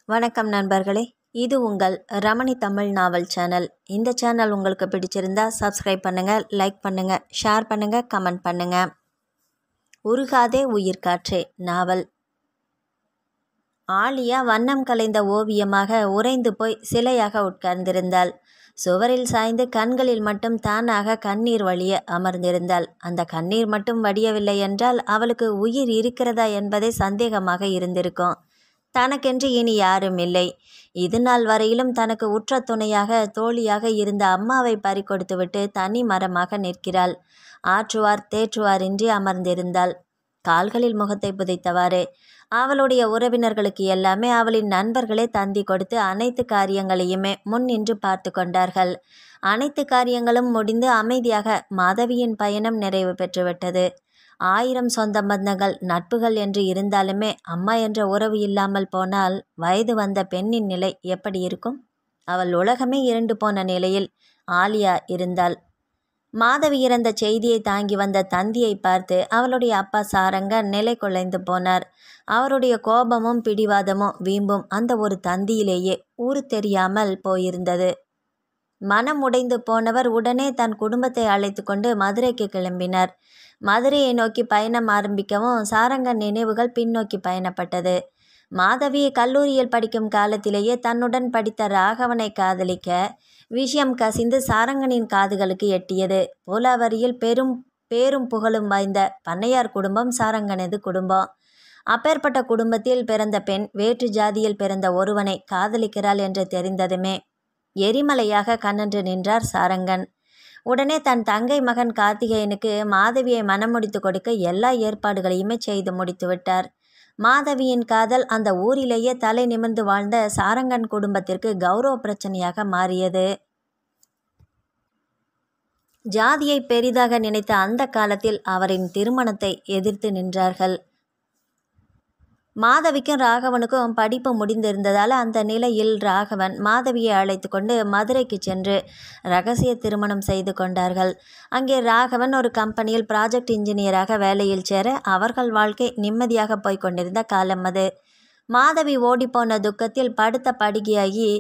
வணக்கம் நண்பர்களே இது உங்கள் ரமணி தமிழ் நாவல் சேனல் இந்த சேனல் உங்களுக்கு பிடிச்சிருந்தா சப்ஸ்கிரைப் பண்ணுங்கள் லைக் பண்ணுங்கள் ஷேர் பண்ணுங்கள் கமெண்ட் பண்ணுங்கள் உருகாதே உயிர் காற்றே நாவல் ஆலியா வண்ணம் கலைந்த ஓவியமாக உறைந்து போய் சிலையாக உட்கார்ந்திருந்தாள் சுவரில் சாய்ந்து கண்களில் மட்டும் தானாக கண்ணீர் வழிய அமர்ந்திருந்தாள் அந்த கண்ணீர் மட்டும் வடியவில்லை என்றால் அவளுக்கு உயிர் இருக்கிறதா என்பதே சந்தேகமாக இருந்திருக்கும் தனக்கென்று இனி யாரும் இல்லை இது நாள் வரையிலும் தனக்கு உற்ற துணையாக தோழியாக இருந்த அம்மாவை பறிகொடுத்துவிட்டு தனி மரமாக நிற்கிறாள் ஆற்றுவார் தேற்றுவாரின்றி அமர்ந்திருந்தாள் கால்களில் முகத்தை புதைத்தவாறு அவளுடைய உறவினர்களுக்கு எல்லாமே அவளின் நண்பர்களே தந்தி கொடுத்து அனைத்து காரியங்களையுமே முன் நின்று பார்த்து கொண்டார்கள் அனைத்து காரியங்களும் முடிந்து அமைதியாக மாதவியின் பயணம் நிறைவு பெற்றுவிட்டது ஆயிரம் சொந்த பந்தங்கள் நட்புகள் என்று இருந்தாலுமே அம்மா என்ற உறவு இல்லாமல் போனால் வயது வந்த பெண்ணின் நிலை எப்படி இருக்கும் அவள் உலகமே இருண்டு போன நிலையில் ஆலியா இருந்தாள் மாதவி இறந்த செய்தியை தாங்கி வந்த தந்தியை பார்த்து அவளுடைய அப்பா சாரங்கன் நிலை குலைந்து போனார் அவருடைய கோபமும் பிடிவாதமும் வீம்பும் அந்த ஒரு தந்தியிலேயே ஊறு தெரியாமல் போயிருந்தது மனம் உடைந்து போனவர் உடனே தன் குடும்பத்தை அழைத்து கொண்டு மதுரைக்கு கிளம்பினார் மதுரையை நோக்கி பயணம் ஆரம்பிக்கவும் சாரங்கன் நினைவுகள் பின்னோக்கி பயணப்பட்டது மாதவி கல்லூரியில் படிக்கும் காலத்திலேயே தன்னுடன் படித்த ராகவனை காதலிக்க விஷயம் கசிந்து சாரங்கனின் காதுகளுக்கு எட்டியது போலாவரியில் பெரும் பேரும் புகழும் வாய்ந்த பண்ணையார் குடும்பம் சாரங்கனது குடும்பம் அப்பேற்பட்ட குடும்பத்தில் பிறந்த பெண் வேற்று ஜாதியில் பிறந்த ஒருவனை காதலிக்கிறாள் என்று தெரிந்ததுமே எரிமலையாக கண்ணன்று நின்றார் சாரங்கன் உடனே தன் தங்கை மகன் கார்த்திகேயனுக்கு மாதவியை மனமுடித்து கொடுக்க எல்லா ஏற்பாடுகளையுமே செய்து முடித்து விட்டார் மாதவியின் காதல் அந்த ஊரிலேயே தலை நிமிர்ந்து வாழ்ந்த சாரங்கன் குடும்பத்திற்கு கௌரவ பிரச்சனையாக மாறியது ஜாதியை பெரிதாக நினைத்த அந்த காலத்தில் அவரின் திருமணத்தை எதிர்த்து நின்றார்கள் மாதவிக்கும் ராகவனுக்கும் படிப்பு முடிந்திருந்ததால் அந்த நிலையில் ராகவன் மாதவியை அழைத்து கொண்டு மதுரைக்கு சென்று ரகசிய திருமணம் செய்து கொண்டார்கள் அங்கே ராகவன் ஒரு கம்பெனியில் ப்ராஜெக்ட் இன்ஜினியராக வேலையில் சேர அவர்கள் வாழ்க்கை நிம்மதியாக போய்க் கொண்டிருந்த காலம் அது மாதவி ஓடிப்போன துக்கத்தில் படுத்த படுகையாகி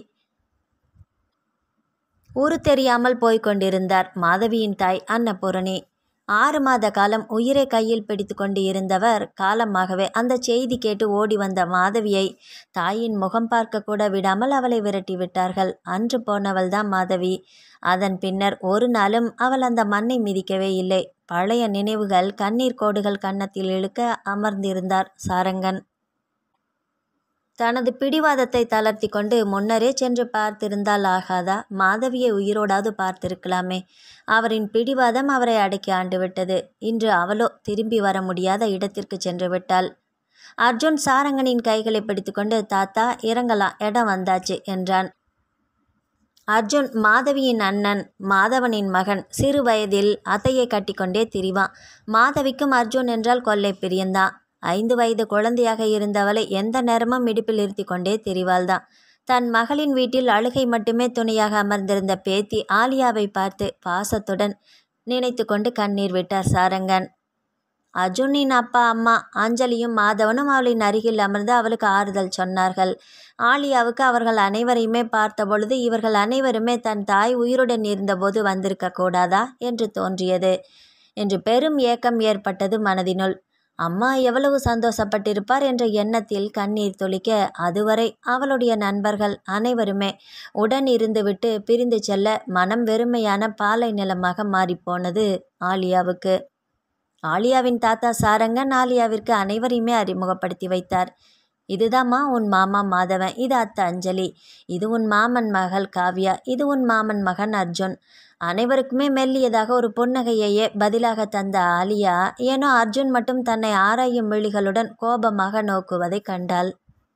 ஊரு தெரியாமல் போய்க் கொண்டிருந்தார் மாதவியின் தாய் அன்னபூரணி ஆறு மாத காலம் உயிரை கையில் பிடித்து கொண்டு இருந்தவர் காலமாகவே அந்த செய்தி கேட்டு ஓடி வந்த மாதவியை தாயின் முகம் பார்க்க கூட விடாமல் அவளை விரட்டி விட்டார்கள் அன்று போனவள்தான் மாதவி அதன் பின்னர் ஒரு நாளும் அவள் அந்த மண்ணை மிதிக்கவே இல்லை பழைய நினைவுகள் கண்ணீர் கோடுகள் கன்னத்தில் இழுக்க அமர்ந்திருந்தார் சாரங்கன் தனது பிடிவாதத்தை தளர்த்தி கொண்டு முன்னரே சென்று பார்த்திருந்தால் ஆகாதா மாதவியை உயிரோடாவது பார்த்திருக்கலாமே அவரின் பிடிவாதம் அவரை அடக்கி ஆண்டு விட்டது இன்று அவளோ திரும்பி வர முடியாத இடத்திற்கு சென்று விட்டாள் அர்ஜுன் சாரங்கனின் கைகளை பிடித்துக்கொண்டு தாத்தா இறங்கலாம் இடம் வந்தாச்சு என்றான் அர்ஜுன் மாதவியின் அண்ணன் மாதவனின் மகன் சிறு வயதில் அத்தையை கட்டிக்கொண்டே திரிவான் மாதவிக்கும் அர்ஜுன் என்றால் கொள்ளை பிரியந்தான் ஐந்து வயது குழந்தையாக இருந்தவளை எந்த நேரமும் இடுப்பில் இருத்தி கொண்டே திரிவாள்தான் தன் மகளின் வீட்டில் அழுகை மட்டுமே துணையாக அமர்ந்திருந்த பேத்தி ஆலியாவை பார்த்து பாசத்துடன் நினைத்து கொண்டு கண்ணீர் விட்டார் சாரங்கன் அர்ஜுனின் அப்பா அம்மா அஞ்சலியும் மாதவனும் அவளின் அருகில் அமர்ந்து அவளுக்கு ஆறுதல் சொன்னார்கள் ஆலியாவுக்கு அவர்கள் அனைவரையுமே பார்த்தபொழுது இவர்கள் அனைவருமே தன் தாய் உயிருடன் இருந்தபோது வந்திருக்க கூடாதா என்று தோன்றியது என்று பெரும் ஏக்கம் ஏற்பட்டது மனதினுள் அம்மா எவ்வளவு சந்தோஷப்பட்டிருப்பார் என்ற எண்ணத்தில் கண்ணீர் துளிக்க அதுவரை அவளுடைய நண்பர்கள் அனைவருமே உடன் இருந்துவிட்டு பிரிந்து செல்ல மனம் வெறுமையான பாலை நிலமாக மாறிப்போனது ஆலியாவுக்கு ஆலியாவின் தாத்தா சாரங்கன் ஆலியாவிற்கு அனைவரையுமே அறிமுகப்படுத்தி வைத்தார் இதுதாம்மா உன் மாமா மாதவன் இது அத்தை அஞ்சலி இது உன் மாமன் மகள் காவ்யா இது உன் மாமன் மகன் அர்ஜுன் அனைவருக்குமே மெல்லியதாக ஒரு புன்னகையையே பதிலாக தந்த ஆலியா ஏனோ அர்ஜுன் மட்டும் தன்னை ஆராயும் விழிகளுடன் கோபமாக நோக்குவதை கண்டாள்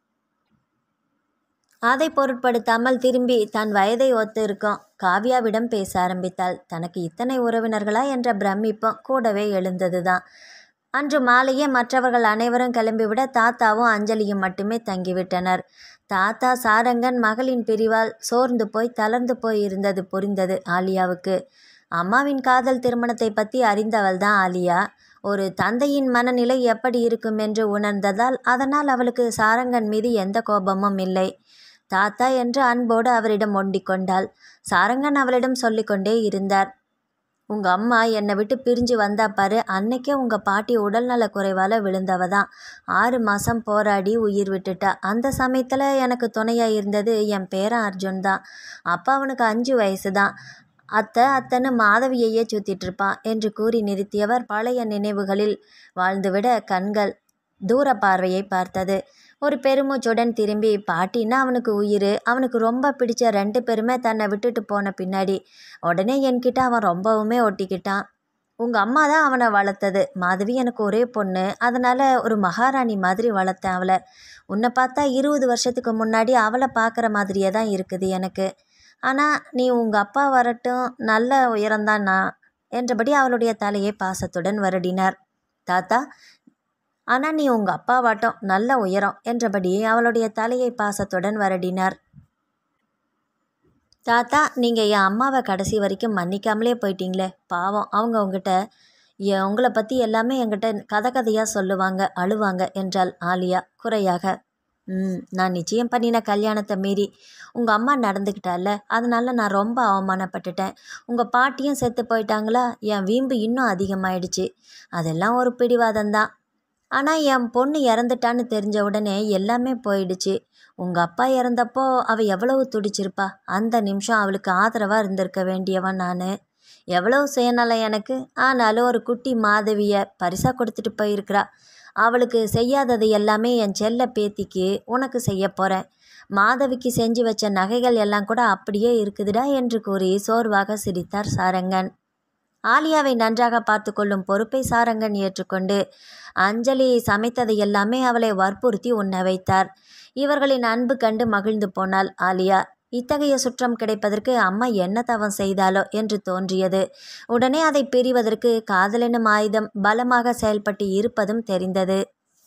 அதை பொருட்படுத்தாமல் திரும்பி தன் வயதை ஒத்து இருக்கும் காவ்யாவிடம் பேச ஆரம்பித்தாள் தனக்கு இத்தனை உறவினர்களா என்ற பிரமிப்பும் கூடவே எழுந்ததுதான் அன்று மாலையே மற்றவர்கள் அனைவரும் கிளம்பிவிட தாத்தாவும் அஞ்சலியும் மட்டுமே தங்கிவிட்டனர் தாத்தா சாரங்கன் மகளின் பிரிவால் சோர்ந்து போய் தளர்ந்து போய் இருந்தது புரிந்தது ஆலியாவுக்கு அம்மாவின் காதல் திருமணத்தை பற்றி அறிந்தவள் தான் ஆலியா ஒரு தந்தையின் மனநிலை எப்படி இருக்கும் என்று உணர்ந்ததால் அதனால் அவளுக்கு சாரங்கன் மீது எந்த கோபமும் இல்லை தாத்தா என்று அன்போடு அவரிடம் ஒண்டிக் கொண்டாள் சாரங்கன் அவளிடம் சொல்லிக்கொண்டே இருந்தார் உங்க அம்மா என்னை விட்டு பிரிஞ்சு வந்தா பாரு அன்னைக்கே உங்க பாட்டி உடல்நல குறைவால விழுந்தவ தான் ஆறு மாசம் போராடி உயிர் விட்டுட்டா அந்த சமயத்துல எனக்கு துணையா இருந்தது என் பேரன் அர்ஜுன் தான் அப்பா அவனுக்கு அஞ்சு வயசு தான் அத்தை அத்தன்னு மாதவியையே சுத்திட்டு இருப்பான் என்று கூறி நிறுத்தியவர் பழைய நினைவுகளில் வாழ்ந்துவிட கண்கள் தூர பார்வையை பார்த்தது ஒரு பெருமூச்சுடன் திரும்பி பாட்டின்னா அவனுக்கு உயிர் அவனுக்கு ரொம்ப பிடிச்ச ரெண்டு பேருமே தன்னை விட்டுட்டு போன பின்னாடி உடனே என்கிட்ட அவன் ரொம்பவுமே ஒட்டிக்கிட்டான் உங்கள் அம்மா தான் அவனை வளர்த்தது மாதவி எனக்கு ஒரே பொண்ணு அதனால் ஒரு மகாராணி மாதிரி வளர்த்தேன் அவளை உன்னை பார்த்தா இருபது வருஷத்துக்கு முன்னாடி அவளை பார்க்குற மாதிரியே தான் இருக்குது எனக்கு ஆனால் நீ உங்கள் அப்பா வரட்டும் நல்ல உயரம்தான் நான் என்றபடி அவளுடைய தலையை பாசத்துடன் வருடினார் தாத்தா ஆனால் நீ உங்கள் அப்பாவாட்டம் நல்ல உயரம் என்றபடி அவளுடைய தலையை பாசத்துடன் வருடினார் தாத்தா நீங்கள் என் அம்மாவை கடைசி வரைக்கும் மன்னிக்காமலே போயிட்டீங்களே பாவம் அவங்க உங்ககிட்ட என் உங்களை பற்றி எல்லாமே என்கிட்ட கதை கதையாக சொல்லுவாங்க அழுவாங்க என்றாள் ஆலியா குறையாக ம் நான் நிச்சயம் பண்ணின கல்யாணத்தை மீறி உங்கள் அம்மா நடந்துக்கிட்டால அதனால நான் ரொம்ப அவமானப்பட்டுட்டேன் உங்கள் பாட்டியும் செத்து போயிட்டாங்களா என் வீம்பு இன்னும் அதிகமாயிடுச்சு அதெல்லாம் ஒரு பிடிவாதம்தான் ஆனால் என் பொண்ணு இறந்துட்டான்னு தெரிஞ்ச உடனே எல்லாமே போயிடுச்சு உங்கள் அப்பா இறந்தப்போ அவள் எவ்வளவு துடிச்சிருப்பா அந்த நிமிஷம் அவளுக்கு ஆதரவாக இருந்திருக்க வேண்டியவன் நான் எவ்வளவு சுயநலம் எனக்கு ஆனாலும் ஒரு குட்டி மாதவியை பரிசாக கொடுத்துட்டு போயிருக்கிறா அவளுக்கு செய்யாதது எல்லாமே என் செல்ல பேத்திக்கு உனக்கு செய்ய போகிறேன் மாதவிக்கு செஞ்சு வச்ச நகைகள் எல்லாம் கூட அப்படியே இருக்குதுடா என்று கூறி சோர்வாக சிரித்தார் சாரங்கன் ஆலியாவை நன்றாக பார்த்து கொள்ளும் பொறுப்பை சாரங்கன் ஏற்றுக்கொண்டு அஞ்சலி சமைத்ததை எல்லாமே அவளை வற்புறுத்தி உண்ண வைத்தார் இவர்களின் அன்பு கண்டு மகிழ்ந்து போனாள் ஆலியா இத்தகைய சுற்றம் கிடைப்பதற்கு அம்மா என்ன தவம் செய்தாலோ என்று தோன்றியது உடனே அதை பிரிவதற்கு காதலெனும் ஆயுதம் பலமாக செயல்பட்டு இருப்பதும் தெரிந்தது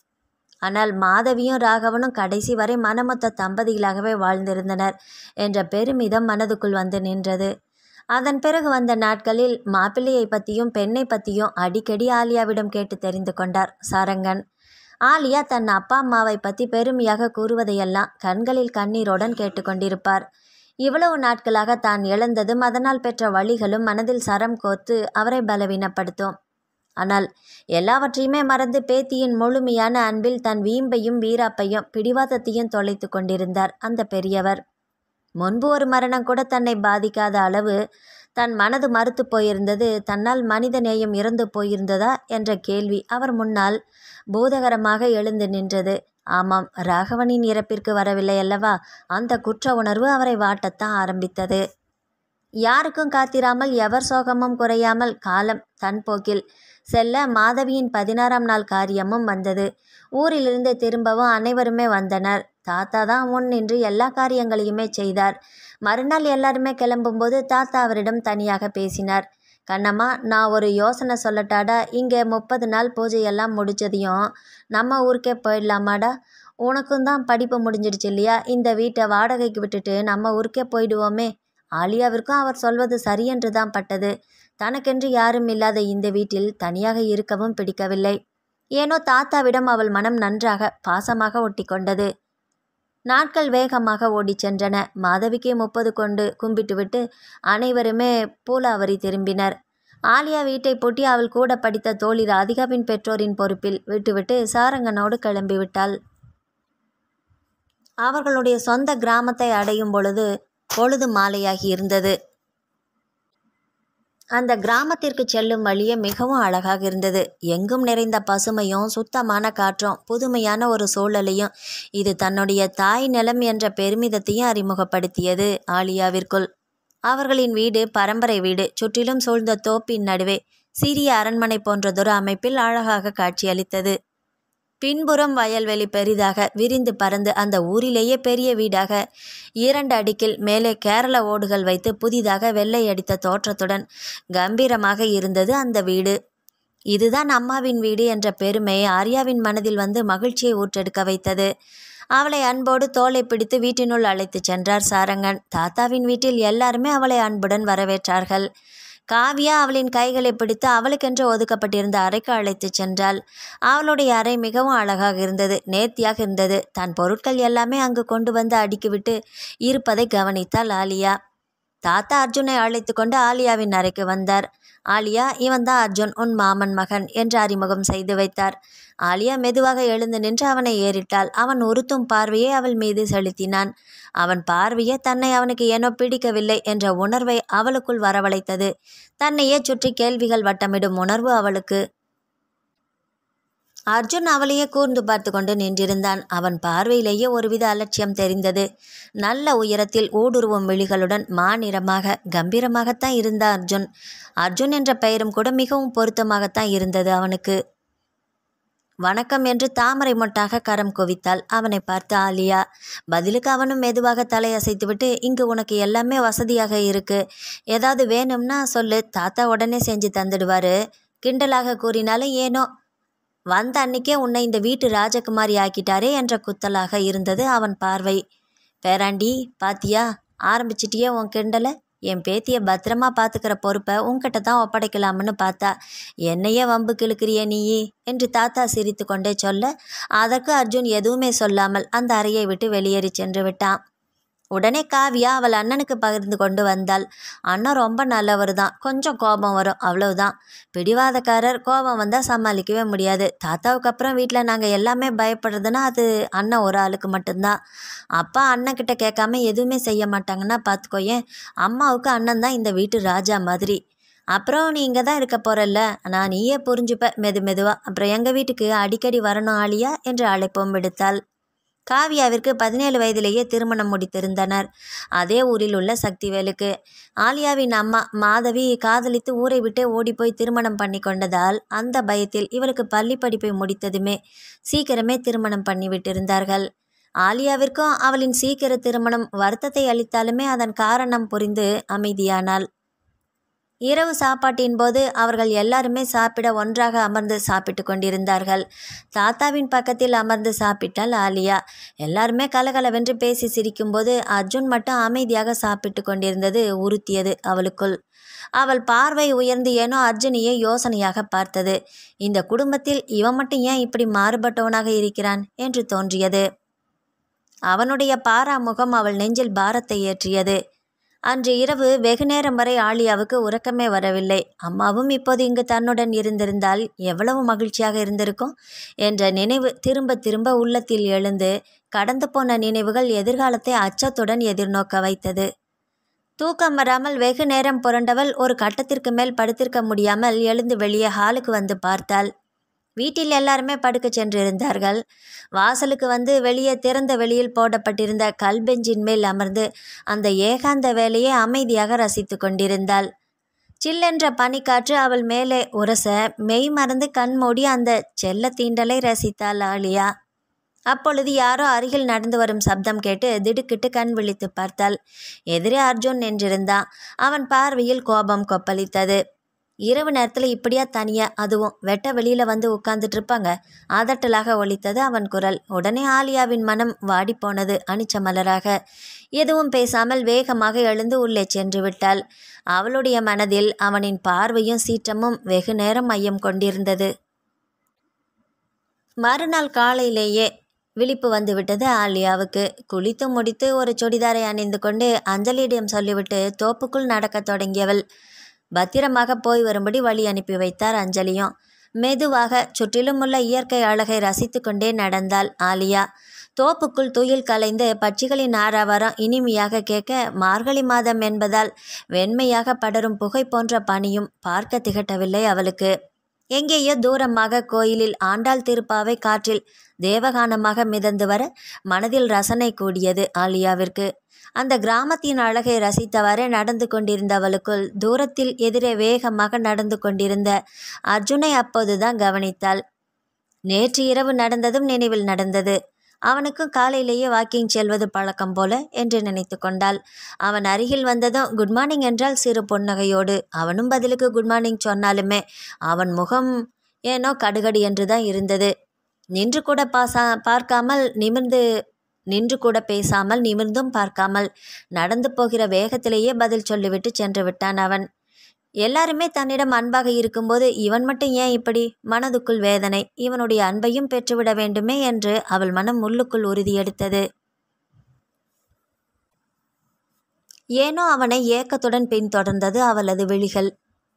ஆனால் மாதவியும் ராகவனும் கடைசி வரை மனமொத்த தம்பதிகளாகவே வாழ்ந்திருந்தனர் என்ற பெருமிதம் மனதுக்குள் வந்து நின்றது அதன் பிறகு வந்த நாட்களில் மாப்பிள்ளையை பற்றியும் பெண்ணை பற்றியும் அடிக்கடி ஆலியாவிடம் கேட்டு தெரிந்து கொண்டார் சாரங்கன் ஆலியா தன் அப்பா அம்மாவை பற்றி பெருமையாக கூறுவதையெல்லாம் கண்களில் கண்ணீருடன் கேட்டுக்கொண்டிருப்பார் இவ்வளவு நாட்களாக தான் இழந்ததும் அதனால் பெற்ற வழிகளும் மனதில் சரம் கோத்து அவரை பலவீனப்படுத்தும் ஆனால் எல்லாவற்றையுமே மறந்து பேத்தியின் முழுமையான அன்பில் தன் வீம்பையும் வீராப்பையும் பிடிவாதத்தையும் தொலைத்து கொண்டிருந்தார் அந்த பெரியவர் முன்பு ஒரு மரணம் கூட தன்னை பாதிக்காத அளவு தன் மனது மறுத்து போயிருந்தது தன்னால் மனித நேயம் இறந்து போயிருந்ததா என்ற கேள்வி அவர் முன்னால் பூதகரமாக எழுந்து நின்றது ஆமாம் ராகவனின் இறப்பிற்கு வரவில்லை அல்லவா அந்த குற்ற உணர்வு அவரை வாட்டத்தான் ஆரம்பித்தது யாருக்கும் காத்திராமல் எவர் சோகமும் குறையாமல் காலம் தன் போக்கில் செல்ல மாதவியின் பதினாறாம் நாள் காரியமும் வந்தது ஊரிலிருந்து திரும்பவும் அனைவருமே வந்தனர் தாத்தா தான் முன் நின்று எல்லா காரியங்களையுமே செய்தார் மறுநாள் எல்லாருமே கிளம்பும்போது தாத்தா அவரிடம் தனியாக பேசினார் கண்ணம்மா நான் ஒரு யோசனை சொல்லட்டாடா இங்கே முப்பது நாள் பூஜையெல்லாம் முடிச்சதையும் நம்ம ஊருக்கே போயிடலாமாடா உனக்கும் தான் படிப்பு முடிஞ்சிடுச்சு இல்லையா இந்த வீட்டை வாடகைக்கு விட்டுட்டு நம்ம ஊருக்கே போயிடுவோமே ஆலியாவிற்கும் அவர் சொல்வது சரியென்று தான் பட்டது தனக்கென்று யாரும் இல்லாத இந்த வீட்டில் தனியாக இருக்கவும் பிடிக்கவில்லை ஏனோ தாத்தாவிடம் அவள் மனம் நன்றாக பாசமாக ஒட்டி கொண்டது நாட்கள் வேகமாக ஓடிச் சென்றன மாதவிக்கு முப்பது கொண்டு கும்பிட்டுவிட்டு அனைவருமே பூலாவரி திரும்பினர் ஆலியா வீட்டை பூட்டி அவள் கூட படித்த தோழி ராதிகாவின் பெற்றோரின் பொறுப்பில் விட்டுவிட்டு சாரங்கனோடு கிளம்பிவிட்டாள் அவர்களுடைய சொந்த கிராமத்தை அடையும் பொழுது பொழுது மாலையாகி இருந்தது அந்த கிராமத்திற்கு செல்லும் வழியே மிகவும் அழகாக இருந்தது எங்கும் நிறைந்த பசுமையும் சுத்தமான காற்றும் புதுமையான ஒரு சூழலையும் இது தன்னுடைய தாய் நிலம் என்ற பெருமிதத்தையும் அறிமுகப்படுத்தியது ஆலியாவிற்குள் அவர்களின் வீடு பரம்பரை வீடு சுற்றிலும் சூழ்ந்த தோப்பின் நடுவே சிறிய அரண்மனை போன்றதொரு அமைப்பில் அழகாக காட்சியளித்தது பின்புறம் வயல்வெளி பெரிதாக விரிந்து பறந்து அந்த ஊரிலேயே பெரிய வீடாக இரண்டு அடுக்கில் மேலே கேரள ஓடுகள் வைத்து புதிதாக வெள்ளை அடித்த தோற்றத்துடன் கம்பீரமாக இருந்தது அந்த வீடு இதுதான் அம்மாவின் வீடு என்ற பெருமை ஆர்யாவின் மனதில் வந்து மகிழ்ச்சியை ஊற்றெடுக்க வைத்தது அவளை அன்போடு தோலை பிடித்து வீட்டினுள் அழைத்துச் சென்றார் சாரங்கன் தாத்தாவின் வீட்டில் எல்லாருமே அவளை அன்புடன் வரவேற்றார்கள் காவியா அவளின் கைகளை பிடித்து அவளுக்கென்று ஒதுக்கப்பட்டிருந்த அறைக்கு அழைத்துச் சென்றாள் அவளுடைய அறை மிகவும் அழகாக இருந்தது நேர்த்தியாக இருந்தது தன் பொருட்கள் எல்லாமே அங்கு கொண்டு வந்து அடுக்கிவிட்டு இருப்பதை கவனித்தாள் ஆலியா தாத்தா அர்ஜுனை அழைத்து கொண்டு ஆலியாவின் அறைக்கு வந்தார் ஆலியா இவன் தான் அர்ஜுன் உன் மாமன் மகன் என்று அறிமுகம் செய்து வைத்தார் ஆலியா மெதுவாக எழுந்து நின்று அவனை ஏறிட்டாள் அவன் உறுத்தும் பார்வையை அவள் மீது செலுத்தினான் அவன் பார்வையே தன்னை அவனுக்கு ஏனோ பிடிக்கவில்லை என்ற உணர்வை அவளுக்குள் வரவழைத்தது தன்னையே சுற்றி கேள்விகள் வட்டமிடும் உணர்வு அவளுக்கு அர்ஜுன் அவளையே கூர்ந்து பார்த்து கொண்டு நின்றிருந்தான் அவன் பார்வையிலேயே ஒருவித அலட்சியம் தெரிந்தது நல்ல உயரத்தில் ஊடுருவும் விழிகளுடன் மாநிறமாக கம்பீரமாகத்தான் இருந்த அர்ஜுன் அர்ஜுன் என்ற பெயரும் கூட மிகவும் பொருத்தமாகத்தான் இருந்தது அவனுக்கு வணக்கம் என்று தாமரை மொட்டாக கரம் குவித்தாள் அவனை பார்த்து ஆலியா பதிலுக்கு அவனும் மெதுவாக தலையசைத்துவிட்டு இங்கு உனக்கு எல்லாமே வசதியாக இருக்கு ஏதாவது வேணும்னா சொல்லு தாத்தா உடனே செஞ்சு தந்துடுவாரு கிண்டலாக கூறினாலும் ஏனோ வந்த அன்னைக்கே உன்னை இந்த வீட்டு ராஜகுமாரி ஆக்கிட்டாரே என்ற குத்தலாக இருந்தது அவன் பார்வை பேராண்டி பாத்தியா ஆரம்பிச்சிட்டியே உன் கிண்டலை என் பேத்தியை பத்திரமா பார்த்துக்கிற பொறுப்பை உன்கிட்ட தான் ஒப்படைக்கலாம்னு பார்த்தா என்னையே வம்பு கிழக்கிறிய நீயே என்று தாத்தா சிரித்து கொண்டே சொல்ல அதற்கு அர்ஜுன் எதுவுமே சொல்லாமல் அந்த அறையை விட்டு வெளியேறி சென்று விட்டான் உடனே காவியா அவள் அண்ணனுக்கு பகிர்ந்து கொண்டு வந்தாள் அண்ணன் ரொம்ப நல்லவர் தான் கொஞ்சம் கோபம் வரும் அவ்வளவுதான் பிடிவாதக்காரர் கோபம் வந்தால் சமாளிக்கவே முடியாது தாத்தாவுக்கு அப்புறம் வீட்டில் நாங்கள் எல்லாமே பயப்படுறதுன்னா அது அண்ணன் ஒரு ஆளுக்கு மட்டும்தான் அப்பா அண்ணன் கிட்ட கேட்காம எதுவுமே செய்ய மாட்டாங்கன்னா பார்த்துக்கோயேன் அம்மாவுக்கு அண்ணன் தான் இந்த வீட்டு ராஜா மாதிரி அப்புறம் நீ இங்கே தான் இருக்க போறல்ல நான் நீயே புரிஞ்சுப்ப மெது மெதுவா அப்புறம் எங்கள் வீட்டுக்கு அடிக்கடி வரணும் ஆலியா என்று அழைப்பும் விடுத்தாள் காவியாவிற்கு பதினேழு வயதிலேயே திருமணம் முடித்திருந்தனர் அதே ஊரில் உள்ள சக்திவேலுக்கு ஆலியாவின் அம்மா மாதவி காதலித்து ஊரை விட்டே ஓடிப்போய் திருமணம் பண்ணி கொண்டதால் அந்த பயத்தில் இவளுக்கு பள்ளி படிப்பை முடித்ததுமே சீக்கிரமே திருமணம் பண்ணி விட்டிருந்தார்கள் ஆலியாவிற்கும் அவளின் சீக்கிர திருமணம் வருத்தத்தை அளித்தாலுமே அதன் காரணம் புரிந்து அமைதியானாள் இரவு சாப்பாட்டின் போது அவர்கள் எல்லாருமே சாப்பிட ஒன்றாக அமர்ந்து சாப்பிட்டு கொண்டிருந்தார்கள் தாத்தாவின் பக்கத்தில் அமர்ந்து சாப்பிட்டாள் ஆலியா எல்லாருமே கலகலவென்று பேசி சிரிக்கும்போது அர்ஜுன் மட்டும் அமைதியாக சாப்பிட்டு கொண்டிருந்தது உறுத்தியது அவளுக்குள் அவள் பார்வை உயர்ந்து ஏனோ அர்ஜுனையே யோசனையாக பார்த்தது இந்த குடும்பத்தில் இவன் மட்டும் ஏன் இப்படி மாறுபட்டவனாக இருக்கிறான் என்று தோன்றியது அவனுடைய பாராமுகம் அவள் நெஞ்சில் பாரத்தை ஏற்றியது அன்று இரவு வெகு நேரம் வரை ஆலியாவுக்கு உறக்கமே வரவில்லை அம்மாவும் இப்போது இங்கு தன்னுடன் இருந்திருந்தால் எவ்வளவு மகிழ்ச்சியாக இருந்திருக்கும் என்ற நினைவு திரும்ப திரும்ப உள்ளத்தில் எழுந்து கடந்து போன நினைவுகள் எதிர்காலத்தை அச்சத்துடன் எதிர்நோக்க வைத்தது தூக்கம் வராமல் வெகு நேரம் புரண்டவள் ஒரு கட்டத்திற்கு மேல் படுத்திருக்க முடியாமல் எழுந்து வெளியே ஹாலுக்கு வந்து பார்த்தாள் வீட்டில் எல்லாருமே படுக்க சென்றிருந்தார்கள் வாசலுக்கு வந்து வெளியே திறந்த வெளியில் போடப்பட்டிருந்த கல்பெஞ்சின் மேல் அமர்ந்து அந்த ஏகாந்த வேலையை அமைதியாக ரசித்து கொண்டிருந்தாள் சில்லென்ற பனிக்காற்று அவள் மேலே உரச மெய் மறந்து கண் மூடி அந்த செல்ல தீண்டலை ரசித்தாள் ஆலியா அப்பொழுது யாரோ அருகில் நடந்து வரும் சப்தம் கேட்டு திடுக்கிட்டு கண் விழித்து பார்த்தாள் எதிரே அர்ஜுன் நின்றிருந்தான் அவன் பார்வையில் கோபம் கொப்பளித்தது இரவு நேரத்தில் இப்படியா தனியா அதுவும் வெட்ட வெளியில வந்து உட்கார்ந்துட்டு இருப்பாங்க அதட்டலாக ஒலித்தது அவன் குரல் உடனே ஆலியாவின் மனம் வாடிப்போனது அனிச்ச மலராக எதுவும் பேசாமல் வேகமாக எழுந்து உள்ளே சென்று விட்டாள் அவளுடைய மனதில் அவனின் பார்வையும் சீற்றமும் வெகு நேரம் மையம் கொண்டிருந்தது மறுநாள் காலையிலேயே விழிப்பு வந்துவிட்டது ஆலியாவுக்கு குளித்து முடித்து ஒரு சுடிதாரை அணிந்து கொண்டு அஞ்சலியிடம் சொல்லிவிட்டு தோப்புக்குள் நடக்கத் தொடங்கியவள் பத்திரமாக போய் வரும்படி வழி அனுப்பி வைத்தார் அஞ்சலியும் மெதுவாக சுற்றிலும் உள்ள இயற்கை அழகை ரசித்து கொண்டே நடந்தாள் ஆலியா தோப்புக்குள் துயில் கலைந்து பட்சிகளின் ஆரவாரம் இனிமையாக கேட்க மார்கழி மாதம் என்பதால் வெண்மையாக படரும் புகை போன்ற பனியும் பார்க்க திகட்டவில்லை அவளுக்கு எங்கேயோ தூரமாக கோயிலில் ஆண்டாள் திருப்பாவை காற்றில் தேவகானமாக மிதந்து வர மனதில் ரசனை கூடியது ஆலியாவிற்கு அந்த கிராமத்தின் அழகை ரசித்தவாறே நடந்து கொண்டிருந்தவளுக்குள் தூரத்தில் எதிரே வேகமாக நடந்து கொண்டிருந்த அர்ஜுனை அப்போதுதான் கவனித்தாள் நேற்று இரவு நடந்ததும் நினைவில் நடந்தது அவனுக்கும் காலையிலேயே வாக்கிங் செல்வது பழக்கம் போல என்று நினைத்து கொண்டாள் அவன் அருகில் வந்ததும் குட் மார்னிங் என்றால் சிறு புன்னகையோடு அவனும் பதிலுக்கு குட் மார்னிங் சொன்னாலுமே அவன் முகம் ஏனோ கடுகடு என்றுதான் இருந்தது நின்று கூட பாசா பார்க்காமல் நிமிர்ந்து நின்று கூட பேசாமல் நிமிர்ந்தும் பார்க்காமல் நடந்து போகிற வேகத்திலேயே பதில் சொல்லிவிட்டு சென்று விட்டான் அவன் எல்லாருமே தன்னிடம் அன்பாக இருக்கும்போது இவன் மட்டும் ஏன் இப்படி மனதுக்குள் வேதனை இவனுடைய அன்பையும் பெற்றுவிட வேண்டுமே என்று அவள் மனம் உள்ளுக்குள் உறுதியெடுத்தது ஏனோ அவனை ஏக்கத்துடன் பின்தொடர்ந்தது அவளது விழிகள்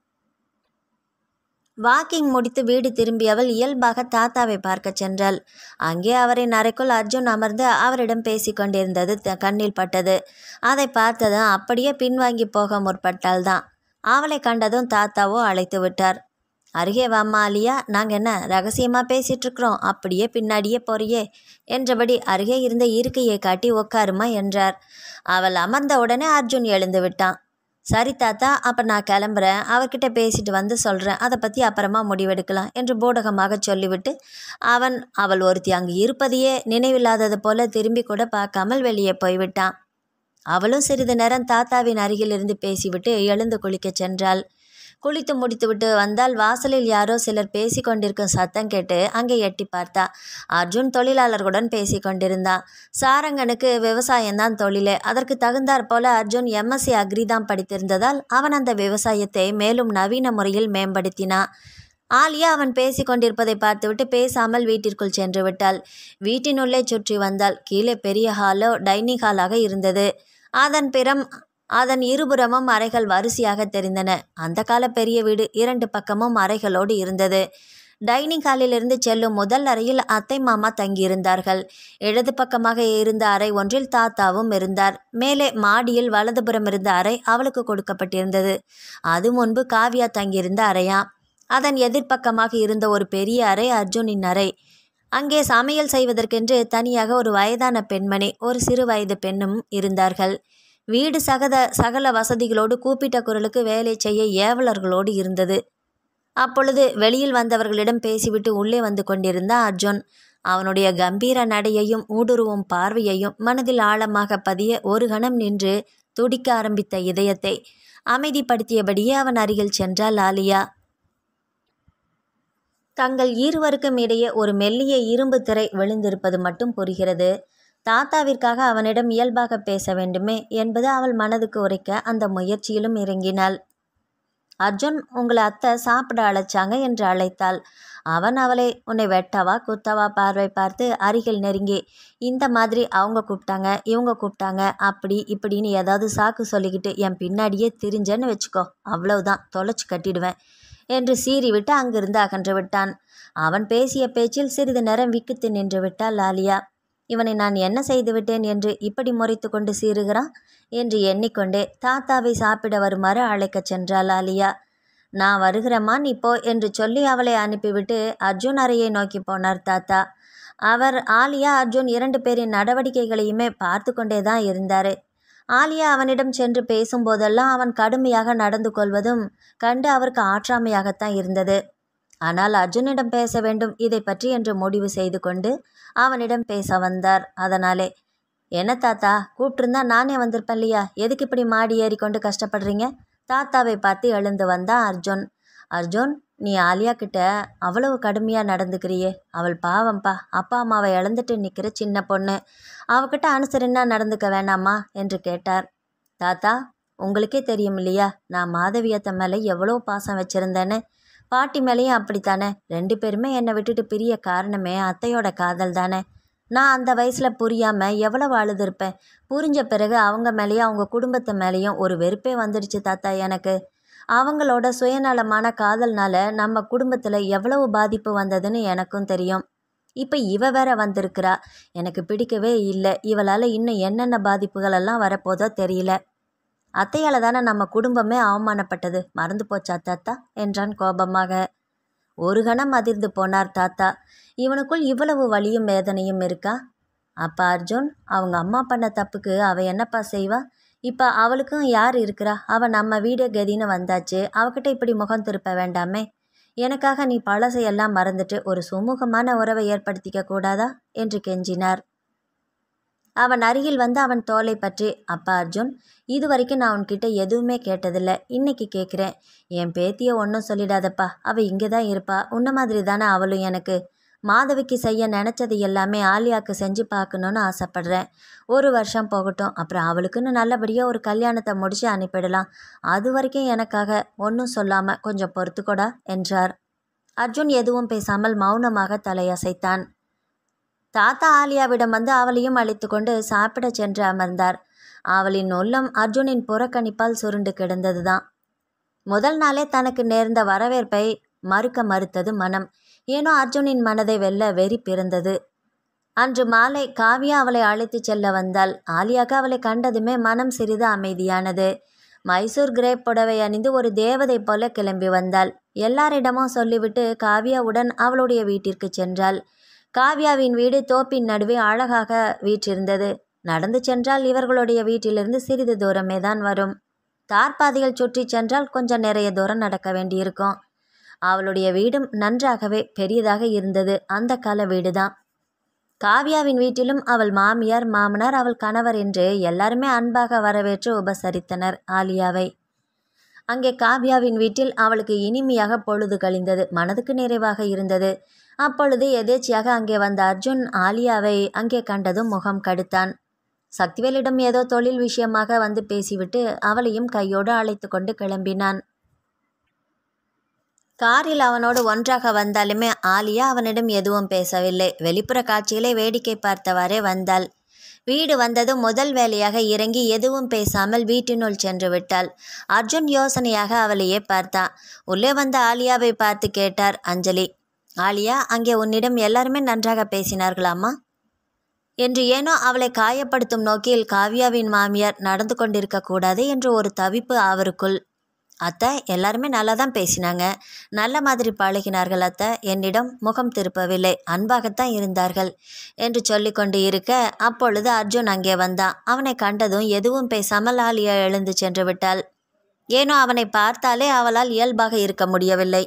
வாக்கிங் முடித்து வீடு திரும்பியவள் இயல்பாக தாத்தாவை பார்க்கச் சென்றாள் அங்கே அவரின் அறைக்குள் அர்ஜுன் அமர்ந்து அவரிடம் பேசிக் கொண்டிருந்தது த- கண்ணில் பட்டது அதை பார்த்ததும் அப்படியே பின்வாங்கி போக முற்பட்டாள்தான் அவளை கண்டதும் தாத்தாவோ அழைத்து விட்டார் அருகே வாம்மா அலியா நாங்கள் என்ன ரகசியமாக பேசிட்டு இருக்கிறோம் அப்படியே பின்னாடியே போறியே என்றபடி அருகே இருந்த இருக்கையை காட்டி உக்காருமா என்றார் அவள் அமர்ந்த உடனே அர்ஜுன் எழுந்து விட்டான் சரி தாத்தா அப்போ நான் கிளம்புறேன் அவர்கிட்ட பேசிட்டு வந்து சொல்கிறேன் அதை பற்றி அப்புறமா முடிவெடுக்கலாம் என்று பூடகமாக சொல்லிவிட்டு அவன் அவள் ஒருத்தி அங்கு இருப்பதையே நினைவில்லாதது போல திரும்பி கூட பார்க்காமல் வெளியே போய்விட்டான் அவளும் சிறிது நேரம் தாத்தாவின் அருகிலிருந்து பேசிவிட்டு எழுந்து குளிக்கச் சென்றாள் குளித்து முடித்துவிட்டு வந்தால் வாசலில் யாரோ சிலர் பேசிக் கொண்டிருக்கும் சத்தம் கேட்டு அங்கே எட்டி பார்த்தா அர்ஜுன் தொழிலாளர்களுடன் பேசிக் கொண்டிருந்தான் சாரங்கனுக்கு விவசாயம்தான் தொழிலே அதற்கு தகுந்தாற் போல அர்ஜுன் எம்எஸ்சி அக்ரி தான் படித்திருந்ததால் அவன் அந்த விவசாயத்தை மேலும் நவீன முறையில் மேம்படுத்தினான் ஆலியா அவன் பேசிக் கொண்டிருப்பதை பார்த்துவிட்டு பேசாமல் வீட்டிற்குள் சென்று விட்டாள் வீட்டினுள்ளே சுற்றி வந்தாள் கீழே பெரிய ஹாலோ டைனிங் ஹாலாக இருந்தது அதன் பிறம் அதன் இருபுறமும் அறைகள் வரிசையாக தெரிந்தன அந்த கால பெரிய வீடு இரண்டு பக்கமும் அறைகளோடு இருந்தது டைனிங் ஹாலிலிருந்து செல்லும் முதல் அறையில் அத்தை மாமா தங்கியிருந்தார்கள் இடது பக்கமாக இருந்த அறை ஒன்றில் தாத்தாவும் இருந்தார் மேலே மாடியில் வலதுபுறம் இருந்த அறை அவளுக்கு கொடுக்கப்பட்டிருந்தது அது முன்பு காவியா தங்கியிருந்த அறையாம் அதன் எதிர்ப்பக்கமாக இருந்த ஒரு பெரிய அறை அர்ஜுனின் அறை அங்கே சமையல் செய்வதற்கென்று தனியாக ஒரு வயதான பெண்மணி ஒரு சிறு வயது பெண்ணும் இருந்தார்கள் வீடு சகத சகல வசதிகளோடு கூப்பிட்ட குரலுக்கு வேலை செய்ய ஏவலர்களோடு இருந்தது அப்பொழுது வெளியில் வந்தவர்களிடம் பேசிவிட்டு உள்ளே வந்து கொண்டிருந்தான் அர்ஜுன் அவனுடைய கம்பீர நடையையும் ஊடுருவும் பார்வையையும் மனதில் ஆழமாக பதிய ஒரு கணம் நின்று துடிக்க ஆரம்பித்த இதயத்தை அமைதிப்படுத்தியபடியே அவன் அருகில் சென்றாள் ஆலியா தங்கள் இருவருக்கும் இடையே ஒரு மெல்லிய இரும்பு திரை விழுந்திருப்பது மட்டும் புரிகிறது தாத்தாவிற்காக அவனிடம் இயல்பாக பேச வேண்டுமே என்பது அவள் மனதுக்கு உரைக்க அந்த முயற்சியிலும் இறங்கினாள் அர்ஜுன் உங்களை அத்தை சாப்பிட அழைச்சாங்க என்று அழைத்தாள் அவன் அவளை உன்னை வெட்டவா குத்தவா பார்வை பார்த்து அருகில் நெருங்கி இந்த மாதிரி அவங்க கூப்பிட்டாங்க இவங்க கூப்பிட்டாங்க அப்படி இப்படின்னு ஏதாவது சாக்கு சொல்லிக்கிட்டு என் பின்னாடியே திரிஞ்சேன்னு வச்சுக்கோ அவ்வளவுதான் தொலைச்சு கட்டிடுவேன் என்று சீறிவிட்டு அங்கிருந்து அகன்று விட்டான் அவன் பேசிய பேச்சில் சிறிது நேரம் விக்கித்து நின்று விட்டாள் லாலியா இவனை நான் என்ன செய்து விட்டேன் என்று இப்படி முறைத்து கொண்டு சீறுகிறான் என்று எண்ணிக்கொண்டே தாத்தாவை சாப்பிட வருமாறு அழைக்கச் சென்றாள் ஆலியா நான் வருகிறேம்மா நீ போ என்று சொல்லி அவளை அனுப்பிவிட்டு அர்ஜுன் அறையை நோக்கி போனார் தாத்தா அவர் ஆலியா அர்ஜுன் இரண்டு பேரின் நடவடிக்கைகளையுமே பார்த்து கொண்டே தான் இருந்தார் ஆலியா அவனிடம் சென்று பேசும்போதெல்லாம் அவன் கடுமையாக நடந்து கொள்வதும் கண்டு அவருக்கு ஆற்றாமையாகத்தான் இருந்தது ஆனால் அர்ஜுனிடம் பேச வேண்டும் இதை பற்றி என்று முடிவு செய்து கொண்டு அவனிடம் பேச வந்தார் அதனாலே என்ன தாத்தா கூப்பிட்டிருந்தா நானே வந்திருப்பேன் இல்லையா எதுக்கு இப்படி மாடி ஏறி கொண்டு கஷ்டப்படுறீங்க தாத்தாவை பார்த்து எழுந்து வந்தான் அர்ஜுன் அர்ஜுன் நீ ஆலியா கிட்ட அவ்வளவு கடுமையாக நடந்துக்கிறியே அவள் பாவம்பா அப்பா அம்மாவை இழந்துட்டு நிற்கிற சின்ன பொண்ணு அவகிட்ட அனுசரின்னா நடந்துக்க வேணாமா என்று கேட்டார் தாத்தா உங்களுக்கே தெரியும் இல்லையா நான் மாதவியத்தை மேலே எவ்வளோ பாசம் வச்சுருந்தேன்னு பாட்டி மேலேயும் அப்படித்தானே ரெண்டு பேருமே என்னை விட்டுட்டு பிரிய காரணமே அத்தையோட காதல் தானே நான் அந்த வயசில் புரியாமல் எவ்வளவு அழுதுருப்பேன் புரிஞ்ச பிறகு அவங்க மேலேயும் அவங்க குடும்பத்து மேலேயும் ஒரு வெறுப்பே வந்துடுச்சு தாத்தா எனக்கு அவங்களோட சுயநலமான காதல்னால நம்ம குடும்பத்தில் எவ்வளவு பாதிப்பு வந்ததுன்னு எனக்கும் தெரியும் இப்போ இவ வேற வந்திருக்கிறா எனக்கு பிடிக்கவே இல்லை இவளால் இன்னும் என்னென்ன பாதிப்புகள் எல்லாம் வரப்போதோ தெரியல அத்தையால தானே நம்ம குடும்பமே அவமானப்பட்டது மறந்து போச்சா தாத்தா என்றான் கோபமாக ஒரு கணம் அதிர்ந்து போனார் தாத்தா இவனுக்குள் இவ்வளவு வலியும் வேதனையும் இருக்கா அப்பா அர்ஜுன் அவங்க அம்மா பண்ண தப்புக்கு அவ என்னப்பா செய்வா இப்போ அவளுக்கும் யார் இருக்கிறா அவ நம்ம வீடு கதின்னு வந்தாச்சு அவகிட்ட இப்படி முகம் திருப்ப வேண்டாமே எனக்காக நீ பழசையெல்லாம் மறந்துட்டு ஒரு சுமூகமான உறவை ஏற்படுத்திக்க கூடாதா என்று கெஞ்சினார் அவன் அருகில் வந்து அவன் தோலை பற்றி அப்பா அர்ஜுன் இது வரைக்கும் நான் உன்கிட்ட எதுவுமே கேட்டதில்ல இன்னைக்கு கேட்குறேன் என் பேத்தியை ஒன்றும் சொல்லிடாதப்பா அவள் இங்கே தான் இருப்பா உன்ன மாதிரி தானே அவளும் எனக்கு மாதவிக்கு செய்ய நினச்சது எல்லாமே ஆலியாவுக்கு செஞ்சு பார்க்கணுன்னு ஆசைப்பட்றேன் ஒரு வருஷம் போகட்டும் அப்புறம் அவளுக்குன்னு நல்லபடியாக ஒரு கல்யாணத்தை முடித்து அனுப்பிடலாம் அது வரைக்கும் எனக்காக ஒன்றும் சொல்லாமல் கொஞ்சம் பொறுத்துக்கொடா என்றார் அர்ஜுன் எதுவும் பேசாமல் மௌனமாக தலையசைத்தான் தாத்தா ஆலியாவிடம் வந்து அவளையும் அழைத்து கொண்டு சாப்பிட சென்று அமர்ந்தார் அவளின் உள்ளம் அர்ஜுனின் புறக்கணிப்பால் சுருண்டு கிடந்ததுதான் முதல் நாளே தனக்கு நேர்ந்த வரவேற்பை மறுக்க மறுத்தது மனம் ஏனோ அர்ஜுனின் மனதை வெல்ல வெறி பிறந்தது அன்று மாலை காவியா அவளை அழைத்து செல்ல வந்தாள் ஆலியாக்கு அவளை கண்டதுமே மனம் சிறிது அமைதியானது மைசூர் கிரேப் புடவை அணிந்து ஒரு தேவதை போல கிளம்பி வந்தாள் எல்லாரிடமும் சொல்லிவிட்டு காவியாவுடன் அவளுடைய வீட்டிற்கு சென்றாள் காவியாவின் வீடு தோப்பின் நடுவே அழகாக வீற்றிருந்தது நடந்து சென்றால் இவர்களுடைய வீட்டிலிருந்து சிறிது தூரமே தான் வரும் தார்பாதையில் சுற்றி சென்றால் கொஞ்சம் நிறைய தூரம் நடக்க வேண்டியிருக்கும் அவளுடைய வீடும் நன்றாகவே பெரியதாக இருந்தது அந்த கால வீடுதான் காவியாவின் வீட்டிலும் அவள் மாமியார் மாமனார் அவள் கணவர் என்று எல்லாருமே அன்பாக வரவேற்று உபசரித்தனர் ஆலியாவை அங்கே காவ்யாவின் வீட்டில் அவளுக்கு இனிமையாக பொழுது கழிந்தது மனதுக்கு நிறைவாக இருந்தது அப்பொழுது எதேச்சியாக அங்கே வந்த அர்ஜுன் ஆலியாவை அங்கே கண்டதும் முகம் கடுத்தான் சக்திவேலிடம் ஏதோ தொழில் விஷயமாக வந்து பேசிவிட்டு அவளையும் கையோடு அழைத்து கொண்டு கிளம்பினான் காரில் அவனோடு ஒன்றாக வந்தாலுமே ஆலியா அவனிடம் எதுவும் பேசவில்லை வெளிப்புற காட்சிகளை வேடிக்கை பார்த்தவாறே வந்தாள் வீடு வந்ததும் முதல் வேலையாக இறங்கி எதுவும் பேசாமல் வீட்டினுள் சென்று விட்டாள் அர்ஜுன் யோசனையாக அவளையே பார்த்தான் உள்ளே வந்த ஆலியாவை பார்த்து கேட்டார் அஞ்சலி ஆலியா அங்கே உன்னிடம் எல்லாருமே நன்றாக பேசினார்களாமா என்று ஏனோ அவளை காயப்படுத்தும் நோக்கில் காவ்யாவின் மாமியார் நடந்து கொண்டிருக்க கூடாது என்று ஒரு தவிப்பு அவருக்குள் அத்தை எல்லாருமே நல்லா தான் பேசினாங்க நல்ல மாதிரி பழகினார்கள் அத்தை என்னிடம் முகம் திருப்பவில்லை அன்பாகத்தான் இருந்தார்கள் என்று சொல்லிக்கொண்டு இருக்க அப்பொழுது அர்ஜுன் அங்கே வந்தான் அவனை கண்டதும் எதுவும் பேசாமல் ஆலியா எழுந்து சென்று விட்டாள் ஏனோ அவனை பார்த்தாலே அவளால் இயல்பாக இருக்க முடியவில்லை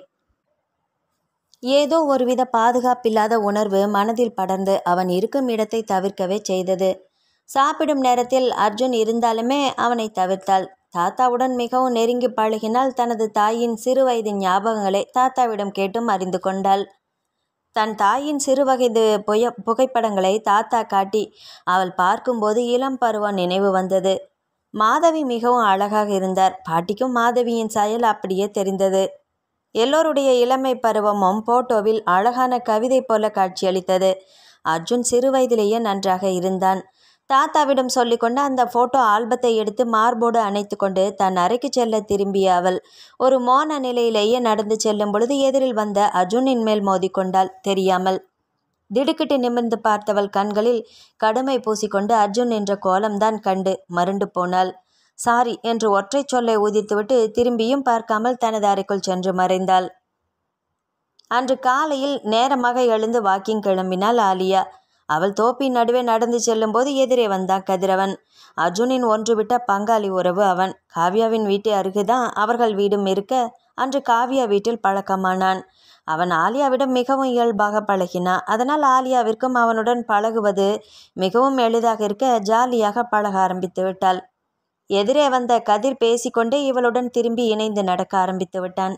ஏதோ ஒருவித பாதுகாப்பில்லாத உணர்வு மனதில் படர்ந்து அவன் இருக்கும் இடத்தை தவிர்க்கவே செய்தது சாப்பிடும் நேரத்தில் அர்ஜுன் இருந்தாலுமே அவனை தவிர்த்தாள் தாத்தாவுடன் மிகவும் நெருங்கி பழகினால் தனது தாயின் சிறு வயதின் ஞாபகங்களை தாத்தாவிடம் கேட்டும் அறிந்து கொண்டாள் தன் தாயின் சிறுவயது புய புகைப்படங்களை தாத்தா காட்டி அவள் பார்க்கும்போது இளம் பருவம் நினைவு வந்தது மாதவி மிகவும் அழகாக இருந்தார் பாட்டிக்கும் மாதவியின் செயல் அப்படியே தெரிந்தது எல்லோருடைய இளமை பருவமும் போட்டோவில் அழகான கவிதை போல காட்சியளித்தது அர்ஜுன் சிறு வயதிலேயே நன்றாக இருந்தான் தாத்தாவிடம் சொல்லிக்கொண்டு அந்த போட்டோ ஆல்பத்தை எடுத்து மார்போடு அணைத்து கொண்டு தன் அறைக்கு செல்ல திரும்பிய அவள் ஒரு மோன நிலையிலேயே நடந்து செல்லும் பொழுது எதிரில் வந்த அர்ஜுனின் மேல் மோதிக்கொண்டாள் தெரியாமல் திடுக்கிட்டு நிமிர்ந்து பார்த்தவள் கண்களில் கடுமை பூசிக்கொண்டு அர்ஜுன் என்ற கோலம்தான் கண்டு மருண்டு போனாள் சாரி என்று ஒற்றை சொல்லை உதித்துவிட்டு திரும்பியும் பார்க்காமல் தனது அறைக்குள் சென்று மறைந்தாள் அன்று காலையில் நேரமாக எழுந்து வாக்கிங் கிளம்பினாள் ஆலியா அவள் தோப்பின் நடுவே நடந்து செல்லும்போது எதிரே வந்தான் கதிரவன் அர்ஜுனின் ஒன்றுவிட்ட பங்காளி உறவு அவன் காவ்யாவின் வீட்டு அருகேதான் அவர்கள் வீடும் இருக்க அன்று காவ்யா வீட்டில் பழக்கமானான் அவன் ஆலியாவிடம் மிகவும் இயல்பாக பழகினான் அதனால் ஆலியாவிற்கும் அவனுடன் பழகுவது மிகவும் எளிதாக இருக்க ஜாலியாக பழக ஆரம்பித்து விட்டாள் எதிரே வந்த கதிர் பேசிக்கொண்டே இவளுடன் திரும்பி இணைந்து நடக்க ஆரம்பித்து விட்டான்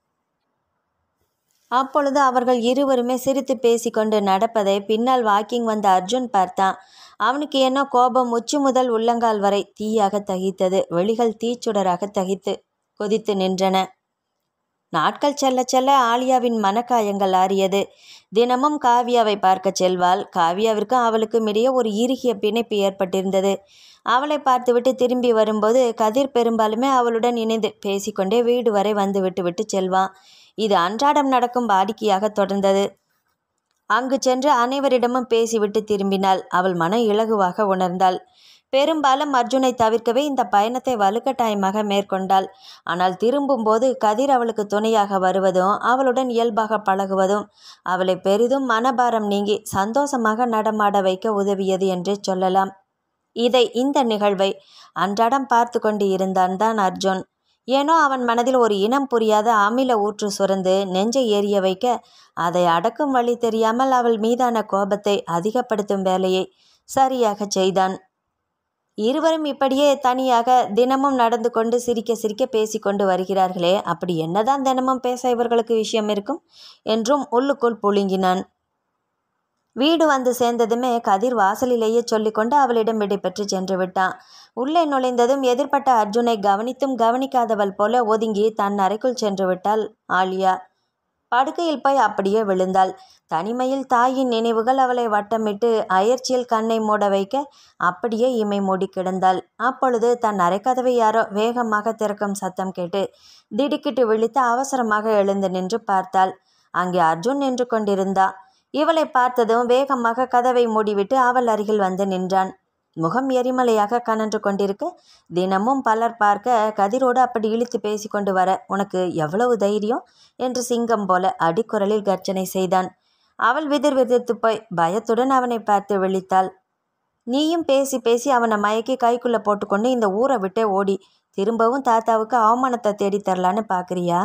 அப்பொழுது அவர்கள் இருவருமே சிரித்து பேசிக்கொண்டு நடப்பதை பின்னால் வாக்கிங் வந்த அர்ஜுன் பார்த்தான் அவனுக்கு என்ன கோபம் உச்சி முதல் உள்ளங்கால் வரை தீயாக தகித்தது வெளிகள் தீச்சுடராக தகித்து கொதித்து நின்றன நாட்கள் செல்ல செல்ல ஆலியாவின் மனக்காயங்கள் ஆறியது தினமும் காவியாவை பார்க்க செல்வாள் காவியாவிற்கும் அவளுக்கும் இடையே ஒரு இறுகிய பிணைப்பு ஏற்பட்டிருந்தது அவளை பார்த்துவிட்டு திரும்பி வரும்போது கதிர் பெரும்பாலுமே அவளுடன் இணைந்து பேசிக்கொண்டே வீடு வரை வந்து விட்டு விட்டு செல்வான் இது அன்றாடம் நடக்கும் வாடிக்கையாக தொடர்ந்தது அங்கு சென்று அனைவரிடமும் பேசிவிட்டு திரும்பினாள் அவள் மன இலகுவாக உணர்ந்தாள் பெரும்பாலும் அர்ஜுனை தவிர்க்கவே இந்த பயணத்தை வலுக்கட்டாயமாக மேற்கொண்டாள் ஆனால் திரும்பும்போது கதிர் அவளுக்கு துணையாக வருவதும் அவளுடன் இயல்பாக பழகுவதும் அவளை பெரிதும் மனபாரம் நீங்கி சந்தோஷமாக நடமாட வைக்க உதவியது என்றே சொல்லலாம் இதை இந்த நிகழ்வை அன்றாடம் பார்த்து கொண்டு இருந்தான் தான் அர்ஜுன் ஏனோ அவன் மனதில் ஒரு இனம் புரியாத அமில ஊற்று சுரந்து நெஞ்சை ஏறிய வைக்க அதை அடக்கும் வழி தெரியாமல் அவள் மீதான கோபத்தை அதிகப்படுத்தும் வேலையை சரியாக செய்தான் இருவரும் இப்படியே தனியாக தினமும் நடந்து கொண்டு சிரிக்க சிரிக்க பேசிக்கொண்டு வருகிறார்களே அப்படி என்னதான் தினமும் பேச இவர்களுக்கு விஷயம் இருக்கும் என்றும் உள்ளுக்குள் புழுங்கினான் வீடு வந்து சேர்ந்ததுமே கதிர் வாசலிலேயே சொல்லிக்கொண்டு அவளிடம் விடைபெற்று சென்று விட்டான் உள்ளே நுழைந்ததும் எதிர்ப்பட்ட அர்ஜுனை கவனித்தும் கவனிக்காதவள் போல ஒதுங்கி தன் அறைக்குள் சென்று விட்டாள் ஆலியா படுக்கையில் போய் அப்படியே விழுந்தாள் தனிமையில் தாயின் நினைவுகள் அவளை வட்டமிட்டு அயர்ச்சியில் கண்ணை மூட வைக்க அப்படியே இமை மூடி கிடந்தாள் அப்பொழுது தன் அரைக்கதவை யாரோ வேகமாக திறக்கும் சத்தம் கேட்டு திடுக்கிட்டு விழித்து அவசரமாக எழுந்து நின்று பார்த்தாள் அங்கே அர்ஜுன் நின்று கொண்டிருந்தா இவளை பார்த்ததும் வேகமாக கதவை மூடிவிட்டு அவள் அருகில் வந்து நின்றான் முகம் எரிமலையாக கனன்று கொண்டிருக்க தினமும் பலர் பார்க்க கதிரோடு அப்படி இழுத்து பேசிக்கொண்டு வர உனக்கு எவ்வளவு தைரியம் என்று சிங்கம் போல அடிக்குரலில் கர்ஜனை செய்தான் அவள் விதிர் விதிர்த்து போய் பயத்துடன் அவனை பார்த்து விழித்தாள் நீயும் பேசி பேசி அவனை மயக்கி கைக்குள்ள போட்டுக்கொண்டு இந்த ஊரை விட்டே ஓடி திரும்பவும் தாத்தாவுக்கு அவமானத்தை தேடி தரலான்னு பார்க்குறியா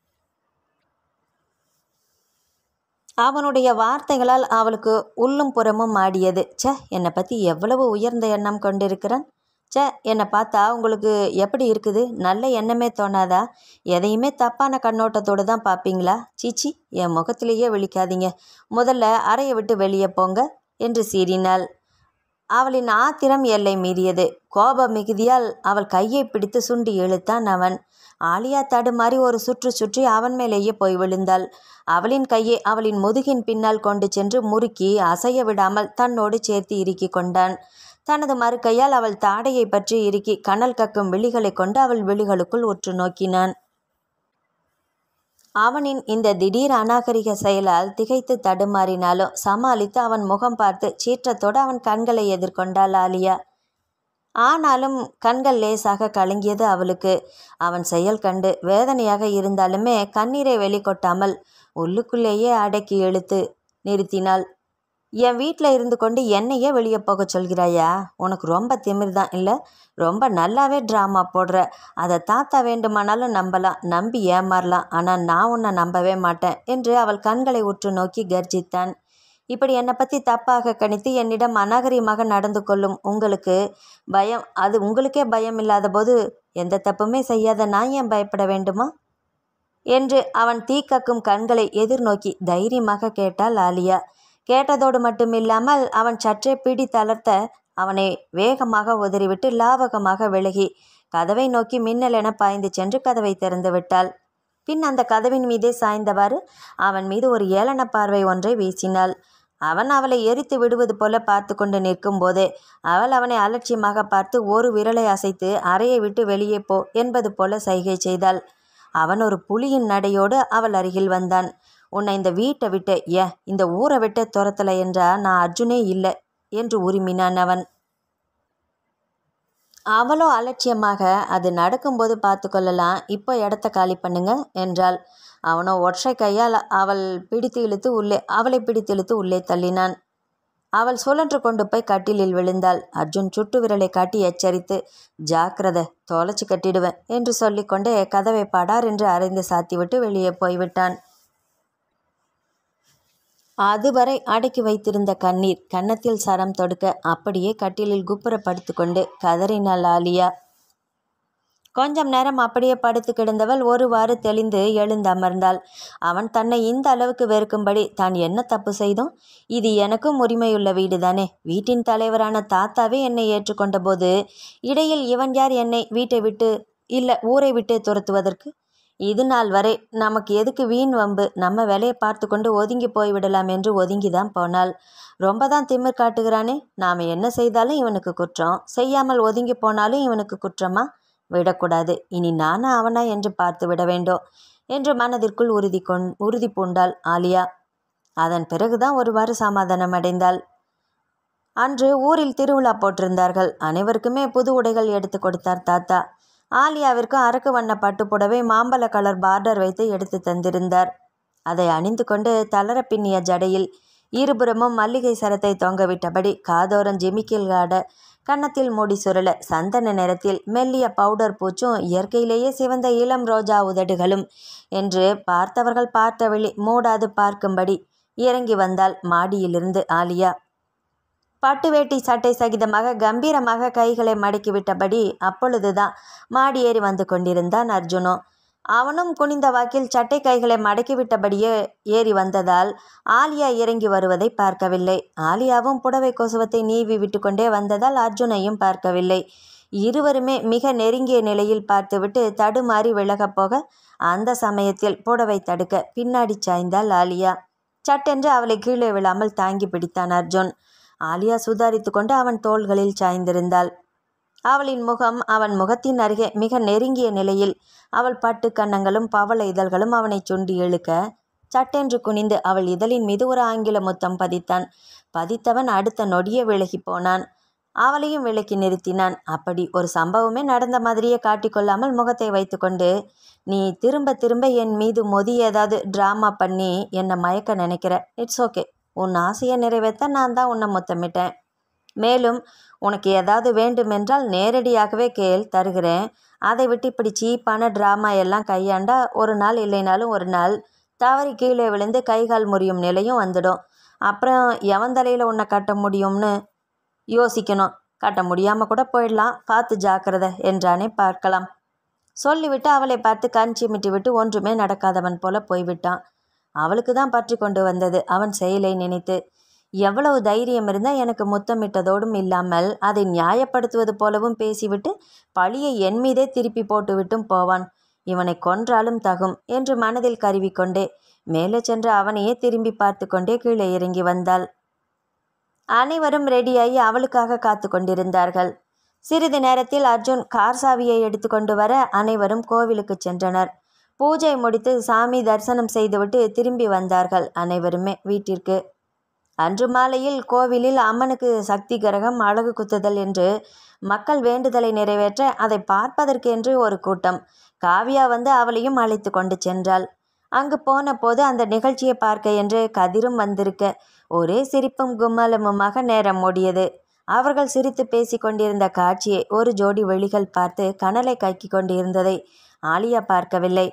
அவனுடைய வார்த்தைகளால் அவளுக்கு உள்ளும் புறமும் ஆடியது ச்சே என்னை பற்றி எவ்வளவு உயர்ந்த எண்ணம் கொண்டிருக்கிறான் ச்சே என்னை பார்த்தா உங்களுக்கு எப்படி இருக்குது நல்ல எண்ணமே தோணாதா எதையுமே தப்பான கண்ணோட்டத்தோடு தான் பார்ப்பீங்களா சீச்சி என் முகத்திலேயே விழிக்காதீங்க முதல்ல அறையை விட்டு வெளியே போங்க என்று சீறினாள் அவளின் ஆத்திரம் எல்லை மீறியது கோப மிகுதியால் அவள் கையை பிடித்து சுண்டி இழுத்தான் அவன் ஆலியா தடுமாறி ஒரு சுற்று சுற்றி அவன் மேலேயே போய் விழுந்தாள் அவளின் கையை அவளின் முதுகின் பின்னால் கொண்டு சென்று முறுக்கி அசைய விடாமல் தன்னோடு சேர்த்து இறுக்கி கொண்டான் தனது மறுக்கையால் அவள் தாடையை பற்றி இறுக்கி கனல் கக்கும் விழிகளை கொண்டு அவள் விழிகளுக்குள் உற்று நோக்கினான் அவனின் இந்த திடீர் அநாகரிக செயலால் திகைத்து தடுமாறினாலும் சமாளித்து அவன் முகம் பார்த்து சீற்றத்தோடு அவன் கண்களை எதிர்கொண்டாள் ஆலியா ஆனாலும் கண்கள் லேசாக கலங்கியது அவளுக்கு அவன் செயல் கண்டு வேதனையாக இருந்தாலுமே கண்ணீரை வெளிக்கொட்டாமல் உள்ளுக்குள்ளேயே அடக்கி இழுத்து நிறுத்தினாள் என் வீட்டில் இருந்து கொண்டு என்னையே வெளியே போக சொல்கிறாயா உனக்கு ரொம்ப திமிர் தான் இல்லை ரொம்ப நல்லாவே ட்ராமா போடுற அதை தாத்தா வேண்டுமானாலும் நம்பலாம் நம்பி ஏமாறலாம் ஆனால் நான் உன்னை நம்பவே மாட்டேன் என்று அவள் கண்களை உற்று நோக்கி கர்ஜித்தான் இப்படி என்னை பற்றி தப்பாக கணித்து என்னிடம் அநாகரிகமாக நடந்து கொள்ளும் உங்களுக்கு பயம் அது உங்களுக்கே பயம் இல்லாத போது எந்த தப்புமே செய்யாத நான் ஏன் பயப்பட வேண்டுமா என்று அவன் தீக்கக்கும் கண்களை எதிர்நோக்கி தைரியமாக கேட்டாள் ஆலியா கேட்டதோடு மட்டுமில்லாமல் அவன் சற்றே பிடி தளர்த்த அவனை வேகமாக உதறிவிட்டு லாவகமாக விலகி கதவை நோக்கி மின்னல் என பாய்ந்து சென்று கதவை திறந்து விட்டாள் பின் அந்த கதவின் மீதே சாய்ந்தவாறு அவன் மீது ஒரு ஏளன பார்வை ஒன்றை வீசினாள் அவன் அவளை எரித்து விடுவது போல பார்த்து கொண்டு நிற்கும் போதே அவள் அவனை அலட்சியமாக பார்த்து ஒரு விரலை அசைத்து அறையை விட்டு வெளியே போ என்பது போல சைகை செய்தாள் அவன் ஒரு புலியின் நடையோடு அவள் அருகில் வந்தான் உன்னை இந்த வீட்டை விட்டு ஏ இந்த ஊரை விட்டு துரத்தலை என்றா நான் அர்ஜுனே இல்லை என்று உரிமினான் அவன் அவளோ அலட்சியமாக அது நடக்கும்போது பார்த்து கொள்ளலாம் இப்போ இடத்த காலி பண்ணுங்க என்றாள் அவனோ ஒற்றை கையால் அவள் பிடித்து இழுத்து உள்ளே அவளை பிடித்து இழுத்து உள்ளே தள்ளினான் அவள் சுழன்று கொண்டு போய் கட்டிலில் விழுந்தாள் அர்ஜுன் சுட்டு விரலை காட்டி எச்சரித்து ஜாக்கிரதை தொலைச்சு கட்டிடுவேன் என்று சொல்லிக்கொண்டே கதவை படார் என்று அரைந்து சாத்திவிட்டு வெளியே போய்விட்டான் அதுவரை அடக்கி வைத்திருந்த கண்ணீர் கன்னத்தில் சரம் தொடுக்க அப்படியே கட்டிலில் குப்புற படுத்துக்கொண்டு கதறினாள் ஆலியா கொஞ்சம் நேரம் அப்படியே படுத்து கிடந்தவள் ஒருவாறு தெளிந்து எழுந்து அமர்ந்தாள் அவன் தன்னை இந்த அளவுக்கு வெறுக்கும்படி தான் என்ன தப்பு செய்தோம் இது எனக்கும் உரிமையுள்ள வீடுதானே வீட்டின் தலைவரான தாத்தாவே என்னை ஏற்றுக்கொண்ட போது இடையில் இவன் யார் என்னை வீட்டை விட்டு இல்லை ஊரை விட்டு துரத்துவதற்கு இது நாள் வரை நமக்கு எதுக்கு வீண் வம்பு நம்ம வேலையை பார்த்து கொண்டு ஒதுங்கி போய்விடலாம் என்று ஒதுங்கி தான் போனாள் ரொம்ப தான் திமிர் காட்டுகிறானே நாம் என்ன செய்தாலும் இவனுக்கு குற்றம் செய்யாமல் ஒதுங்கி போனாலும் இவனுக்கு குற்றமா விடக்கூடாது இனி நானா அவனா என்று பார்த்து விட வேண்டும் என்று மனதிற்குள் உறுதி கொண் உறுதி பூண்டாள் ஆலியா அதன் பிறகுதான் ஒருவாறு சமாதானம் அடைந்தாள் அன்று ஊரில் திருவிழா போட்டிருந்தார்கள் அனைவருக்குமே புது உடைகள் எடுத்து கொடுத்தார் தாத்தா ஆலியாவிற்கு அரக்கு வண்ண பட்டு புடவை மாம்பழ கலர் பார்டர் வைத்து எடுத்து தந்திருந்தார் அதை அணிந்து கொண்டு தளர பின்னிய ஜடையில் இருபுறமும் மல்லிகை சரத்தை தொங்கவிட்டபடி காதோரம் ஜிமிக்கில் ஆட கன்னத்தில் மூடி சுருள சந்தன நிறத்தில் மெல்லிய பவுடர் பூச்சும் இயற்கையிலேயே சிவந்த இளம் ரோஜா உதடுகளும் என்று பார்த்தவர்கள் பார்த்த வழி மூடாது பார்க்கும்படி இறங்கி வந்தாள் மாடியிலிருந்து ஆலியா பட்டு வேட்டி சட்டை சகிதமாக கம்பீரமாக கைகளை மடக்கிவிட்டபடி அப்பொழுதுதான் மாடி ஏறி வந்து கொண்டிருந்தான் அர்ஜுனோ அவனும் குனிந்த வாக்கில் சட்டை கைகளை மடக்கிவிட்டபடியே ஏறி வந்ததால் ஆலியா இறங்கி வருவதை பார்க்கவில்லை ஆலியாவும் புடவை கொசுவத்தை நீவி விட்டுக்கொண்டே வந்ததால் அர்ஜுனையும் பார்க்கவில்லை இருவருமே மிக நெருங்கிய நிலையில் பார்த்துவிட்டு தடுமாறி விலகப் போக அந்த சமயத்தில் புடவை தடுக்க பின்னாடி சாய்ந்தாள் ஆலியா சட்டென்று அவளை கீழே விழாமல் தாங்கி பிடித்தான் அர்ஜுன் ஆலியா சுதாரித்து கொண்டு அவன் தோள்களில் சாய்ந்திருந்தாள் அவளின் முகம் அவன் முகத்தின் அருகே மிக நெருங்கிய நிலையில் அவள் பட்டு கன்னங்களும் பவள இதழ்களும் அவனை சுண்டி இழுக்க சட்டென்று குனிந்து அவள் இதழின் மீது ஒரு ஆங்கில முத்தம் பதித்தான் பதித்தவன் அடுத்த நொடியே விலகி போனான் அவளையும் விலக்கி நிறுத்தினான் அப்படி ஒரு சம்பவமே நடந்த மாதிரியே காட்டிக்கொள்ளாமல் முகத்தை வைத்துக்கொண்டு நீ திரும்ப திரும்ப என் மீது மொதி ஏதாவது ட்ராமா பண்ணி என்னை மயக்க நினைக்கிற இட்ஸ் ஓகே உன் ஆசையை நிறைவேற்ற நான் தான் உன்னை முத்தமிட்டேன் மேலும் உனக்கு ஏதாவது வேண்டுமென்றால் நேரடியாகவே கேள் தருகிறேன் அதை விட்டு இப்படி சீப்பான ட்ராமா எல்லாம் கையாண்டா ஒரு நாள் இல்லைனாலும் ஒரு நாள் தவறி கீழே விழுந்து கைகால் முறியும் நிலையும் வந்துடும் அப்புறம் எவன் தலையில் உன்னை கட்ட முடியும்னு யோசிக்கணும் கட்ட முடியாமல் கூட போயிடலாம் பார்த்து ஜாக்கிரதை என்றானே பார்க்கலாம் சொல்லிவிட்டு அவளை பார்த்து கண் சிமிட்டி விட்டு ஒன்றுமே நடக்காதவன் போல போய்விட்டான் அவளுக்கு தான் பற்றி கொண்டு வந்தது அவன் செயலை நினைத்து எவ்வளவு தைரியம் இருந்தால் எனக்கு முத்தமிட்டதோடும் இல்லாமல் அதை நியாயப்படுத்துவது போலவும் பேசிவிட்டு பழியை என் மீதே திருப்பி போட்டுவிட்டும் போவான் இவனை கொன்றாலும் தகும் என்று மனதில் கருவிக்கொண்டே மேலே சென்று அவனையே திரும்பி பார்த்து கொண்டே கீழே இறங்கி வந்தாள் அனைவரும் ரெடியாகி அவளுக்காக காத்து கொண்டிருந்தார்கள் சிறிது நேரத்தில் அர்ஜுன் கார் சாவியை எடுத்துக்கொண்டு வர அனைவரும் கோவிலுக்கு சென்றனர் பூஜை முடித்து சாமி தரிசனம் செய்துவிட்டு திரும்பி வந்தார்கள் அனைவருமே வீட்டிற்கு அன்று மாலையில் கோவிலில் அம்மனுக்கு சக்தி கிரகம் அழகு குத்துதல் என்று மக்கள் வேண்டுதலை நிறைவேற்ற அதை பார்ப்பதற்கென்று ஒரு கூட்டம் காவியா வந்து அவளையும் அழைத்து கொண்டு சென்றாள் அங்கு போன போது அந்த நிகழ்ச்சியை பார்க்க என்று கதிரும் வந்திருக்க ஒரே சிரிப்பும் கும்மலமுமாக நேரம் ஓடியது அவர்கள் சிரித்து பேசி கொண்டிருந்த காட்சியை ஒரு ஜோடி வெளிகள் பார்த்து கனலை கக்கி கொண்டிருந்ததை ஆலியா பார்க்கவில்லை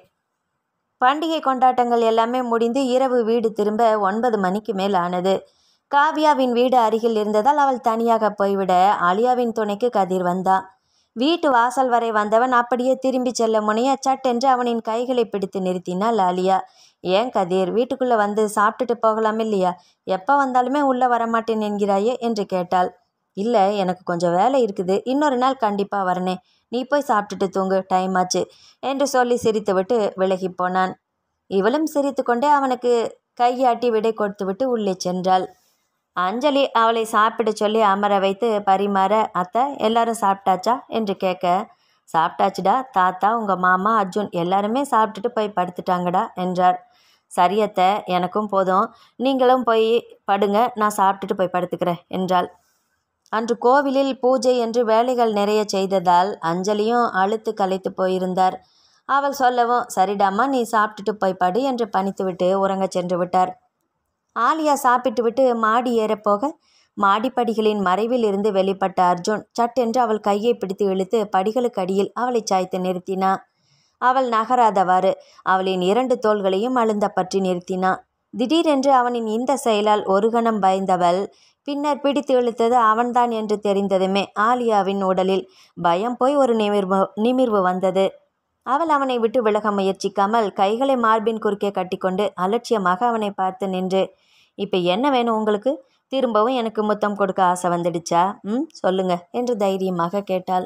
பண்டிகை கொண்டாட்டங்கள் எல்லாமே முடிந்து இரவு வீடு திரும்ப ஒன்பது மணிக்கு மேல் ஆனது காவியாவின் வீடு அருகில் இருந்ததால் அவள் தனியாக போய்விட ஆலியாவின் துணைக்கு கதிர் வந்தா வீட்டு வாசல் வரை வந்தவன் அப்படியே திரும்பி செல்ல முனைய சட்டென்று அவனின் கைகளை பிடித்து நிறுத்தினாள் ஆலியா ஏன் கதிர் வீட்டுக்குள்ளே வந்து சாப்பிட்டுட்டு போகலாம் இல்லையா எப்போ வந்தாலுமே உள்ளே வரமாட்டேன் என்கிறாயே என்று கேட்டாள் இல்லை எனக்கு கொஞ்சம் வேலை இருக்குது இன்னொரு நாள் கண்டிப்பாக வரனே நீ போய் சாப்பிட்டுட்டு தூங்கு டைம் ஆச்சு என்று சொல்லி சிரித்துவிட்டு விலகி போனான் இவளும் சிரித்துக்கொண்டே அவனுக்கு கையாட்டி விடை கொடுத்துவிட்டு உள்ளே சென்றாள் அஞ்சலி அவளை சாப்பிட சொல்லி அமர வைத்து பரிமாற அத்தை எல்லாரும் சாப்பிட்டாச்சா என்று கேட்க சாப்பிட்டாச்சுடா தாத்தா உங்கள் மாமா அர்ஜுன் எல்லாருமே சாப்பிட்டுட்டு போய் படுத்துட்டாங்கடா என்றார் சரியத்த எனக்கும் போதும் நீங்களும் போய் படுங்க நான் சாப்பிட்டுட்டு போய் படுத்துக்கிறேன் என்றாள் அன்று கோவிலில் பூஜை என்று வேலைகள் நிறைய செய்ததால் அஞ்சலியும் அழுத்து கலைத்து போயிருந்தார் அவள் சொல்லவும் சரிடாம்மா நீ சாப்பிட்டுட்டு போய் படு என்று பணித்துவிட்டு உறங்கச் சென்று விட்டார் ஆலியா சாப்பிட்டு விட்டு மாடி ஏறப்போக மாடிப்படிகளின் மறைவில் இருந்து வெளிப்பட்ட அர்ஜுன் சட்டென்று அவள் கையை பிடித்து இழுத்து படிகளுக்கு அடியில் அவளை சாய்த்து நிறுத்தினா அவள் நகராதவாறு அவளின் இரண்டு தோள்களையும் அழுந்த பற்றி நிறுத்தினா திடீரென்று அவனின் இந்த செயலால் ஒரு கணம் பயந்தவள் பின்னர் பிடித்து இழுத்தது அவன்தான் என்று தெரிந்ததுமே ஆலியாவின் உடலில் பயம் போய் ஒரு நிமிர்வு நிமிர்வு வந்தது அவள் அவனை விட்டு விலக முயற்சிக்காமல் கைகளை மார்பின் குறுக்கே கட்டிக்கொண்டு அலட்சியமாக அவனை பார்த்து நின்று இப்போ என்ன வேணும் உங்களுக்கு திரும்பவும் எனக்கு முத்தம் கொடுக்க ஆசை வந்துடுச்சா ம் சொல்லுங்க என்று தைரியமாக கேட்டாள்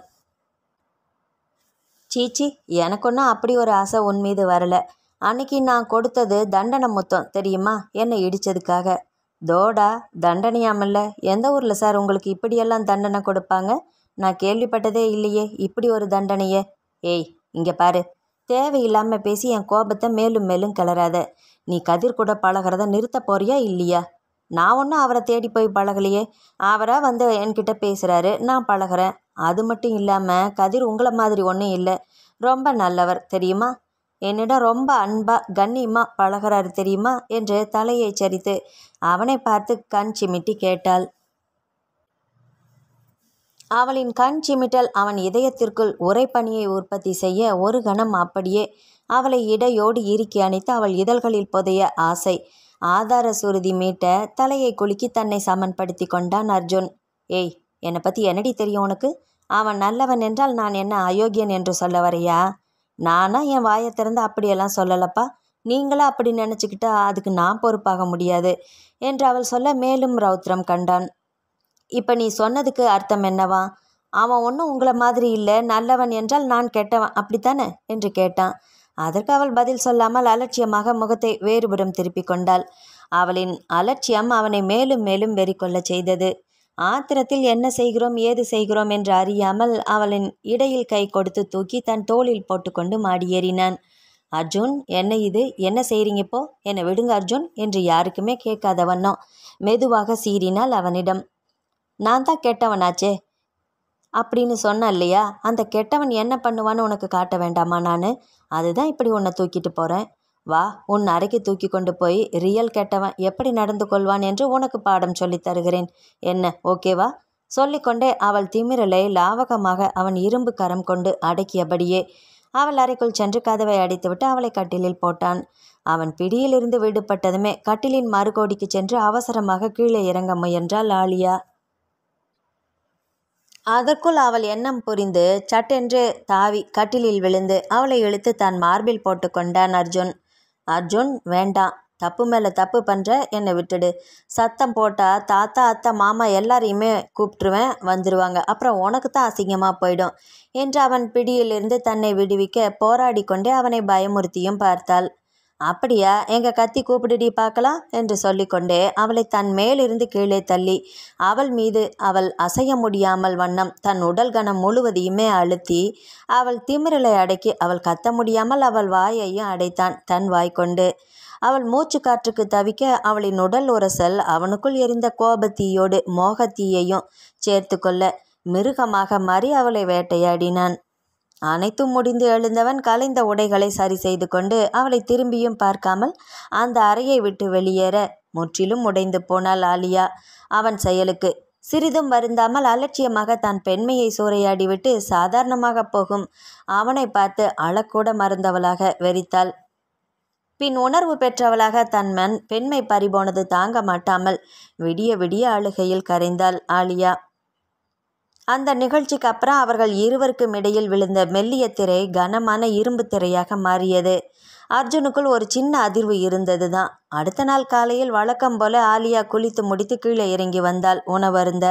சீச்சி எனக்கு ஒன்றும் அப்படி ஒரு ஆசை உன் மீது வரல அன்னைக்கு நான் கொடுத்தது தண்டனை முத்தம் தெரியுமா என்னை இடிச்சதுக்காக தோடா தண்டனையாமல்ல எந்த ஊரில் சார் உங்களுக்கு இப்படியெல்லாம் தண்டனை கொடுப்பாங்க நான் கேள்விப்பட்டதே இல்லையே இப்படி ஒரு தண்டனையே ஏய் இங்கே பாரு தேவையில்லாமல் பேசி என் கோபத்தை மேலும் மேலும் கிளறாத நீ கதிர் கூட பழகிறத நிறுத்த போறியா இல்லையா நான் ஒன்றும் அவரை தேடி போய் பழகலையே அவராக வந்து என்கிட்ட பேசுகிறாரு நான் பழகிறேன் அது மட்டும் இல்லாமல் கதிர் உங்களை மாதிரி ஒன்றும் இல்லை ரொம்ப நல்லவர் தெரியுமா என்னிடம் ரொம்ப அன்பா கண்ணியமா பழகிறாரு தெரியுமா என்று தலையை சரித்து அவனை பார்த்து கண் சிமிட்டி கேட்டாள் அவளின் கண் சிமிட்டல் அவன் இதயத்திற்குள் உரைப்பணியை உற்பத்தி செய்ய ஒரு கணம் அப்படியே அவளை இடையோடு இறுக்கி அணைத்து அவள் இதழ்களில் புதைய ஆசை ஆதார சுருதி மீட்ட தலையை குலுக்கி தன்னை சமன்படுத்தி கொண்டான் அர்ஜுன் ஏய் என்னை பற்றி என்னடி தெரியும் உனக்கு அவன் நல்லவன் என்றால் நான் என்ன அயோக்கியன் என்று சொல்ல வரையா நானா என் வாயை திறந்து அப்படியெல்லாம் சொல்லலப்பா நீங்களா அப்படி நினச்சிக்கிட்டா அதுக்கு நான் பொறுப்பாக முடியாது என்று அவள் சொல்ல மேலும் ரௌத்ரம் கண்டான் இப்போ நீ சொன்னதுக்கு அர்த்தம் என்னவா அவன் ஒன்றும் உங்களை மாதிரி இல்லை நல்லவன் என்றால் நான் கெட்டவன் அப்படித்தானே என்று கேட்டான் அதற்கு அவள் பதில் சொல்லாமல் அலட்சியமாக முகத்தை வேறுபுறம் திருப்பிக் கொண்டாள் அவளின் அலட்சியம் அவனை மேலும் மேலும் வெறி கொள்ளச் செய்தது ஆத்திரத்தில் என்ன செய்கிறோம் ஏது செய்கிறோம் என்று அறியாமல் அவளின் இடையில் கை கொடுத்து தூக்கி தன் தோளில் போட்டுக்கொண்டு மாடியேறினான் அர்ஜுன் என்ன இது என்ன செய்றீங்க இப்போ என்னை விடுங்க அர்ஜுன் என்று யாருக்குமே கேட்காத வண்ணம் மெதுவாக சீறினாள் அவனிடம் நான் தான் கெட்டவனாச்சே அப்படின்னு சொன்ன இல்லையா அந்த கெட்டவன் என்ன பண்ணுவான்னு உனக்கு காட்ட வேண்டாமா நான் அதுதான் இப்படி உன்னை தூக்கிட்டு போகிறேன் வா உன் அறைக்கு தூக்கி கொண்டு போய் ரியல் கெட்டவன் எப்படி நடந்து கொள்வான் என்று உனக்கு பாடம் சொல்லித் தருகிறேன் என்ன ஓகேவா சொல்லிக்கொண்டே அவள் திமிரலை லாவகமாக அவன் இரும்பு கரம் கொண்டு அடக்கியபடியே அவள் அறைக்குள் சென்று கதவை அடைத்துவிட்டு அவளை கட்டிலில் போட்டான் அவன் பிடியிலிருந்து விடுபட்டதுமே கட்டிலின் மறுகோடிக்கு சென்று அவசரமாக கீழே இறங்க முயன்றாள் ஆலியா அதற்குள் அவள் எண்ணம் புரிந்து சட்டென்று தாவி கட்டிலில் விழுந்து அவளை இழுத்து தன் மார்பில் போட்டு கொண்டான் அர்ஜுன் அர்ஜுன் வேண்டாம் தப்பு மேலே தப்பு பண்ணுற என்னை விட்டுடு சத்தம் போட்டால் தாத்தா அத்தை மாமா எல்லாரையுமே கூப்பிட்டுருவேன் வந்துடுவாங்க அப்புறம் உனக்கு தான் அசிங்கமாக போயிடும் என்று அவன் பிடியிலிருந்து தன்னை விடுவிக்க போராடி கொண்டே அவனை பயமுறுத்தியும் பார்த்தாள் அப்படியா எங்க கத்தி கூப்பிடுடி பார்க்கலாம் என்று சொல்லிக்கொண்டே அவளை தன் மேலிருந்து கீழே தள்ளி அவள் மீது அவள் அசைய முடியாமல் வண்ணம் தன் உடல் கனம் முழுவதையுமே அழுத்தி அவள் திமிரலை அடக்கி அவள் கத்த முடியாமல் அவள் வாயையும் அடைத்தான் தன் வாய் கொண்டு அவள் மூச்சு காற்றுக்கு தவிக்க அவளின் உடல் உரசல் அவனுக்குள் எரிந்த கோபத்தீயோடு மோகத்தீயையும் சேர்த்து கொள்ள மிருகமாக மாறி அவளை வேட்டையாடினான் அனைத்தும் முடிந்து எழுந்தவன் கலைந்த உடைகளை சரி செய்து கொண்டு அவளை திரும்பியும் பார்க்காமல் அந்த அறையை விட்டு வெளியேற முற்றிலும் உடைந்து போனாள் ஆலியா அவன் செயலுக்கு சிறிதும் வருந்தாமல் அலட்சியமாக தன் பெண்மையை சூறையாடிவிட்டு சாதாரணமாக போகும் அவனை பார்த்து அழக்கூட மறந்தவளாக வெறித்தாள் பின் உணர்வு பெற்றவளாக தன் மண் பெண்மை பறிபோனது தாங்க மாட்டாமல் விடிய விடிய அழுகையில் கரைந்தாள் ஆலியா அந்த நிகழ்ச்சிக்கு அப்புறம் அவர்கள் இருவருக்கும் இடையில் விழுந்த மெல்லிய திரை கனமான இரும்பு திரையாக மாறியது அர்ஜுனுக்குள் ஒரு சின்ன அதிர்வு இருந்தது தான் அடுத்த நாள் காலையில் வழக்கம் போல ஆலியா குளித்து முடித்து கீழே இறங்கி வந்தாள் உணவருந்த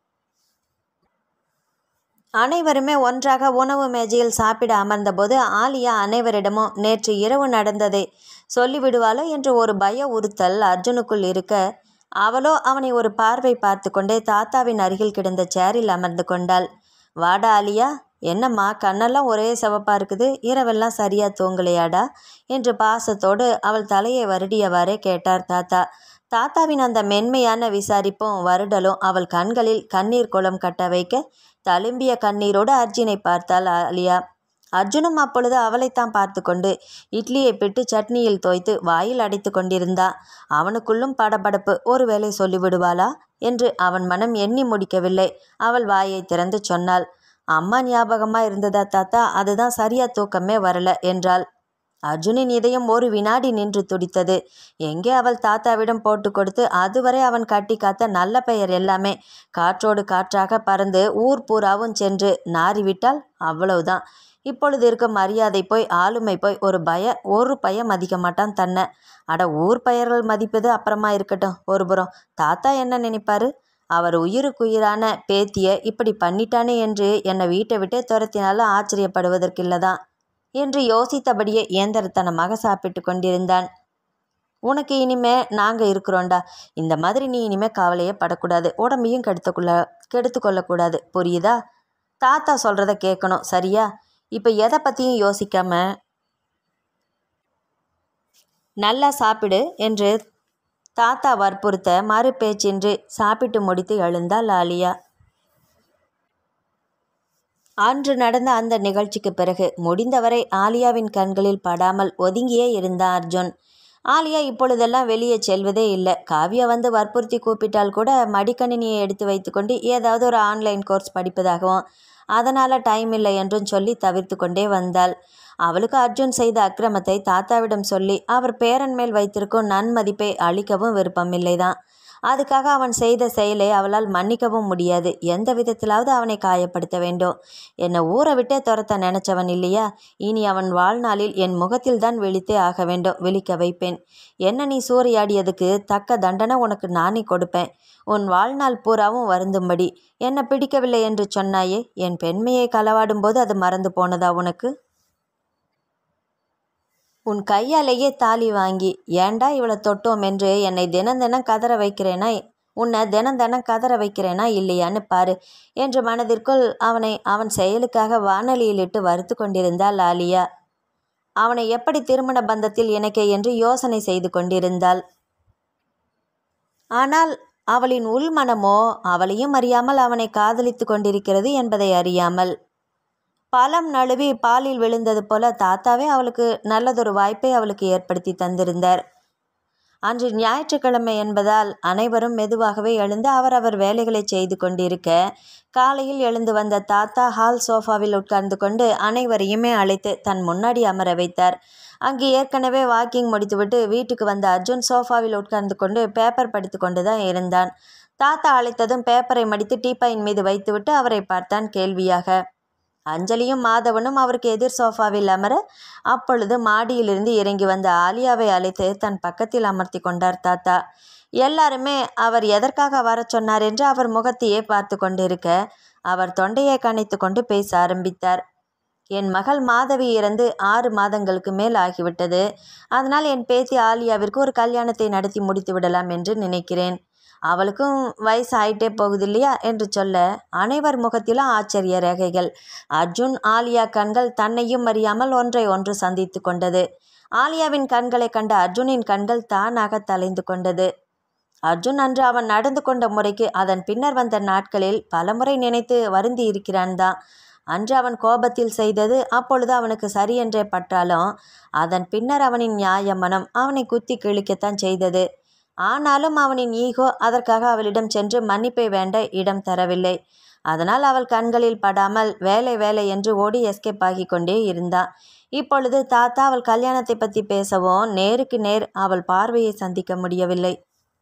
அனைவருமே ஒன்றாக உணவு மேஜையில் சாப்பிட அமர்ந்தபோது ஆலியா அனைவரிடமும் நேற்று இரவு நடந்ததை சொல்லிவிடுவாளோ என்று ஒரு பய உறுத்தல் அர்ஜுனுக்குள் இருக்க அவளோ அவனை ஒரு பார்வை பார்த்து கொண்டே தாத்தாவின் அருகில் கிடந்த சேரில் அமர்ந்து கொண்டாள் வாடா ஆலியா என்னம்மா கண்ணெல்லாம் ஒரே சிவப்பா இருக்குது இரவெல்லாம் சரியா தூங்கலையாடா என்று பாசத்தோடு அவள் தலையை வருடியவாறே கேட்டார் தாத்தா தாத்தாவின் அந்த மென்மையான விசாரிப்பும் வருடலும் அவள் கண்களில் கண்ணீர் குளம் கட்ட வைக்க தழும்பிய கண்ணீரோடு அர்ஜுனை பார்த்தாள் ஆலியா அர்ஜுனும் அப்பொழுது அவளைத்தான் பார்த்து கொண்டு இட்லியை பிட்டு சட்னியில் தோய்த்து வாயில் அடைத்து கொண்டிருந்தா அவனுக்குள்ளும் படபடப்பு ஒருவேளை சொல்லிவிடுவாளா என்று அவன் மனம் எண்ணி முடிக்கவில்லை அவள் வாயை திறந்து சொன்னாள் அம்மா ஞாபகமா இருந்ததா தாத்தா அதுதான் சரியா தூக்கமே வரல என்றாள் அர்ஜுனின் இதயம் ஒரு வினாடி நின்று துடித்தது எங்கே அவள் தாத்தாவிடம் போட்டு கொடுத்து அதுவரை அவன் கட்டி காத்த நல்ல பெயர் எல்லாமே காற்றோடு காற்றாக பறந்து ஊர் பூராவும் சென்று நாறிவிட்டால் அவ்வளவுதான் இப்பொழுது இருக்கும் மரியாதை போய் ஆளுமை போய் ஒரு பய ஒரு பய மதிக்க மாட்டான் தன்னை அட ஊர் பெயர்கள் மதிப்பது அப்புறமா இருக்கட்டும் ஒரு புறம் தாத்தா என்ன நினைப்பாரு அவர் உயிருக்குயிரான பேத்திய இப்படி பண்ணிட்டானே என்று என்னை வீட்டை விட்டே துரத்தினாலும் ஆச்சரியப்படுவதற்கில்லதான் என்று யோசித்தபடியே இயந்திரத்தனமாக சாப்பிட்டு கொண்டிருந்தான் உனக்கு இனிமே நாங்கள் இருக்கிறோண்டா இந்த மாதிரி நீ இனிமே கவலையே படக்கூடாது உடம்பையும் கெடுத்துக்கொள்ள கெடுத்து கொள்ளக்கூடாது புரியுதா தாத்தா சொல்கிறத கேட்கணும் சரியா இப்போ எதை பற்றியும் யோசிக்காம நல்லா சாப்பிடு என்று தாத்தா வற்புறுத்த மறு பேச்சின்றி சாப்பிட்டு முடித்து எழுந்தாள் ஆலியா அன்று நடந்த அந்த நிகழ்ச்சிக்கு பிறகு முடிந்தவரை ஆலியாவின் கண்களில் படாமல் ஒதுங்கியே இருந்தான் அர்ஜுன் ஆலியா இப்பொழுதெல்லாம் வெளியே செல்வதே இல்லை காவியா வந்து வற்புறுத்தி கூப்பிட்டால் கூட மடிக்கணினியை எடுத்து வைத்துக்கொண்டு ஏதாவது ஒரு ஆன்லைன் கோர்ஸ் படிப்பதாகவும் அதனால் டைம் இல்லை என்றும் சொல்லி தவிர்த்து கொண்டே வந்தாள் அவளுக்கு அர்ஜுன் செய்த அக்கிரமத்தை தாத்தாவிடம் சொல்லி அவர் பேரன் மேல் வைத்திருக்கும் நன்மதிப்பை அளிக்கவும் விருப்பமில்லைதான் அதுக்காக அவன் செய்த செயலை அவளால் மன்னிக்கவும் முடியாது எந்த விதத்திலாவது அவனை காயப்படுத்த வேண்டும் என்னை ஊரை விட்டே துரத்த நினைச்சவன் இல்லையா இனி அவன் வாழ்நாளில் என் முகத்தில் தான் விழித்தே ஆக வேண்டும் விழிக்க வைப்பேன் என்ன நீ சூறையாடியதுக்கு தக்க தண்டனை உனக்கு நானே கொடுப்பேன் உன் வாழ்நாள் பூராவும் வருந்தும்படி என்ன பிடிக்கவில்லை என்று சொன்னாயே என் பெண்மையை களவாடும் போது அது மறந்து போனதா உனக்கு உன் கையாலேயே தாலி வாங்கி ஏண்டா இவளை தொட்டோம் என்று என்னை தினம் தினம் கதற வைக்கிறேனா உன்னை தினம் தினம் கதற வைக்கிறேனா இல்லையான்னு பாரு என்று மனதிற்குள் அவனை அவன் செயலுக்காக வானொலியிலிட்டு வறுத்து கொண்டிருந்தாள் ஆலியா அவனை எப்படி திருமண பந்தத்தில் இணைக்க என்று யோசனை செய்து கொண்டிருந்தாள் ஆனால் அவளின் உள்மனமோ அவளையும் அறியாமல் அவனை காதலித்து கொண்டிருக்கிறது என்பதை அறியாமல் பழம் நழுவி பாலில் விழுந்தது போல தாத்தாவே அவளுக்கு நல்லதொரு வாய்ப்பை அவளுக்கு ஏற்படுத்தி தந்திருந்தார் அன்று ஞாயிற்றுக்கிழமை என்பதால் அனைவரும் மெதுவாகவே எழுந்து அவரவர் வேலைகளை செய்து கொண்டிருக்க காலையில் எழுந்து வந்த தாத்தா ஹால் சோஃபாவில் உட்கார்ந்து கொண்டு அனைவரையுமே அழைத்து தன் முன்னாடி அமர வைத்தார் அங்கு ஏற்கனவே வாக்கிங் முடித்துவிட்டு வீட்டுக்கு வந்த அர்ஜுன் சோஃபாவில் உட்கார்ந்து கொண்டு பேப்பர் படித்து கொண்டு தான் இருந்தான் தாத்தா அழைத்ததும் பேப்பரை மடித்து டீப்பாயின் மீது வைத்துவிட்டு அவரை பார்த்தான் கேள்வியாக அஞ்சலியும் மாதவனும் அவருக்கு எதிர் சோஃபாவில் அமர அப்பொழுது மாடியிலிருந்து இறங்கி வந்த ஆலியாவை அழைத்து தன் பக்கத்தில் அமர்த்தி கொண்டார் தாத்தா எல்லாருமே அவர் எதற்காக வரச் சொன்னார் என்று அவர் முகத்தையே பார்த்து கொண்டிருக்க அவர் தொண்டையை கனைத்து கொண்டு பேச ஆரம்பித்தார் என் மகள் மாதவி இறந்து ஆறு மாதங்களுக்கு மேல் ஆகிவிட்டது அதனால் என் பேத்தி ஆலியாவிற்கு ஒரு கல்யாணத்தை நடத்தி முடித்து விடலாம் என்று நினைக்கிறேன் அவளுக்கும் வயசு ஆயிட்டே போகுது இல்லையா என்று சொல்ல அனைவர் முகத்திலும் ஆச்சரிய ரேகைகள் அர்ஜுன் ஆலியா கண்கள் தன்னையும் அறியாமல் ஒன்றை ஒன்று சந்தித்து கொண்டது ஆலியாவின் கண்களை கண்ட அர்ஜுனின் கண்கள் தானாக தலைந்து கொண்டது அர்ஜுன் அன்று அவன் நடந்து கொண்ட முறைக்கு அதன் பின்னர் வந்த நாட்களில் பலமுறை நினைத்து வருந்தி இருக்கிறான் தான் அன்று அவன் கோபத்தில் செய்தது அப்பொழுது அவனுக்கு சரியென்றே பட்டாலும் அதன் பின்னர் அவனின் நியாய மனம் அவனை குத்தி கிழிக்கத்தான் செய்தது ஆனாலும் அவனின் ஈகோ அதற்காக அவளிடம் சென்று மன்னிப்பை வேண்ட இடம் தரவில்லை அதனால் அவள் கண்களில் படாமல் வேலை வேலை என்று ஓடி எஸ்கேப் ஆகி கொண்டே இருந்தான் இப்பொழுது தாத்தா அவள் கல்யாணத்தை பற்றி பேசவும் நேருக்கு நேர் அவள் பார்வையை சந்திக்க முடியவில்லை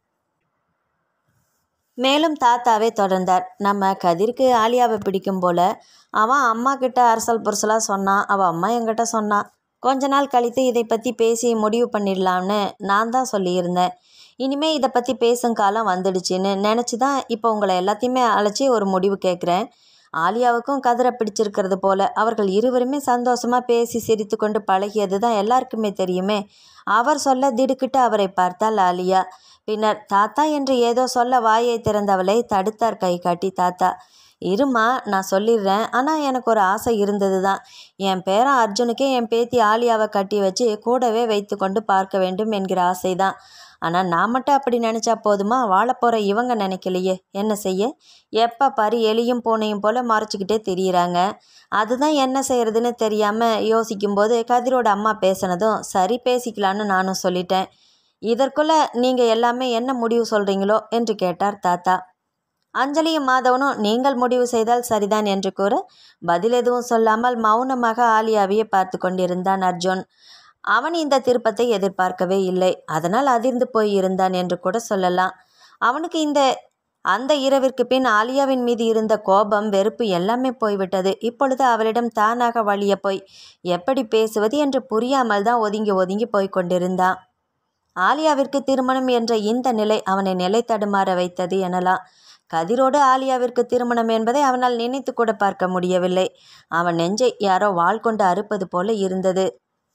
மேலும் தாத்தாவே தொடர்ந்தார் நம்ம கதிருக்கு ஆலியாவை பிடிக்கும் போல அவன் அம்மா கிட்ட அரசல் புரசலாக சொன்னான் அவள் அம்மா என்கிட்ட சொன்னான் கொஞ்ச நாள் கழித்து இதை பற்றி பேசி முடிவு பண்ணிடலாம்னு நான் தான் சொல்லியிருந்தேன் இனிமே இதை பற்றி பேசும் காலம் வந்துடுச்சுன்னு நினச்சி தான் இப்போ உங்களை எல்லாத்தையுமே அழைச்சி ஒரு முடிவு கேட்குறேன் ஆலியாவுக்கும் கதிரை பிடிச்சிருக்கிறது போல அவர்கள் இருவருமே சந்தோஷமாக பேசி சிரித்து கொண்டு பழகியது தான் எல்லாருக்குமே தெரியுமே அவர் சொல்ல திடுக்கிட்டு அவரை பார்த்தாள் ஆலியா பின்னர் தாத்தா என்று ஏதோ சொல்ல வாயை திறந்தவளை தடுத்தார் கை காட்டி தாத்தா இருமா நான் சொல்லிடுறேன் ஆனால் எனக்கு ஒரு ஆசை இருந்தது தான் என் பேரன் அர்ஜுனுக்கே என் பேத்தி ஆலியாவை கட்டி வச்சு கூடவே வைத்து கொண்டு பார்க்க வேண்டும் என்கிற ஆசை தான் ஆனால் நான் மட்டும் அப்படி நினச்சா போதுமா வாழப்போகிற இவங்க நினைக்கலையே என்ன செய்ய எப்போ பாரு எலியும் பூனையும் போல் மறைச்சிக்கிட்டே திரியிறாங்க அதுதான் என்ன செய்யறதுன்னு தெரியாமல் யோசிக்கும்போது கதிரோட அம்மா பேசினதும் சரி பேசிக்கலான்னு நானும் சொல்லிட்டேன் இதற்குள்ளே நீங்கள் எல்லாமே என்ன முடிவு சொல்கிறீங்களோ என்று கேட்டார் தாத்தா அஞ்சலியும் மாதவனும் நீங்கள் முடிவு செய்தால் சரிதான் என்று கூற பதில் எதுவும் சொல்லாமல் மௌனமாக ஆலியாவையே பார்த்து கொண்டிருந்தான் அர்ஜுன் அவன் இந்த திருப்பத்தை எதிர்பார்க்கவே இல்லை அதனால் அதிர்ந்து போய் இருந்தான் என்று கூட சொல்லலாம் அவனுக்கு இந்த அந்த இரவிற்கு பின் ஆலியாவின் மீது இருந்த கோபம் வெறுப்பு எல்லாமே போய்விட்டது இப்பொழுது அவளிடம் தானாக வழிய போய் எப்படி பேசுவது என்று புரியாமல் தான் ஒதுங்கி ஒதுங்கி போய் கொண்டிருந்தான் ஆலியாவிற்கு திருமணம் என்ற இந்த நிலை அவனை நிலை தடுமாற வைத்தது எனலாம் கதிரோடு ஆலியாவிற்கு திருமணம் என்பதை அவனால் நினைத்து கூட பார்க்க முடியவில்லை அவன் நெஞ்சை யாரோ வாள் கொண்டு அறுப்பது போல இருந்தது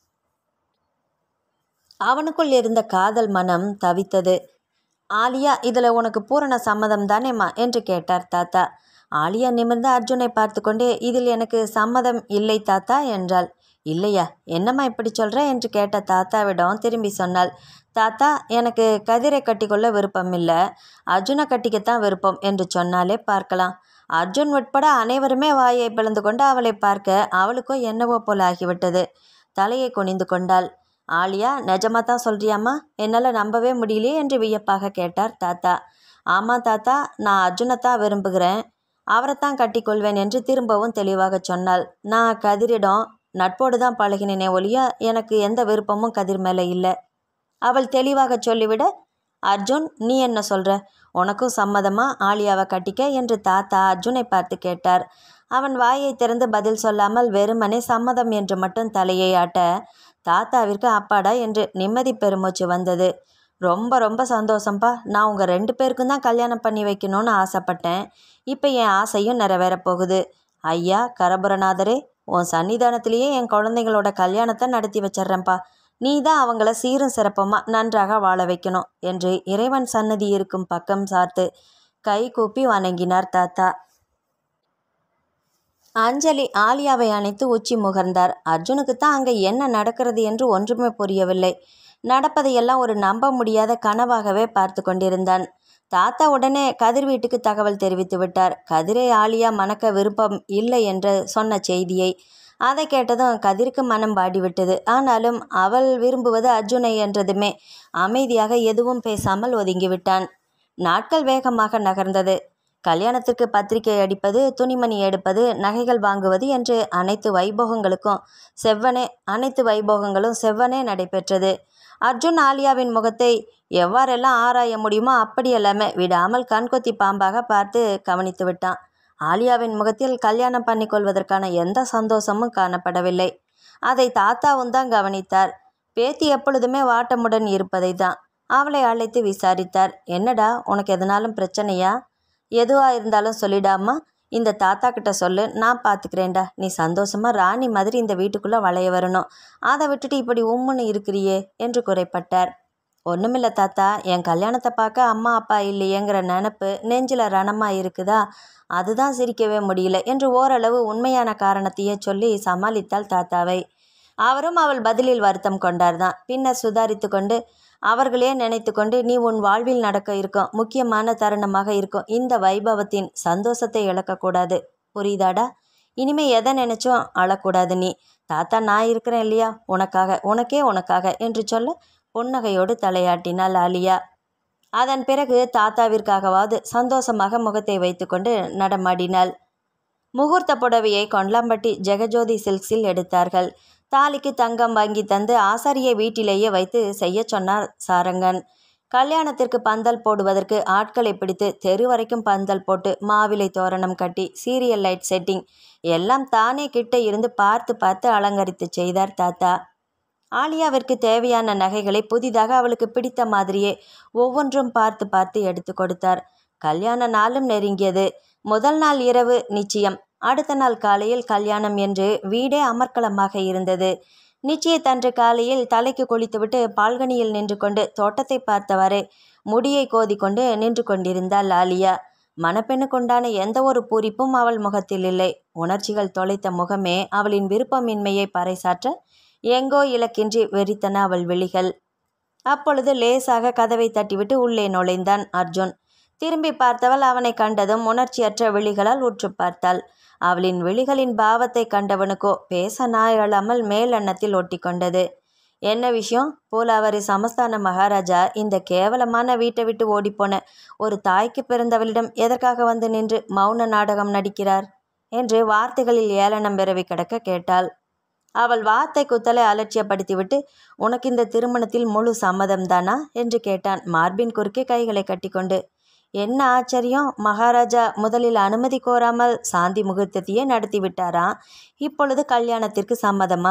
அவனுக்குள் இருந்த காதல் மனம் தவித்தது ஆலியா இதில் உனக்கு பூரண சம்மதம் தானேம்மா என்று கேட்டார் தாத்தா ஆலியா நிமிர்ந்து அர்ஜுனை பார்த்து கொண்டே இதில் எனக்கு சம்மதம் இல்லை தாத்தா என்றாள் இல்லையா என்னம்மா இப்படி சொல்கிற என்று கேட்ட தாத்தாவிடம் திரும்பி சொன்னாள் தாத்தா எனக்கு கதிரை கட்டிக்கொள்ள விருப்பம் இல்லை அர்ஜுனை கட்டிக்கத்தான் விருப்பம் என்று சொன்னாலே பார்க்கலாம் அர்ஜுன் உட்பட அனைவருமே வாயை பிளந்து கொண்டு அவளை பார்க்க அவளுக்கோ என்னவோ போல ஆகிவிட்டது தலையை குனிந்து கொண்டாள் ஆலியா நிஜமாக தான் சொல்கிறியாம்மா என்னால் நம்பவே முடியலையே என்று வியப்பாக கேட்டார் தாத்தா ஆமாம் தாத்தா நான் அர்ஜுனை தான் விரும்புகிறேன் அவரைத்தான் கட்டிக்கொள்வேன் என்று திரும்பவும் தெளிவாக சொன்னாள் நான் கதிரிடம் நட்போடு தான் பழகினேனே ஒழிய எனக்கு எந்த விருப்பமும் கதிர் மேலே இல்லை அவள் தெளிவாக சொல்லிவிட அர்ஜுன் நீ என்ன சொல்கிற உனக்கும் சம்மதமா ஆலியாவை கட்டிக்க என்று தாத்தா அர்ஜுனை பார்த்து கேட்டார் அவன் வாயை திறந்து பதில் சொல்லாமல் வெறுமனே சம்மதம் என்று மட்டும் தலையை ஆட்ட தாத்தாவிற்கு அப்பாடா என்று நிம்மதி பெருமூச்சு வந்தது ரொம்ப ரொம்ப சந்தோஷம்ப்பா நான் உங்கள் ரெண்டு பேருக்கும் தான் கல்யாணம் பண்ணி வைக்கணும்னு ஆசைப்பட்டேன் இப்போ என் ஆசையும் நிறைவேறப் போகுது ஐயா கரபுரநாதரே உன் சன்னிதானத்திலேயே என் குழந்தைங்களோட கல்யாணத்தை நடத்தி வச்சிட்றேன்ப்பா நீ தான் அவங்கள சீரும் சிறப்பமாக நன்றாக வாழ வைக்கணும் என்று இறைவன் சன்னதி இருக்கும் பக்கம் சார்த்து கை கூப்பி வணங்கினார் தாத்தா அஞ்சலி ஆலியாவை அணைத்து உச்சி முகர்ந்தார் அர்ஜுனுக்கு தான் அங்கே என்ன நடக்கிறது என்று ஒன்றுமே புரியவில்லை நடப்பதையெல்லாம் ஒரு நம்ப முடியாத கனவாகவே பார்த்து கொண்டிருந்தான் தாத்தா உடனே கதிர் வீட்டுக்கு தகவல் தெரிவித்து விட்டார் கதிரை ஆலியா மணக்க விருப்பம் இல்லை என்று சொன்ன செய்தியை அதை கேட்டதும் கதிருக்கு மனம் வாடிவிட்டது ஆனாலும் அவள் விரும்புவது அர்ஜுனை என்றதுமே அமைதியாக எதுவும் பேசாமல் ஒதுங்கிவிட்டான் நாட்கள் வேகமாக நகர்ந்தது கல்யாணத்திற்கு பத்திரிகை அடிப்பது துணிமணி எடுப்பது நகைகள் வாங்குவது என்று அனைத்து வைபோகங்களுக்கும் செவ்வனே அனைத்து வைபோகங்களும் செவ்வனே நடைபெற்றது அர்ஜுன் ஆலியாவின் முகத்தை எவ்வாறெல்லாம் ஆராய முடியுமோ அப்படியெல்லாமே விடாமல் கண்கொத்தி பாம்பாக பார்த்து கவனித்து விட்டான் ஆலியாவின் முகத்தில் கல்யாணம் பண்ணிக்கொள்வதற்கான எந்த சந்தோஷமும் காணப்படவில்லை அதை தாத்தாவும் தான் கவனித்தார் பேத்தி எப்பொழுதுமே வாட்டமுடன் இருப்பதை தான் அவளை அழைத்து விசாரித்தார் என்னடா உனக்கு எதனாலும் பிரச்சனையா எதுவாக இருந்தாலும் சொல்லிடாமா இந்த தாத்தா கிட்ட சொல்லு நான் பார்த்துக்கிறேன்டா நீ சந்தோஷமா ராணி மாதிரி இந்த வீட்டுக்குள்ளே வளைய வரணும் அதை விட்டுட்டு இப்படி உம்முன்னு இருக்கிறியே என்று குறைப்பட்டார் ஒன்றுமில்ல தாத்தா என் கல்யாணத்தை பார்க்க அம்மா அப்பா இல்லையேங்கிற நினப்பு நெஞ்சில் ரணமாக இருக்குதா அதுதான் சிரிக்கவே முடியல என்று ஓரளவு உண்மையான காரணத்தையே சொல்லி சமாளித்தாள் தாத்தாவை அவரும் அவள் பதிலில் வருத்தம் கொண்டார்தான் பின்னர் சுதாரித்து கொண்டு அவர்களே நினைத்து கொண்டு நீ உன் வாழ்வில் நடக்க இருக்கும் முக்கியமான தருணமாக இருக்கும் இந்த வைபவத்தின் சந்தோஷத்தை இழக்கக்கூடாது புரியுதாடா இனிமே எதை நினைச்சும் அழக்கூடாது நீ தாத்தா நான் இருக்கிறேன் இல்லையா உனக்காக உனக்கே உனக்காக என்று சொல்ல புன்னகையோடு தலையாட்டினாள் ஆலியா அதன் பிறகு தாத்தாவிற்காகவாவது சந்தோஷமாக முகத்தை வைத்துக்கொண்டு நடமாடினாள் முகூர்த்த புடவையை கொண்டலாம்பட்டி ஜெகஜோதி சில்க்ஸில் எடுத்தார்கள் தாலிக்கு தங்கம் வாங்கி தந்து ஆசாரியை வீட்டிலேயே வைத்து செய்ய சொன்னார் சாரங்கன் கல்யாணத்திற்கு பந்தல் போடுவதற்கு ஆட்களை பிடித்து தெரு வரைக்கும் பந்தல் போட்டு மாவிலை தோரணம் கட்டி சீரியல் லைட் செட்டிங் எல்லாம் தானே கிட்ட இருந்து பார்த்து பார்த்து அலங்கரித்து செய்தார் தாத்தா ஆலியாவிற்கு தேவையான நகைகளை புதிதாக அவளுக்கு பிடித்த மாதிரியே ஒவ்வொன்றும் பார்த்து பார்த்து எடுத்து கொடுத்தார் கல்யாண நாளும் நெருங்கியது முதல் நாள் இரவு நிச்சயம் அடுத்த நாள் காலையில் கல்யாணம் என்று வீடே அமர்க்கலமாக இருந்தது நிச்சயத்தன்று காலையில் தலைக்கு குளித்துவிட்டு பால்கனியில் நின்று கொண்டு தோட்டத்தை பார்த்தவாறே முடியை கோதிக்கொண்டு நின்று கொண்டிருந்தாள் ஆலியா மணப்பெண்ணுக்குண்டான எந்த ஒரு பூரிப்பும் அவள் முகத்தில் இல்லை உணர்ச்சிகள் தொலைத்த முகமே அவளின் விருப்பமின்மையை பறைசாற்ற எங்கோ இலக்கின்றி வெறித்தன அவள் விழிகள் அப்பொழுது லேசாக கதவை தட்டிவிட்டு உள்ளே நுழைந்தான் அர்ஜுன் திரும்பி பார்த்தவள் அவனை கண்டதும் உணர்ச்சியற்ற விழிகளால் உற்று பார்த்தாள் அவளின் விழிகளின் பாவத்தை கண்டவனுக்கோ பேச நாயலாமல் மேலெண்ணத்தில் ஒட்டி கொண்டது என்ன விஷயம் பூலாவரி சமஸ்தான மகாராஜா இந்த கேவலமான வீட்டை விட்டு ஓடிப்போன ஒரு தாய்க்கு பிறந்தவளிடம் எதற்காக வந்து நின்று மௌன நாடகம் நடிக்கிறார் என்று வார்த்தைகளில் ஏளனம் பிறவி கிடக்க கேட்டாள் அவள் வார்த்தை குத்தலை அலட்சியப்படுத்திவிட்டு உனக்கு இந்த திருமணத்தில் முழு சம்மதம்தானா என்று கேட்டான் மார்பின் குறுக்கே கைகளை கட்டிக்கொண்டு என்ன ஆச்சரியம் மகாராஜா முதலில் அனுமதி கோராமல் சாந்தி முகூர்த்தத்தையே நடத்தி விட்டாராம் இப்பொழுது கல்யாணத்திற்கு சம்மதமா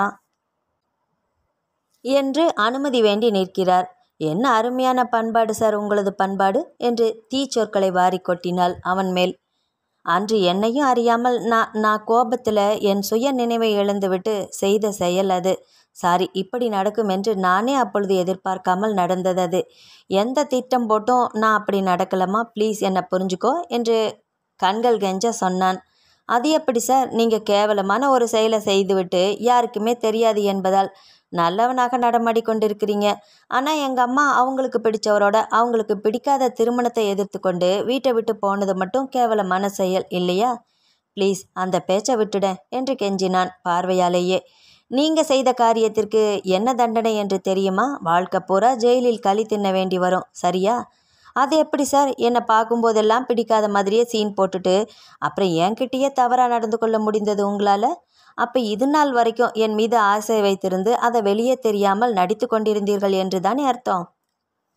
என்று அனுமதி வேண்டி நிற்கிறார் என்ன அருமையான பண்பாடு சார் உங்களது பண்பாடு என்று தீச்சொற்களை வாரி கொட்டினாள் அவன் மேல் அன்று என்னையும் அறியாமல் நான் நான் கோபத்தில் என் சுய நினைவை இழந்துவிட்டு செய்த செயல் அது சாரி இப்படி நடக்கும் என்று நானே அப்பொழுது எதிர்பார்க்காமல் நடந்தது அது எந்த திட்டம் போட்டும் நான் அப்படி நடக்கலாமா ப்ளீஸ் என்னை புரிஞ்சுக்கோ என்று கண்கள் கெஞ்ச சொன்னான் அது எப்படி சார் நீங்கள் கேவலமான ஒரு செயலை செய்துவிட்டு யாருக்குமே தெரியாது என்பதால் நல்லவனாக நடமாடி கொண்டிருக்கிறீங்க ஆனால் எங்கள் அம்மா அவங்களுக்கு பிடிச்சவரோட அவங்களுக்கு பிடிக்காத திருமணத்தை எதிர்த்து கொண்டு வீட்டை விட்டு போனது மட்டும் கேவலமான செயல் இல்லையா ப்ளீஸ் அந்த பேச்சை விட்டுடேன் என்று கெஞ்சினான் பார்வையாலேயே நீங்கள் செய்த காரியத்திற்கு என்ன தண்டனை என்று தெரியுமா வாழ்க்கை பூரா ஜெயிலில் களி தின்ன வேண்டி வரும் சரியா அது எப்படி சார் என்னை பார்க்கும்போதெல்லாம் பிடிக்காத மாதிரியே சீன் போட்டுட்டு அப்புறம் என்கிட்டயே தவறாக நடந்து கொள்ள முடிந்தது உங்களால் அப்போ இது நாள் வரைக்கும் என் மீது ஆசை வைத்திருந்து அதை வெளியே தெரியாமல் நடித்து கொண்டிருந்தீர்கள் என்று தானே அர்த்தம்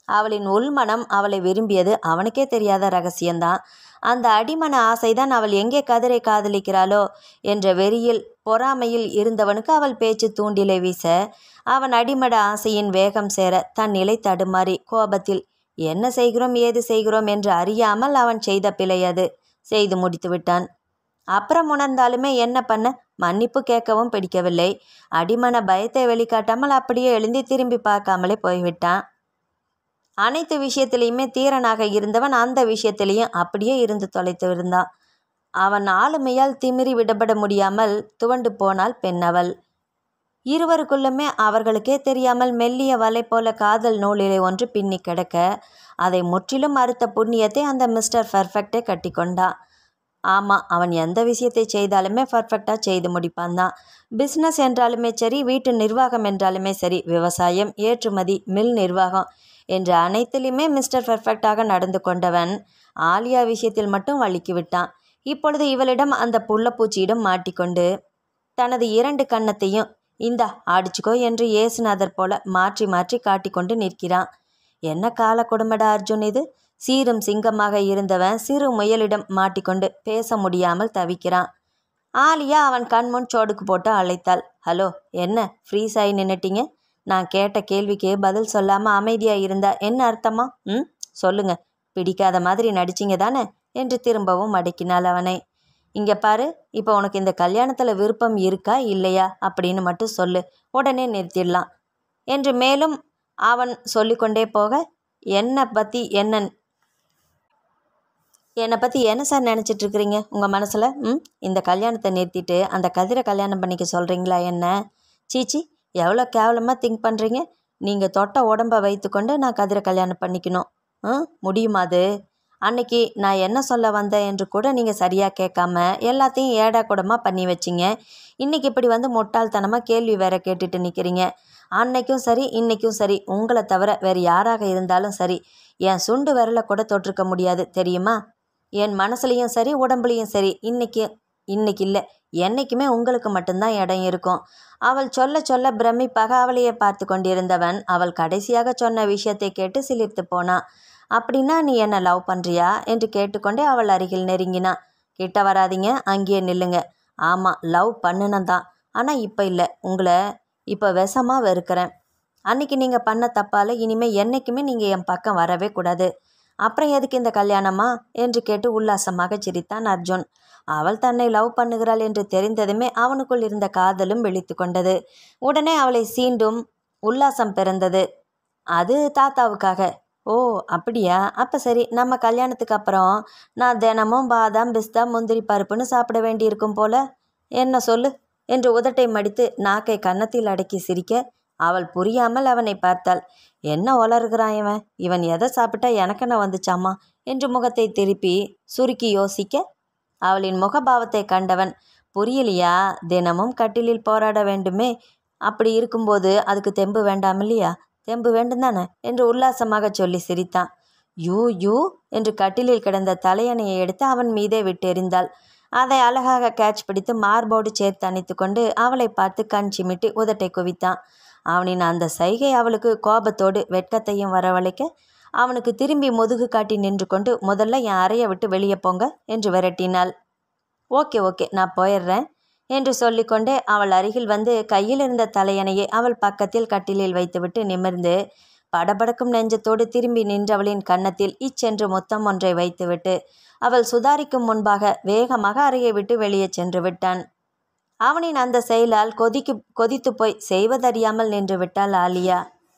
அவளின் உள்மனம் அவளை விரும்பியது அவனுக்கே தெரியாத ரகசியம்தான் அந்த அடிமன ஆசைதான் அவள் எங்கே கதிரை காதலிக்கிறாளோ என்ற வெறியில் பொறாமையில் இருந்தவனுக்கு அவள் பேச்சு தூண்டிலை வீச அவன் அடிமட ஆசையின் வேகம் சேர தன் நிலை தடுமாறி கோபத்தில் என்ன செய்கிறோம் ஏது செய்கிறோம் என்று அறியாமல் அவன் செய்த பிழை அது செய்து முடித்து விட்டான் அப்புறம் உணர்ந்தாலுமே என்ன பண்ண மன்னிப்பு கேட்கவும் பிடிக்கவில்லை அடிமன பயத்தை வெளிக்காட்டாமல் அப்படியே எழுந்தி திரும்பி பார்க்காமலே போய்விட்டான் அனைத்து விஷயத்திலையுமே தீரனாக இருந்தவன் அந்த விஷயத்திலையும் அப்படியே இருந்து தொலைத்து இருந்தான் அவன் ஆளுமையால் திமிரி விடப்பட முடியாமல் துவண்டு போனாள் பெண்ணவள் இருவருக்குள்ளுமே அவர்களுக்கே தெரியாமல் மெல்லிய வலை போல காதல் நூலிலே ஒன்று பின்னி கிடக்க அதை முற்றிலும் மறுத்த புண்ணியத்தை அந்த மிஸ்டர் பர்ஃபெக்டே கட்டி கொண்டான் ஆமாம் அவன் எந்த விஷயத்தை செய்தாலுமே பர்ஃபெக்டாக செய்து முடிப்பான் தான் பிஸ்னஸ் என்றாலுமே சரி வீட்டு நிர்வாகம் என்றாலுமே சரி விவசாயம் ஏற்றுமதி மில் நிர்வாகம் என்று அனைத்திலுமே மிஸ்டர் பர்ஃபெக்டாக நடந்து கொண்டவன் ஆலியா விஷயத்தில் மட்டும் வழுக்கி விட்டான் இப்பொழுது இவளிடம் அந்த புள்ளப்பூச்சியிடம் மாட்டிக்கொண்டு தனது இரண்டு கன்னத்தையும் இந்தா அடிச்சுக்கோ என்று ஏசுநாதர் போல மாற்றி மாற்றி காட்டிக்கொண்டு நிற்கிறான் என்ன கால கொடுமடா அர்ஜுன் இது சீரும் சிங்கமாக இருந்தவன் சிறு முயலிடம் மாட்டிக்கொண்டு பேச முடியாமல் தவிக்கிறான் ஆலியா அவன் கண்முன் சோடுக்கு போட்டு அழைத்தாள் ஹலோ என்ன ஃப்ரீஸ் ஆகி நின்னுட்டீங்க நான் கேட்ட கேள்விக்கு பதில் சொல்லாமல் அமைதியாக இருந்தா என்ன அர்த்தமா ம் சொல்லுங்க பிடிக்காத மாதிரி நடிச்சிங்க தானே என்று திரும்பவும் அடக்கினாள் அவனை இங்கே பாரு இப்போ உனக்கு இந்த கல்யாணத்தில் விருப்பம் இருக்கா இல்லையா அப்படின்னு மட்டும் சொல்லு உடனே நிறுத்திடலாம் என்று மேலும் அவன் சொல்லிக்கொண்டே போக என்னை பற்றி என்ன என்னை பற்றி என்ன சார் நினச்சிட்டு இருக்கிறீங்க உங்கள் மனசில் ம் இந்த கல்யாணத்தை நிறுத்திட்டு அந்த கதிரை கல்யாணம் பண்ணிக்க சொல்கிறீங்களா என்ன சீச்சி எவ்வளோ கேவலமாக திங்க் பண்ணுறீங்க நீங்கள் தொட்ட உடம்பை வைத்துக்கொண்டு நான் கதிரை கல்யாணம் பண்ணிக்கணும் ம் முடியுமா அது அன்னைக்கு நான் என்ன சொல்ல வந்தேன் என்று கூட நீங்கள் சரியாக கேட்காம எல்லாத்தையும் ஏடா கூடமாக பண்ணி வச்சிங்க இன்றைக்கி இப்படி வந்து முட்டாள்தனமாக கேள்வி வேற கேட்டுட்டு நிற்கிறீங்க அன்னைக்கும் சரி இன்றைக்கும் சரி உங்களை தவிர வேறு யாராக இருந்தாலும் சரி என் சுண்டு விரலை கூட தொட்டிருக்க முடியாது தெரியுமா என் மனசுலையும் சரி உடம்புலையும் சரி இன்னைக்கு இன்னைக்கு இல்லை என்னைக்குமே உங்களுக்கு மட்டும்தான் இடம் இருக்கும் அவள் சொல்ல சொல்ல பிரமிப்பாக அவளையே பார்த்து கொண்டிருந்தவன் அவள் கடைசியாக சொன்ன விஷயத்தை கேட்டு சிலிர்த்து போனான் அப்படின்னா நீ என்ன லவ் பண்ணுறியா என்று கேட்டுக்கொண்டே அவள் அருகில் நெருங்கினான் கிட்ட வராதீங்க அங்கேயே நில்லுங்க ஆமாம் லவ் பண்ணுனேன் தான் ஆனால் இப்போ இல்லை உங்களை இப்போ விஷமாக வெறுக்கிறேன் அன்னைக்கு நீங்கள் பண்ண தப்பால் இனிமேல் என்றைக்குமே நீங்கள் என் பக்கம் வரவே கூடாது அப்புறம் எதுக்கு இந்த கல்யாணமா என்று கேட்டு உல்லாசமாக சிரித்தான் அர்ஜுன் அவள் தன்னை லவ் பண்ணுகிறாள் என்று தெரிந்ததுமே அவனுக்குள் இருந்த காதலும் விழித்து கொண்டது உடனே அவளை சீண்டும் உல்லாசம் பிறந்தது அது தாத்தாவுக்காக ஓ அப்படியா அப்போ சரி நம்ம கல்யாணத்துக்கு அப்புறம் நான் தினமும் பாதாம் பிஸ்தா முந்திரி பருப்புன்னு சாப்பிட வேண்டியிருக்கும் போல என்ன சொல்லு என்று உதட்டை மடித்து நாக்கை கன்னத்தில் அடக்கி சிரிக்க அவள் புரியாமல் அவனை பார்த்தாள் என்ன உளறுகிறான் இவன் இவன் எதை சாப்பிட்டா எனக்கென்ன வந்துச்சாமா என்று முகத்தை திருப்பி சுருக்கி யோசிக்க அவளின் முகபாவத்தை கண்டவன் புரியலையா தினமும் கட்டிலில் போராட வேண்டுமே அப்படி இருக்கும்போது அதுக்கு தெம்பு வேண்டாம் இல்லையா தெம்பு வேண்டும் தானே என்று உல்லாசமாக சொல்லி சிரித்தான் யூ யூ என்று கட்டிலில் கிடந்த தலையணையை எடுத்து அவன் மீதே விட்டெறிந்தாள் அதை அழகாக கேட்ச் பிடித்து மார்போடு சேர்த்து அணைத்து கொண்டு அவளை பார்த்து கண் சிமிட்டி உதட்டை குவித்தான் அவனின் அந்த சைகை அவளுக்கு கோபத்தோடு வெட்கத்தையும் வரவழைக்க அவனுக்கு திரும்பி முதுகு காட்டி நின்று கொண்டு முதல்ல என் அறையை விட்டு வெளியே போங்க என்று விரட்டினாள் ஓகே ஓகே நான் போயிடுறேன் என்று சொல்லிக்கொண்டே அவள் அருகில் வந்து கையில் இருந்த தலையணையை அவள் பக்கத்தில் கட்டிலில் வைத்துவிட்டு நிமிர்ந்து படபடக்கும் நெஞ்சத்தோடு திரும்பி நின்றவளின் கன்னத்தில் இச்சென்று முத்தம் ஒன்றை வைத்துவிட்டு அவள் சுதாரிக்கும் முன்பாக வேகமாக அறையை விட்டு வெளியே சென்று விட்டான் அவனின் அந்த செயலால் கொதிக்கு கொதித்து போய் செய்வதறியாமல் நின்று விட்டாள் ஆலியா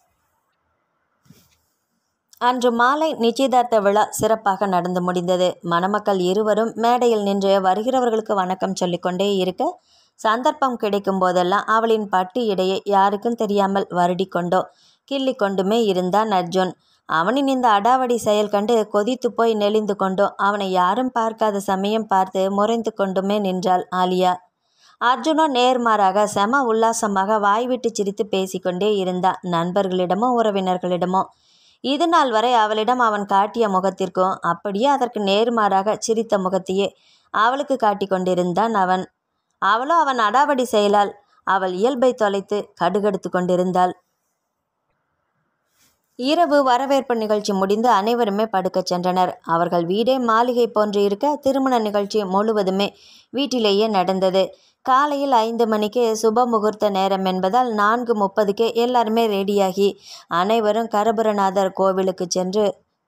அன்று மாலை நிச்சயதார்த்த விழா சிறப்பாக நடந்து முடிந்தது மணமக்கள் இருவரும் மேடையில் நின்று வருகிறவர்களுக்கு வணக்கம் சொல்லிக்கொண்டே இருக்க சந்தர்ப்பம் கிடைக்கும் போதெல்லாம் அவளின் பட்டு இடையே யாருக்கும் தெரியாமல் வருடி கொண்டோ கிள்ளி கொண்டுமே இருந்தான் அர்ஜுன் அவனின் இந்த அடாவடி செயல் கண்டு கொதித்து போய் நெளிந்து கொண்டோ அவனை யாரும் பார்க்காத சமயம் பார்த்து முறைந்து கொண்டுமே நின்றாள் ஆலியா அர்ஜுனோ நேர்மாறாக செம உல்லாசமாக வாய்விட்டு சிரித்து பேசிக்கொண்டே இருந்தான் நண்பர்களிடமோ உறவினர்களிடமோ இது நாள் வரை அவளிடம் அவன் காட்டிய முகத்திற்கும் அப்படியே அதற்கு நேர்மாறாக சிரித்த முகத்தையே அவளுக்கு காட்டி கொண்டிருந்தான் அவன் அவளோ அவன் அடாவடி செயலால் அவள் இயல்பை தொலைத்து கடுகடுத்து கொண்டிருந்தாள் இரவு வரவேற்பு நிகழ்ச்சி முடிந்து அனைவருமே படுக்கச் சென்றனர் அவர்கள் வீடே மாளிகை போன்று இருக்க திருமண நிகழ்ச்சி முழுவதுமே வீட்டிலேயே நடந்தது காலையில் ஐந்து மணிக்கு சுப முகூர்த்த நேரம் என்பதால் நான்கு முப்பதுக்கே எல்லாருமே ரெடியாகி அனைவரும் கரபுரநாதர் கோவிலுக்கு சென்று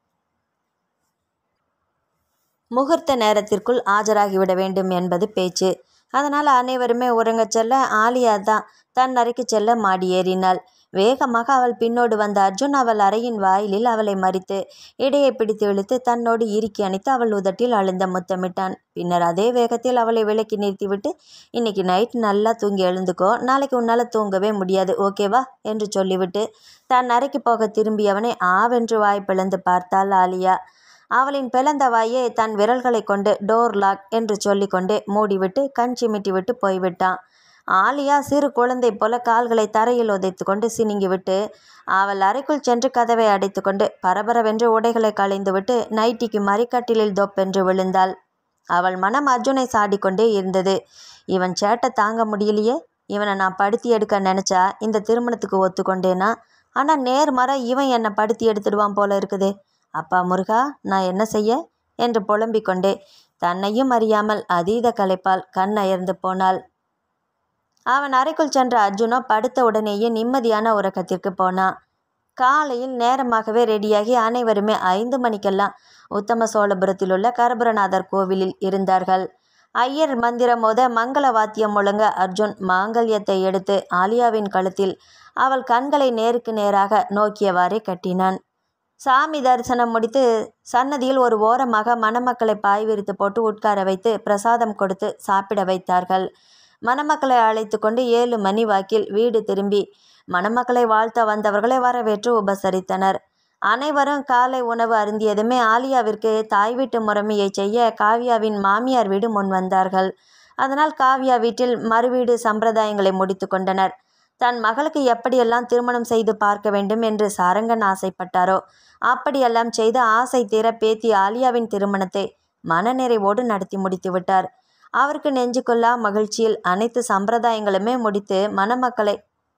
முகூர்த்த நேரத்திற்குள் ஆஜராகிவிட வேண்டும் என்பது பேச்சு அதனால் அனைவருமே உறங்கச் செல்ல ஆலியா தான் தன் அறைக்கு செல்ல மாடி ஏறினாள் வேகமாக அவள் பின்னோடு வந்த அர்ஜுன் அவள் அறையின் வாயிலில் அவளை மறித்து இடையை பிடித்து இழுத்து தன்னோடு இறுக்கி அணைத்து அவள் உதட்டில் அழுந்த முத்தமிட்டான் பின்னர் அதே வேகத்தில் அவளை விலக்கி நிறுத்திவிட்டு இன்னைக்கு நைட் நல்லா தூங்கி எழுந்துக்கோ நாளைக்கு உன்னால் தூங்கவே முடியாது ஓகேவா என்று சொல்லிவிட்டு தன் அறைக்கு போக திரும்பியவனை ஆவென்று வாய் பிளந்து பார்த்தாள் ஆலியா அவளின் பிளந்த வாயை தன் விரல்களை கொண்டு டோர் லாக் என்று சொல்லிக்கொண்டே மூடிவிட்டு கண் சிமிட்டிவிட்டு போய்விட்டான் ஆலியா சிறு குழந்தை போல கால்களை தரையில் உதைத்து கொண்டு சினுங்கிவிட்டு அவள் அறைக்குள் சென்று கதவை அடைத்துக்கொண்டு பரபரவென்று உடைகளை களைந்துவிட்டு நைட்டிக்கு மறிக்கட்டிலில் தொப்பென்று விழுந்தாள் அவள் மனம் அர்ஜுனை சாடிக்கொண்டே இருந்தது இவன் சேட்டை தாங்க முடியலையே இவனை நான் படுத்தி எடுக்க நினச்சா இந்த திருமணத்துக்கு ஒத்துக்கொண்டேனா ஆனால் நேர்மற இவன் என்னை படுத்தி எடுத்துடுவான் போல இருக்குதே அப்பா முருகா நான் என்ன செய்ய என்று புலம்பிக் கொண்டே தன்னையும் அறியாமல் அதீத களைப்பால் கண் அயர்ந்து போனாள் அவன் அறைக்குள் சென்ற அர்ஜுனோ படுத்த உடனேயே நிம்மதியான உறக்கத்திற்கு போனான் காலையில் நேரமாகவே ரெடியாகி அனைவருமே ஐந்து மணிக்கெல்லாம் உத்தம சோழபுரத்தில் உள்ள கரபுரநாதர் கோவிலில் இருந்தார்கள் ஐயர் மந்திரம் மோத மங்கள வாத்தியம் முழங்க அர்ஜுன் மாங்கல்யத்தை எடுத்து ஆலியாவின் கழுத்தில் அவள் கண்களை நேருக்கு நேராக நோக்கியவாறே கட்டினான் சாமி தரிசனம் முடித்து சன்னதியில் ஒரு ஓரமாக மணமக்களை பாய் விரித்து போட்டு உட்கார வைத்து பிரசாதம் கொடுத்து சாப்பிட வைத்தார்கள் மணமக்களை அழைத்து கொண்டு ஏழு மணி வாக்கில் வீடு திரும்பி மணமக்களை வாழ்த்த வந்தவர்களை வரவேற்று உபசரித்தனர் அனைவரும் காலை உணவு அருந்தியதுமே ஆலியாவிற்கு தாய் வீட்டு முறைமையை செய்ய காவ்யாவின் மாமியார் வீடு முன் வந்தார்கள் அதனால் காவ்யா வீட்டில் மறுவீடு சம்பிரதாயங்களை முடித்து கொண்டனர் தன் மகளுக்கு எப்படியெல்லாம் திருமணம் செய்து பார்க்க வேண்டும் என்று சாரங்கன் ஆசைப்பட்டாரோ அப்படியெல்லாம் செய்து ஆசை தீர பேத்தி ஆலியாவின் திருமணத்தை மனநிறைவோடு நடத்தி முடித்து விட்டார் அவருக்கு நெஞ்சுக்கொள்ளா மகிழ்ச்சியில் அனைத்து சம்பிரதாயங்களுமே முடித்து மணமக்களை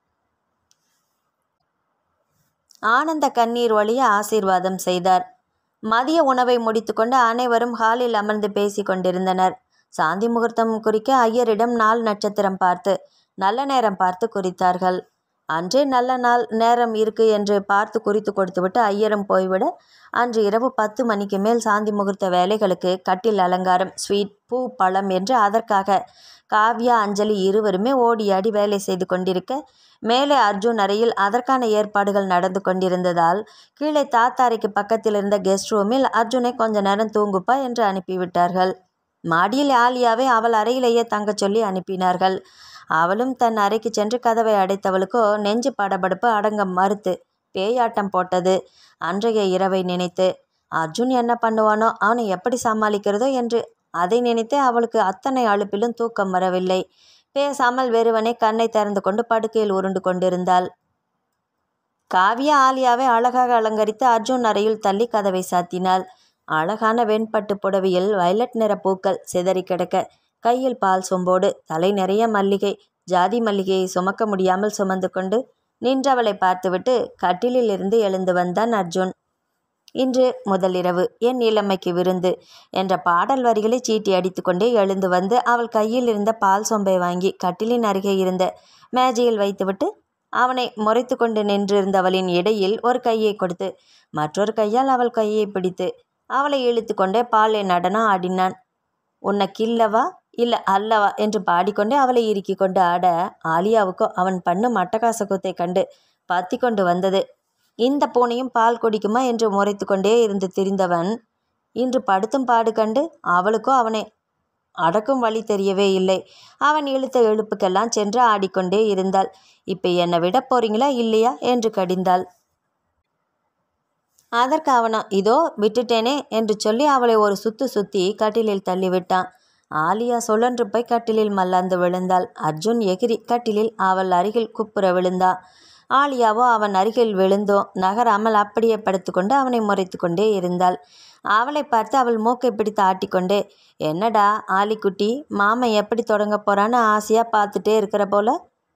ஆனந்த கண்ணீர் வழிய ஆசீர்வாதம் செய்தார் மதிய உணவை முடித்துக்கொண்டு அனைவரும் ஹாலில் அமர்ந்து பேசிக் கொண்டிருந்தனர் சாந்தி முகூர்த்தம் குறிக்க ஐயரிடம் நாள் நட்சத்திரம் பார்த்து நல்ல நேரம் பார்த்து குறித்தார்கள் அன்றே நல்ல நாள் நேரம் இருக்கு என்று பார்த்து குறித்து கொடுத்துவிட்டு ஐயரும் போய்விட அன்று இரவு பத்து மணிக்கு மேல் சாந்தி முகூர்த்த வேலைகளுக்கு கட்டில் அலங்காரம் ஸ்வீட் பூ பழம் என்று அதற்காக காவ்யா அஞ்சலி இருவருமே ஓடியாடி வேலை செய்து கொண்டிருக்க மேலே அர்ஜுன் அறையில் அதற்கான ஏற்பாடுகள் நடந்து கொண்டிருந்ததால் கீழே தாத்தாரைக்கு பக்கத்தில் இருந்த கெஸ்ட் ரூமில் அர்ஜுனை கொஞ்ச நேரம் தூங்குப்பா என்று அனுப்பிவிட்டார்கள் மாடியில் ஆலியாவை அவள் அறையிலேயே தங்கச் சொல்லி அனுப்பினார்கள் அவளும் தன் அறைக்கு சென்று கதவை அடைத்தவளுக்கோ நெஞ்சு படபடப்பு அடங்க மறுத்து பேயாட்டம் போட்டது அன்றைய இரவை நினைத்து அர்ஜுன் என்ன பண்ணுவானோ அவனை எப்படி சமாளிக்கிறதோ என்று அதை நினைத்தே அவளுக்கு அத்தனை அலுப்பிலும் தூக்கம் வரவில்லை பேசாமல் வெறுவனே கண்ணை திறந்து கொண்டு படுக்கையில் உருண்டு கொண்டிருந்தாள் காவியா ஆலியாவை அழகாக அலங்கரித்து அர்ஜுன் அறையில் தள்ளி கதவை சாத்தினாள் அழகான வெண்பட்டு புடவையில் வயலட் நிற பூக்கள் சிதறி கிடக்க கையில் பால் சொம்போடு தலை நிறைய மல்லிகை ஜாதி மல்லிகையை சுமக்க முடியாமல் சுமந்து கொண்டு நின்றவளை பார்த்துவிட்டு கட்டிலில் இருந்து எழுந்து வந்தான் அர்ஜுன் இன்று முதலிரவு என் இளமைக்கு விருந்து என்ற பாடல் வரிகளை சீட்டி அடித்துக்கொண்டே எழுந்து வந்து அவள் கையில் இருந்த பால் சொம்பை வாங்கி கட்டிலின் அருகே இருந்த மேஜையில் வைத்துவிட்டு அவனை முறைத்து கொண்டு நின்றிருந்தவளின் இடையில் ஒரு கையை கொடுத்து மற்றொரு கையால் அவள் கையை பிடித்து அவளை இழுத்து கொண்டே பாலை நடனம் ஆடினான் உன்னை கில்லவா இல்லை அல்லவா என்று பாடிக்கொண்டே அவளை இறுக்கி கொண்டு ஆட ஆலியாவுக்கோ அவன் பண்ணும் அட்டகாச கூத்தை கண்டு பத்தி கொண்டு வந்தது இந்த பூனையும் பால் குடிக்குமா என்று முறைத்து கொண்டே இருந்து திரிந்தவன் இன்று படுத்தும் பாடு கண்டு அவளுக்கோ அவனை அடக்கும் வழி தெரியவே இல்லை அவன் இழுத்த எழுப்புக்கெல்லாம் சென்று ஆடிக்கொண்டே இருந்தாள் இப்போ என்னை விட போறீங்களா இல்லையா என்று கடிந்தாள் அதற்கு அவனோ இதோ விட்டுட்டேனே என்று சொல்லி அவளை ஒரு சுத்து சுத்தி கட்டிலில் தள்ளிவிட்டான் ஆலியா சுழன்று போய் கட்டிலில் மல்லாந்து விழுந்தாள் அர்ஜுன் எகிரி கட்டிலில் அவள் அருகில் குப்புற விழுந்தா ஆலியாவோ அவன் அருகில் விழுந்தோ நகராமல் அப்படியே படுத்துக்கொண்டு அவனை முறைத்து கொண்டே இருந்தாள் அவளை பார்த்து அவள் மூக்கை பிடித்து ஆட்டிக்கொண்டே என்னடா ஆலிக்குட்டி மாமன் எப்படி தொடங்க போறான்னு ஆசையாக பார்த்துட்டே இருக்கிற போல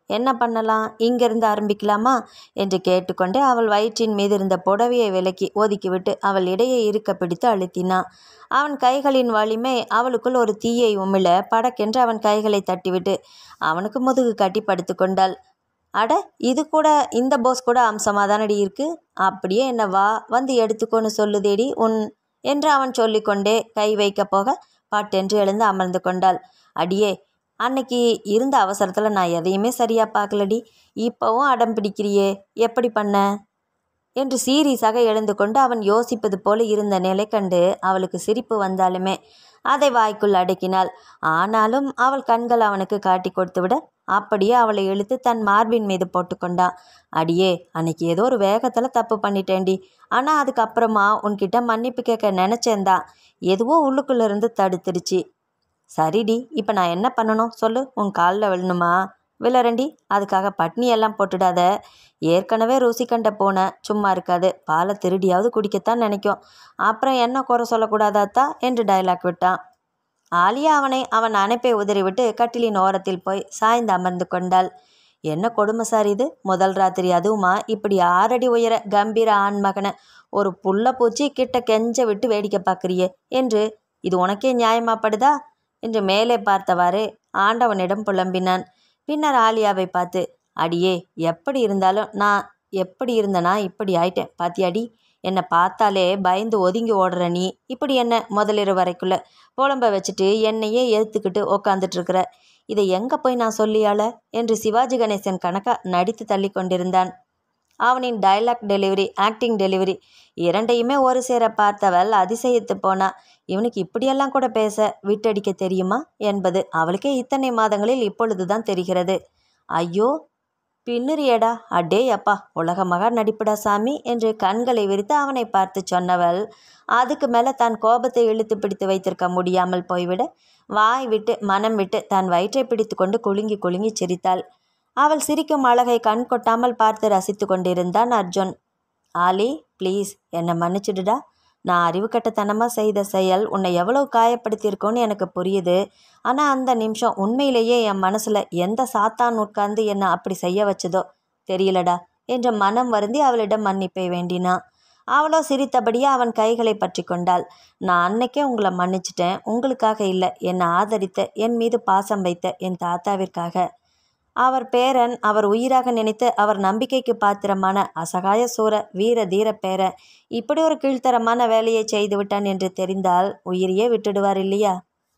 என்ன பண்ணலாம் இங்கிருந்து ஆரம்பிக்கலாமா என்று கேட்டுக்கொண்டே அவள் வயிற்றின் மீது இருந்த புடவையை விலக்கி ஒதுக்கிவிட்டு அவள் இடையை இருக்க பிடித்து அழுத்தினான் அவன் கைகளின் வலிமை அவளுக்குள் ஒரு தீயை உமிழ படக்கென்று அவன் கைகளை தட்டிவிட்டு அவனுக்கு முதுகு கட்டி படுத்து கொண்டாள் அட இது கூட இந்த போஸ் கூட அம்சமாக தானடி இருக்கு அப்படியே என்ன வா வந்து எடுத்துக்கோன்னு சொல்லுதேடி உன் என்று அவன் சொல்லிக்கொண்டே கை வைக்கப் போக பட்டென்று எழுந்து அமர்ந்து கொண்டாள் அடியே அன்னைக்கு இருந்த அவசரத்தில் நான் எதையுமே சரியாக பார்க்கலடி இப்போவும் அடம் பிடிக்கிறியே எப்படி பண்ண என்று சீரியஸாக எழுந்து கொண்டு அவன் யோசிப்பது போல இருந்த நிலை கண்டு அவளுக்கு சிரிப்பு வந்தாலுமே அதை வாய்க்குள் அடக்கினாள் ஆனாலும் அவள் கண்கள் அவனுக்கு காட்டி கொடுத்துவிட அப்படியே அவளை இழுத்து தன் மார்பின் மீது போட்டுக்கொண்டான் அடியே அன்னைக்கு ஏதோ ஒரு வேகத்தில் தப்பு பண்ணிட்டேன்டி ஆனால் அதுக்கப்புறமா உன்கிட்ட மன்னிப்பு கேட்க நினச்சேன்தான் எதுவோ உள்ளுக்குள்ள இருந்து தடுத்துடுச்சு சரிடி இப்போ நான் என்ன பண்ணணும் சொல்லு உன் காலில் விழணுமா விழறண்டி அதுக்காக பட்னி எல்லாம் போட்டுடாத ஏற்கனவே ருசி கண்ட போன சும்மா இருக்காது பாலை திருடியாவது குடிக்கத்தான் நினைக்கும் அப்புறம் என்ன குறை சொல்லக்கூடாதாத்தா என்று டயலாக் விட்டான் ஆலியா அவனை அவன் அணைப்பை உதறிவிட்டு கட்டிலின் ஓரத்தில் போய் சாய்ந்து அமர்ந்து கொண்டாள் என்ன கொடுமை சார் இது முதல் ராத்திரி அதுவுமா இப்படி ஆறடி உயர கம்பீர ஆண்மகனை ஒரு புள்ள பூச்சி கிட்ட கெஞ்ச விட்டு வேடிக்கை பார்க்குறியே என்று இது உனக்கே நியாயமாப்படுதா என்று மேலே பார்த்தவாறு ஆண்டவனிடம் புலம்பினான் பின்னர் ஆலியாவை பார்த்து அடியே எப்படி இருந்தாலும் நான் எப்படி இருந்தனா இப்படி ஆயிட்டேன் பாத்தியாடி என்னை பார்த்தாலே பயந்து ஒதுங்கி ஓடுற நீ இப்படி என்ன முதலிரவு வரைக்குள்ள புலம்ப வச்சுட்டு என்னையே எதிர்த்துக்கிட்டு உக்காந்துட்ருக்குற இதை எங்கே போய் நான் சொல்லியால என்று சிவாஜி கணேசன் கணக்கா நடித்து தள்ளி கொண்டிருந்தான் அவனின் டயலாக் டெலிவரி ஆக்டிங் டெலிவரி இரண்டையுமே ஒரு சேர பார்த்தவள் அதிசயித்து போனா இவனுக்கு இப்படியெல்லாம் கூட பேச விட்டடிக்க தெரியுமா என்பது அவளுக்கே இத்தனை மாதங்களில் இப்பொழுதுதான் தெரிகிறது ஐயோ பின்னுறியடா அடே அப்பா உலகமகா நடிப்புடா சாமி என்று கண்களை விரித்து அவனை பார்த்து சொன்னவள் அதுக்கு மேலே தன் கோபத்தை இழுத்து பிடித்து வைத்திருக்க முடியாமல் போய்விட வாய் விட்டு மனம் விட்டு தன் வயிற்றை பிடித்து கொண்டு குலுங்கி குலுங்கி சிரித்தாள் அவள் சிரிக்கும் அழகை கண் கொட்டாமல் பார்த்து ரசித்து கொண்டிருந்தான் அர்ஜுன் ஆலி ப்ளீஸ் என்னை மன்னிச்சிடுடா நான் அறிவுக்கட்டத்தனமாக செய்த செயல் உன்னை எவ்வளவு காயப்படுத்தியிருக்கோன்னு எனக்கு புரியுது ஆனால் அந்த நிமிஷம் உண்மையிலேயே என் மனசில் எந்த சாத்தான் உட்கார்ந்து என்னை அப்படி செய்ய வச்சதோ தெரியலடா என்ற மனம் வருந்தி அவளிடம் மன்னிப்பை வேண்டினான் அவளோ சிரித்தபடியே அவன் கைகளை பற்றி கொண்டாள் நான் அன்னைக்கே உங்களை மன்னிச்சிட்டேன் உங்களுக்காக இல்லை என்னை ஆதரித்த என் மீது பாசம் வைத்த என் தாத்தாவிற்காக அவர் பேரன் அவர் உயிராக நினைத்து அவர் நம்பிக்கைக்கு பாத்திரமான அசகாய சூர வீர தீர பேர இப்படி ஒரு கீழ்த்தரமான வேலையை செய்து விட்டான் என்று தெரிந்தால் உயிரையே விட்டுடுவார் இல்லையா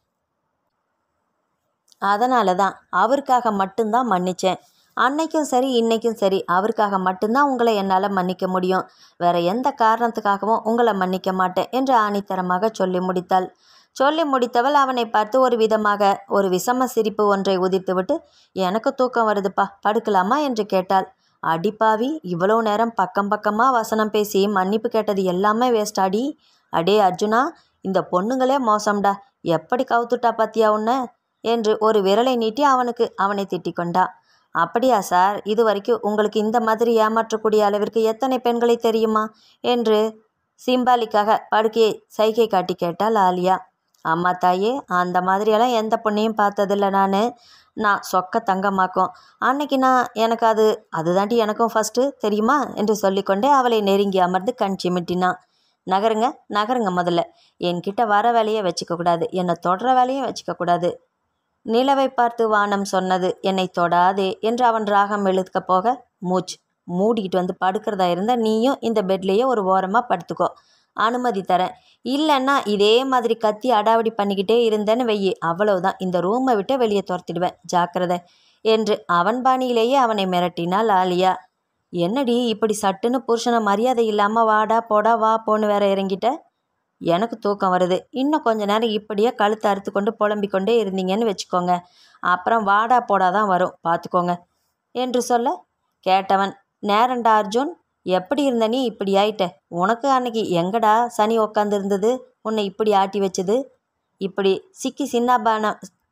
அதனால தான் அவருக்காக மட்டும்தான் மன்னிச்சேன் அன்னைக்கும் சரி இன்னைக்கும் சரி அவருக்காக மட்டும்தான் உங்களை என்னால் மன்னிக்க முடியும் வேற எந்த காரணத்துக்காகவும் உங்களை மன்னிக்க மாட்டேன் என்று ஆணித்தரமாக சொல்லி முடித்தாள் சொல்லி முடித்தவள் அவனை பார்த்து ஒரு விதமாக ஒரு விஷம சிரிப்பு ஒன்றை உதிர்த்துவிட்டு எனக்கு தூக்கம் வருதுப்பா படுக்கலாமா என்று கேட்டாள் அடிப்பாவி இவ்வளோ நேரம் பக்கம் பக்கமாக வசனம் பேசி மன்னிப்பு கேட்டது எல்லாமே வேஸ்டாடி அடே அர்ஜுனா இந்த பொண்ணுங்களே மோசம்டா எப்படி கவுத்துட்டா பாத்தியா உன்ன என்று ஒரு விரலை நீட்டி அவனுக்கு அவனை திட்டிக் கொண்டா அப்படியா சார் இது வரைக்கும் உங்களுக்கு இந்த மாதிரி ஏமாற்றக்கூடிய அளவிற்கு எத்தனை பெண்களை தெரியுமா என்று சிம்பாலிக்காக படுக்கையை சைகை காட்டி கேட்டாள் ஆலியா அம்மா தாயே அந்த மாதிரியெல்லாம் எந்த பொண்ணையும் பார்த்ததில்ல நான் நான் சொக்க தங்கமாக்கும் அன்னைக்கு நான் எனக்கு அது அதுதாண்டி எனக்கும் ஃபஸ்ட்டு தெரியுமா என்று சொல்லிக்கொண்டே அவளை நெருங்கி அமர்ந்து கண் சிமிட்டினான் நகருங்க நகருங்க முதல்ல என்கிட்ட வர வேலையை வச்சுக்கக்கூடாது என்னை தொடர வேலையும் வச்சுக்கக்கூடாது நிலவை பார்த்து வானம் சொன்னது என்னை தொடாதே என்று அவன் ராகம் இழுக்க போக மூச் மூடிக்கிட்டு வந்து படுக்கிறதா இருந்தால் நீயும் இந்த பெட்லேயே ஒரு ஓரமாக படுத்துக்கோ அனுமதி தரேன் இல்லைன்னா இதே மாதிரி கத்தி அடாவடி பண்ணிக்கிட்டே இருந்தேன்னு வெயி அவ்வளவுதான் இந்த ரூமை விட்டு வெளியே துரத்திடுவேன் ஜாக்கிரதை என்று அவன் பாணியிலேயே அவனை மிரட்டினாள் ஆலியா என்னடி இப்படி சட்டுன்னு புருஷனை மரியாதை இல்லாமல் வாடா போடா வா போன்னு வேற இறங்கிட்ட எனக்கு தூக்கம் வருது இன்னும் கொஞ்ச நேரம் இப்படியே கழுத்தை அறுத்து கொண்டு புலம்பிக் கொண்டே இருந்தீங்கன்னு வச்சுக்கோங்க அப்புறம் வாடா போடா தான் வரும் பார்த்துக்கோங்க என்று சொல்ல கேட்டவன் நேரண்டா அர்ஜுன் எப்படி இருந்த நீ இப்படி ஆயிட்ட உனக்கு அன்னைக்கு எங்கடா சனி உக்காந்து இருந்தது உன்னை இப்படி ஆட்டி வச்சது இப்படி சிக்கி சின்னாபான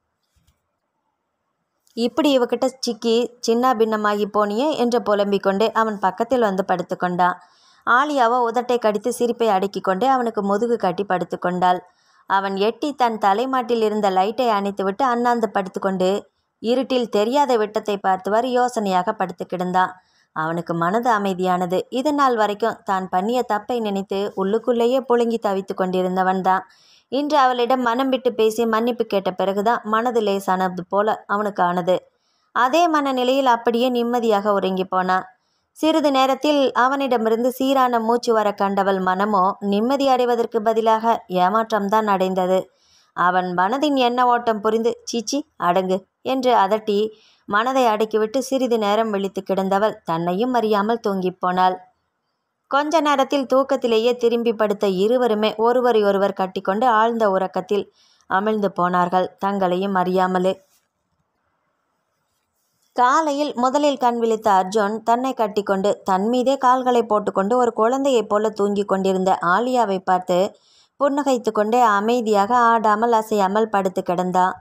இப்படி இவகிட்ட சிக்கி சின்ன பின்னமாகி போனியே என்று புலம்பிக் கொண்டே அவன் பக்கத்தில் வந்து படுத்துக்கொண்டான் ஆலியாவோ உதட்டை கடித்து சிரிப்பை அடக்கிக் கொண்டே அவனுக்கு முதுகு கட்டி படுத்துக்கொண்டாள் அவன் எட்டி தன் தலைமாட்டில் இருந்த லைட்டை அணைத்துவிட்டு அண்ணாந்து படுத்துக்கொண்டு இருட்டில் தெரியாத விட்டத்தை பார்த்தவர் யோசனையாக படுத்து கிடந்தான் அவனுக்கு மனது அமைதியானது இது நாள் வரைக்கும் தான் பண்ணிய தப்பை நினைத்து உள்ளுக்குள்ளேயே புழுங்கி தவித்து கொண்டிருந்தவன் தான் இன்று அவளிடம் மனம் விட்டு பேசி மன்னிப்பு கேட்ட பிறகுதான் மனது லேசானது போல அவனுக்கு ஆனது அதே மனநிலையில் அப்படியே நிம்மதியாக உறங்கி போனான் சிறிது நேரத்தில் அவனிடமிருந்து சீரான மூச்சு வர கண்டவள் மனமோ நிம்மதி அடைவதற்கு பதிலாக ஏமாற்றம்தான் அடைந்தது அவன் மனதின் எண்ண ஓட்டம் புரிந்து சீச்சி அடங்கு என்று அதட்டி மனதை அடக்கிவிட்டு சிறிது நேரம் விழித்து கிடந்தவள் தன்னையும் அறியாமல் தூங்கிப் போனாள் கொஞ்ச நேரத்தில் தூக்கத்திலேயே திரும்பி படுத்த இருவருமே ஒருவரை ஒருவர் கட்டிக்கொண்டு ஆழ்ந்த உறக்கத்தில் அமிழ்ந்து போனார்கள் தங்களையும் அறியாமலே காலையில் முதலில் கண் விழித்த அர்ஜுன் தன்னை கட்டிக்கொண்டு தன் மீதே கால்களை போட்டுக்கொண்டு ஒரு குழந்தையைப் போல தூங்கிக் கொண்டிருந்த ஆலியாவை பார்த்து புன்னகைத்து கொண்டே அமைதியாக ஆடாமல் அசையாமல் படுத்து கிடந்தான்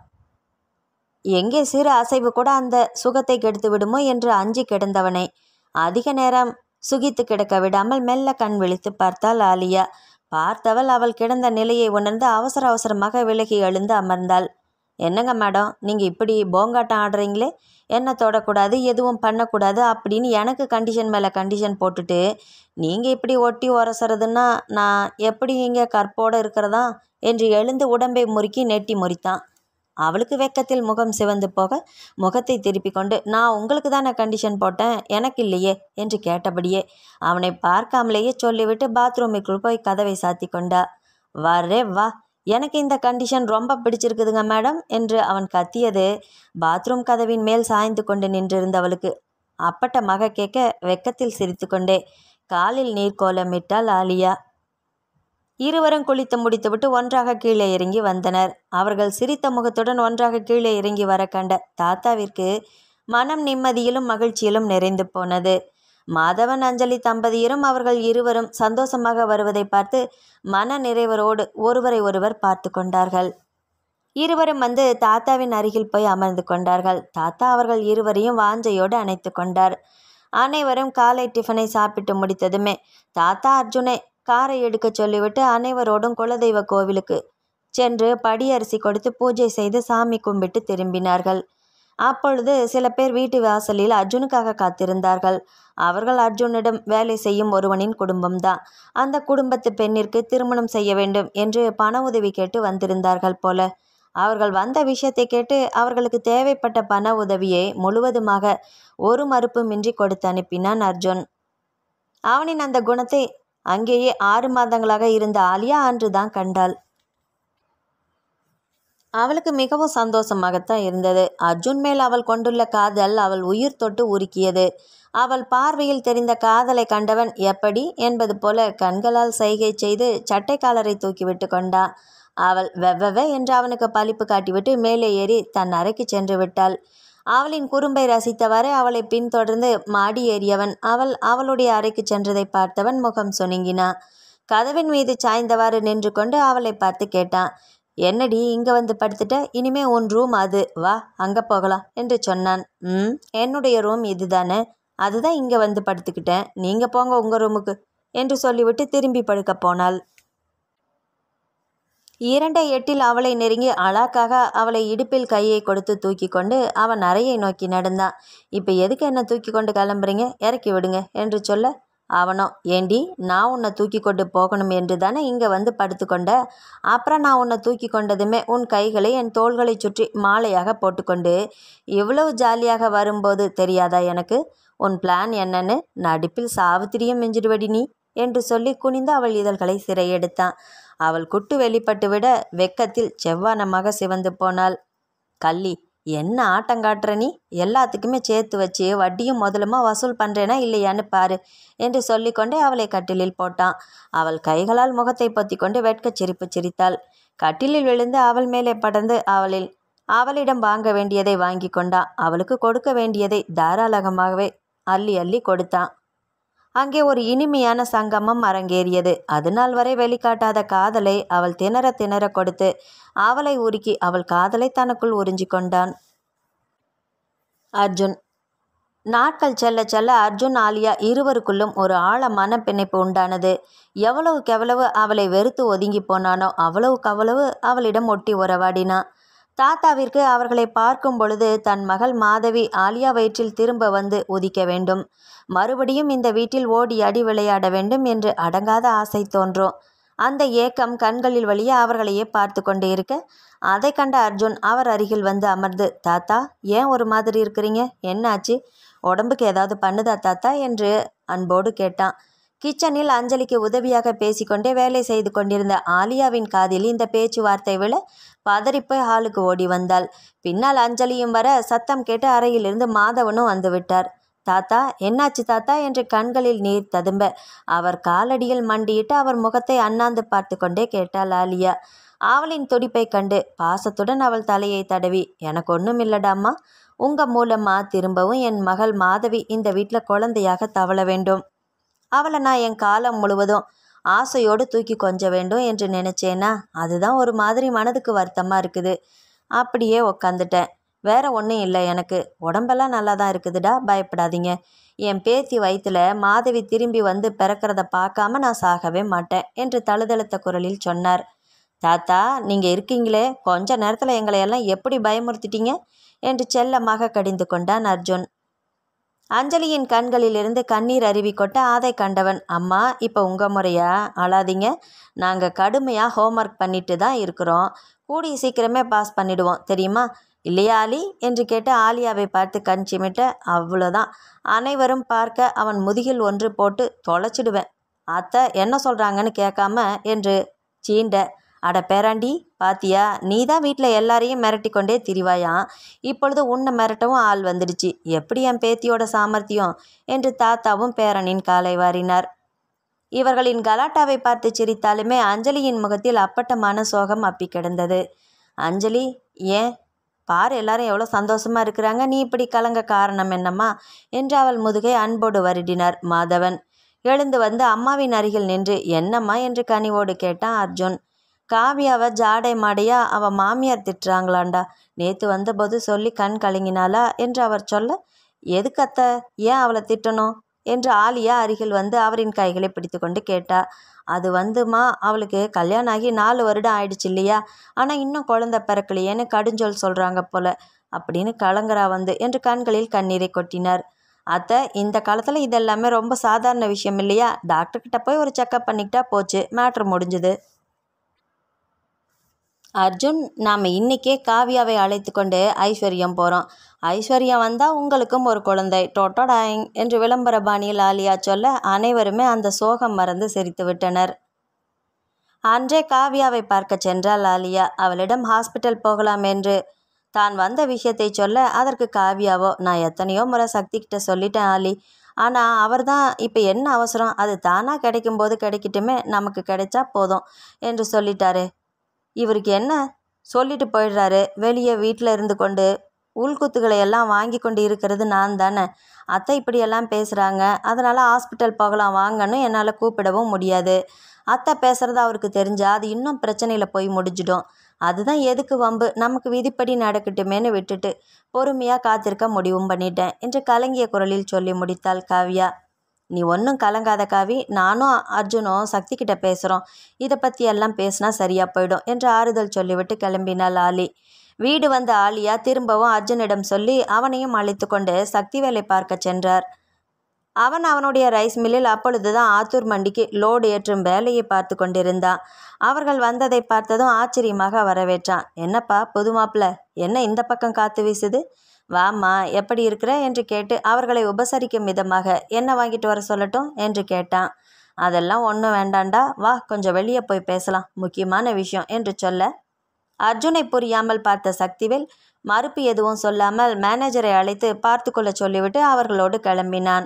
எங்கே சிறு அசைவு கூட அந்த சுகத்தை கெடுத்து விடுமோ என்று அஞ்சி கிடந்தவனை அதிக நேரம் சுகித்து கிடக்க விடாமல் மெல்ல கண் விழித்து பார்த்தாள் ஆலியா பார்த்தவள் அவள் கிடந்த நிலையை உணர்ந்து அவசர அவசரமாக விலகி எழுந்து அமர்ந்தாள் என்னங்க மேடம் நீங்கள் இப்படி போங்காட்டம் ஆடுறீங்களே என்ன தொடக்கூடாது எதுவும் பண்ணக்கூடாது அப்படின்னு எனக்கு கண்டிஷன் மேலே கண்டிஷன் போட்டுட்டு நீங்கள் இப்படி ஒட்டி உரசுறதுன்னா நான் எப்படி இங்கே கற்போடு இருக்கிறதா என்று எழுந்து உடம்பை முறுக்கி நெட்டி முறித்தான் அவளுக்கு வெக்கத்தில் முகம் சிவந்து போக முகத்தை திருப்பி கொண்டு நான் உங்களுக்கு தானே கண்டிஷன் போட்டேன் எனக்கு இல்லையே என்று கேட்டபடியே அவனை பார்க்காமலேயே சொல்லிவிட்டு பாத்ரூமுக்குள் போய் கதவை சாத்தி கொண்டா வரே வா எனக்கு இந்த கண்டிஷன் ரொம்ப பிடிச்சிருக்குதுங்க மேடம் என்று அவன் கத்தியது பாத்ரூம் கதவின் மேல் சாய்ந்து கொண்டு நின்றிருந்தவளுக்கு அப்பட்ட மக கேட்க வெக்கத்தில் சிரித்துக்கொண்டே காலில் நீர் கோலமிட்டாள் ஆலியா இருவரும் குளித்து முடித்துவிட்டு ஒன்றாக கீழே இறங்கி வந்தனர் அவர்கள் சிரித்த முகத்துடன் ஒன்றாக கீழே இறங்கி வர கண்ட தாத்தாவிற்கு மனம் நிம்மதியிலும் மகிழ்ச்சியிலும் நிறைந்து போனது மாதவன் அஞ்சலி தம்பதியரும் அவர்கள் இருவரும் சந்தோஷமாக வருவதை பார்த்து மன நிறைவரோடு ஒருவரை ஒருவர் பார்த்து கொண்டார்கள் இருவரும் வந்து தாத்தாவின் அருகில் போய் அமர்ந்து கொண்டார்கள் தாத்தா அவர்கள் இருவரையும் வாஞ்சையோடு அணைத்து கொண்டார் அனைவரும் காலை டிஃபனை சாப்பிட்டு முடித்ததுமே தாத்தா அர்ஜுனை காரை எடுக்க சொல்லிவிட்டு அனைவரோடும் குலதெய்வ கோவிலுக்கு சென்று படியரிசி கொடுத்து பூஜை செய்து சாமி கும்பிட்டு திரும்பினார்கள் அப்பொழுது சில பேர் வீட்டு வாசலில் அர்ஜுனுக்காக காத்திருந்தார்கள் அவர்கள் அர்ஜுனிடம் வேலை செய்யும் ஒருவனின் குடும்பம்தான் அந்த குடும்பத்து பெண்ணிற்கு திருமணம் செய்ய வேண்டும் என்று பண உதவி கேட்டு வந்திருந்தார்கள் போல அவர்கள் வந்த விஷயத்தை கேட்டு அவர்களுக்கு தேவைப்பட்ட பண உதவியை முழுவதுமாக ஒரு மறுப்புமின்றி கொடுத்து அனுப்பினான் அர்ஜுன் அவனின் அந்த குணத்தை அங்கேயே ஆறு மாதங்களாக இருந்த ஆலியா அன்றுதான் கண்டாள் அவளுக்கு மிகவும் சந்தோஷமாகத்தான் இருந்தது அர்ஜுன் மேல் அவள் கொண்டுள்ள காதல் அவள் உயிர் தொட்டு உருக்கியது அவள் பார்வையில் தெரிந்த காதலை கண்டவன் எப்படி என்பது போல கண்களால் சைகை செய்து சட்டை காலரை தூக்கிவிட்டு கொண்டான் அவள் வெவ்வெவ என்று அவனுக்கு பழிப்பு காட்டிவிட்டு மேலே ஏறி தன் அறைக்கு சென்று விட்டாள் அவளின் குறும்பை ரசித்தவாறே அவளை பின்தொடர்ந்து மாடி ஏறியவன் அவள் அவளுடைய அறைக்கு சென்றதை பார்த்தவன் முகம் சுணுங்கினான் கதவின் மீது சாய்ந்தவாறு நின்று கொண்டு அவளை பார்த்து கேட்டான் என்னடி இங்கே வந்து படுத்துட்ட இனிமே உன் ரூம் அது வா அங்கே போகலாம் என்று சொன்னான் ம் என்னுடைய ரூம் இதுதானே அதுதான் இங்கே வந்து படுத்துக்கிட்டேன் நீங்கள் போங்க உங்கள் ரூமுக்கு என்று சொல்லிவிட்டு திரும்பி படுக்க போனாள் இரண்டை எட்டில் அவளை நெருங்கி அழாக்காக அவளை இடுப்பில் கையை கொடுத்து தூக்கி கொண்டு அவன் அறையை நோக்கி நடந்தான் இப்போ எதுக்கு என்ன தூக்கி கொண்டு கிளம்புறீங்க இறக்கி விடுங்க என்று சொல்ல அவனோ ஏண்டி நான் உன்னை தூக்கி கொண்டு போகணும் என்று தானே இங்கே வந்து படுத்துக்கொண்ட அப்புறம் நான் உன்னை தூக்கி கொண்டதுமே உன் கைகளை என் தோள்களை சுற்றி மாலையாக போட்டுக்கொண்டு இவ்வளவு ஜாலியாக வரும்போது தெரியாதா எனக்கு உன் பிளான் என்னன்னு நடிப்பில் சாவித்திரியும் மிஞ்சிடுவடி நீ என்று சொல்லி குனிந்து அவள் இதழ்களை சிறையெடுத்தான் அவள் குட்டு வெளிப்பட்டு விட வெக்கத்தில் செவ்வானமாக சிவந்து போனாள் கள்ளி என்ன ஆட்டங்காட்டுற நீ எல்லாத்துக்குமே சேர்த்து வச்சு வட்டியும் முதலுமா வசூல் பண்ணுறேனா இல்லையான்னு பாரு என்று சொல்லிக்கொண்டே அவளை கட்டிலில் போட்டான் அவள் கைகளால் முகத்தை பொத்திக்கொண்டு வெட்கச் சிரிப்பு சிரித்தாள் கட்டிலில் விழுந்து அவள் மேலே படர்ந்து அவளில் அவளிடம் வாங்க வேண்டியதை வாங்கி கொண்டான் அவளுக்கு கொடுக்க வேண்டியதை தாராளமாகவே அள்ளி அள்ளி கொடுத்தான் அங்கே ஒரு இனிமையான சங்கமம் அரங்கேறியது அதுநாள் வரை வெளிக்காட்டாத காதலை அவள் திணற திணற கொடுத்து அவளை உருக்கி அவள் காதலை தனக்குள் உறிஞ்சி கொண்டான் அர்ஜுன் நாட்கள் செல்ல செல்ல அர்ஜுன் ஆலியா இருவருக்குள்ளும் ஒரு ஆழமான பிணைப்பு உண்டானது எவ்வளவுக்கு எவ்வளவு அவளை வெறுத்து ஒதுங்கி போனானோ அவ்வளவுக்கு அவ்வளவு அவளிடம் ஒட்டி உறவாடினான் தாத்தாவிற்கு அவர்களை பார்க்கும் பொழுது தன் மகள் மாதவி ஆலியா வயிற்றில் திரும்ப வந்து உதிக்க வேண்டும் மறுபடியும் இந்த வீட்டில் ஓடி அடி விளையாட வேண்டும் என்று அடங்காத ஆசை தோன்றும் அந்த ஏக்கம் கண்களில் வழியே அவர்களையே பார்த்து கொண்டு இருக்க அதை கண்ட அர்ஜுன் அவர் அருகில் வந்து அமர்ந்து தாத்தா ஏன் ஒரு மாதிரி இருக்கிறீங்க என்னாச்சு உடம்புக்கு ஏதாவது பண்ணுதா தாத்தா என்று அன்போடு கேட்டான் கிச்சனில் அஞ்சலிக்கு உதவியாக பேசிக்கொண்டே வேலை செய்து கொண்டிருந்த ஆலியாவின் காதில் இந்த பேச்சுவார்த்தை விழ பதறிப்போய் ஹாலுக்கு ஓடி வந்தாள் பின்னால் அஞ்சலியும் வர சத்தம் கேட்டு அறையிலிருந்து மாதவனும் வந்து விட்டார் தாத்தா என்னாச்சு தாத்தா என்று கண்களில் நீர் ததும்ப அவர் காலடியில் மண்டியிட்டு அவர் முகத்தை அண்ணாந்து பார்த்து கொண்டே கேட்டாள் ஆலியா அவளின் துடிப்பை கண்டு பாசத்துடன் அவள் தலையை தடவி எனக்கு ஒன்றும் இல்லடாம்மா உங்க மூலமா திரும்பவும் என் மகள் மாதவி இந்த வீட்டில் குழந்தையாக தவள வேண்டும் அவளை நான் என் காலம் முழுவதும் ஆசையோடு தூக்கி கொஞ்ச வேண்டும் என்று நினைச்சேனா அதுதான் ஒரு மாதிரி மனதுக்கு வருத்தமாக இருக்குது அப்படியே உக்காந்துட்டேன் வேற ஒன்றும் இல்லை எனக்கு உடம்பெல்லாம் நல்லா தான் இருக்குதுடா பயப்படாதீங்க என் பேத்தி வயிற்றுல மாதவி திரும்பி வந்து பிறக்கிறத பார்க்காம நான் சாகவே மாட்டேன் என்று தழுதழுத்த குரலில் சொன்னார் தாத்தா நீங்கள் இருக்கீங்களே கொஞ்ச நேரத்தில் எங்களை எல்லாம் எப்படி பயமுறுத்திட்டீங்க என்று செல்லமாக கடிந்து கொண்டான் அர்ஜுன் அஞ்சலியின் கண்களிலிருந்து கண்ணீர் அருவி கொட்ட அதை கண்டவன் அம்மா இப்போ உங்கள் முறையா அழாதீங்க நாங்கள் கடுமையாக ஹோம்ஒர்க் பண்ணிட்டு தான் இருக்கிறோம் கூடிய சீக்கிரமே பாஸ் பண்ணிடுவோம் தெரியுமா இல்லையா ஆலி என்று கேட்டு ஆலியாவை பார்த்து கண் சிமிட்ட அவ்வளோதான் அனைவரும் பார்க்க அவன் முதுகில் ஒன்று போட்டு தொலைச்சிடுவேன் அத்தை என்ன சொல்கிறாங்கன்னு கேட்காம என்று சீண்ட அட பேராண்டி பாத்தியா நீ தான் வீட்டில் எல்லாரையும் மிரட்டி கொண்டே திரிவாயாம் இப்பொழுது உன்னை மிரட்டவும் ஆள் வந்துடுச்சு எப்படி என் பேத்தியோட சாமர்த்தியம் என்று தாத்தாவும் பேரனின் காலை வாரினார் இவர்களின் கலாட்டாவை பார்த்து சிரித்தாலுமே அஞ்சலியின் முகத்தில் அப்பட்டமான சோகம் அப்பி கிடந்தது அஞ்சலி ஏன் பார் எல்லாரும் எவ்வளோ சந்தோஷமா இருக்கிறாங்க நீ இப்படி கலங்க காரணம் என்னம்மா என்று அவள் முதுகை அன்போடு வருடினார் மாதவன் எழுந்து வந்து அம்மாவின் அருகில் நின்று என்னம்மா என்று கனிவோடு கேட்டான் அர்ஜுன் காவியாவை ஜாடை மாடையா அவ மாமியார் திட்டுறாங்களாண்டா நேத்து வந்தபோது சொல்லி கண் கலங்கினாளா என்று அவர் சொல்ல எதுக்கு அத்தை ஏன் அவளை திட்டணும் என்று ஆலியா அருகில் வந்து அவரின் கைகளை பிடித்துக்கொண்டு கேட்டா அது வந்துமா அவளுக்கு கல்யாணம் ஆகி நாலு வருடம் ஆயிடுச்சு இல்லையா ஆனால் இன்னும் குழந்தை பிறக்கலையேன்னு கடுஞ்சொல் சொல்கிறாங்க போல அப்படின்னு கலங்கரா வந்து என்று கண்களில் கண்ணீரை கொட்டினார் அத்தை இந்த காலத்தில் இதெல்லாமே ரொம்ப சாதாரண விஷயம் இல்லையா டாக்டர்கிட்ட போய் ஒரு செக்கப் பண்ணிக்கிட்டா போச்சு மேட்ரு முடிஞ்சுது அர்ஜுன் நாம் இன்னைக்கே காவியாவை அழைத்து கொண்டு ஐஸ்வர்யம் போகிறோம் ஐஸ்வர்யம் வந்தால் உங்களுக்கும் ஒரு குழந்தை டொட்டோடாயிங் என்று விளம்பர பாணியில் ஆலியா சொல்ல அனைவருமே அந்த சோகம் மறந்து சிரித்து விட்டனர் அன்றே காவியாவை பார்க்க சென்றாள் ஆலியா அவளிடம் ஹாஸ்பிட்டல் போகலாம் என்று தான் வந்த விஷயத்தை சொல்ல அதற்கு காவியாவோ நான் எத்தனையோ முறை சக்தி கிட்ட சொல்லிட்டேன் ஆலி ஆனால் அவர் தான் இப்போ என்ன அவசரம் அது தானாக கிடைக்கும்போது கிடைக்கட்டுமே நமக்கு கிடைச்சா போதும் என்று சொல்லிட்டாரு இவருக்கு என்ன சொல்லிட்டு போயிடுறாரு வெளியே வீட்டில் இருந்து கொண்டு உள்குத்துகளை எல்லாம் வாங்கி கொண்டு இருக்கிறது நான் தானே அத்தை இப்படியெல்லாம் பேசுகிறாங்க அதனால் ஹாஸ்பிட்டல் போகலாம் வாங்கன்னு என்னால் கூப்பிடவும் முடியாது அத்தை பேசுகிறது அவருக்கு தெரிஞ்சா அது இன்னும் பிரச்சனையில் போய் முடிஞ்சிடும் அதுதான் எதுக்கு வம்பு நமக்கு விதிப்படி நடக்கட்டுமேன்னு விட்டுட்டு பொறுமையாக காத்திருக்க முடிவும் பண்ணிட்டேன் என்று கலங்கிய குரலில் சொல்லி முடித்தாள் காவ்யா நீ ஒன்றும் கலங்காத காவி நானும் அர்ஜுனும் சக்தி கிட்ட பேசுகிறோம் இதை பற்றி எல்லாம் பேசினா சரியாக போயிடும் என்று ஆறுதல் சொல்லிவிட்டு கிளம்பினாள் ஆலி வீடு வந்த ஆலியா திரும்பவும் அர்ஜுனிடம் சொல்லி அவனையும் அழைத்து கொண்டு சக்தி வேலை பார்க்க சென்றார் அவன் அவனுடைய ரைஸ் மில்லில் அப்பொழுதுதான் ஆத்தூர் மண்டிக்கு லோடு ஏற்றும் வேலையை பார்த்து கொண்டிருந்தான் அவர்கள் வந்ததை பார்த்ததும் ஆச்சரியமாக வரவேற்றான் என்னப்பா புது மாப்பிள்ள என்ன இந்த பக்கம் காத்து வீசுது வாம்மா எப்படி இருக்கிற என்று கேட்டு அவர்களை உபசரிக்கும் விதமாக என்ன வாங்கிட்டு வர சொல்லட்டும் என்று கேட்டான் அதெல்லாம் ஒன்றும் வேண்டாண்டா வா கொஞ்சம் வெளியே போய் பேசலாம் முக்கியமான விஷயம் என்று சொல்ல அர்ஜுனை புரியாமல் பார்த்த சக்திவேல் மறுப்பு எதுவும் சொல்லாமல் மேனேஜரை அழைத்து பார்த்து கொள்ள சொல்லிவிட்டு அவர்களோடு கிளம்பினான்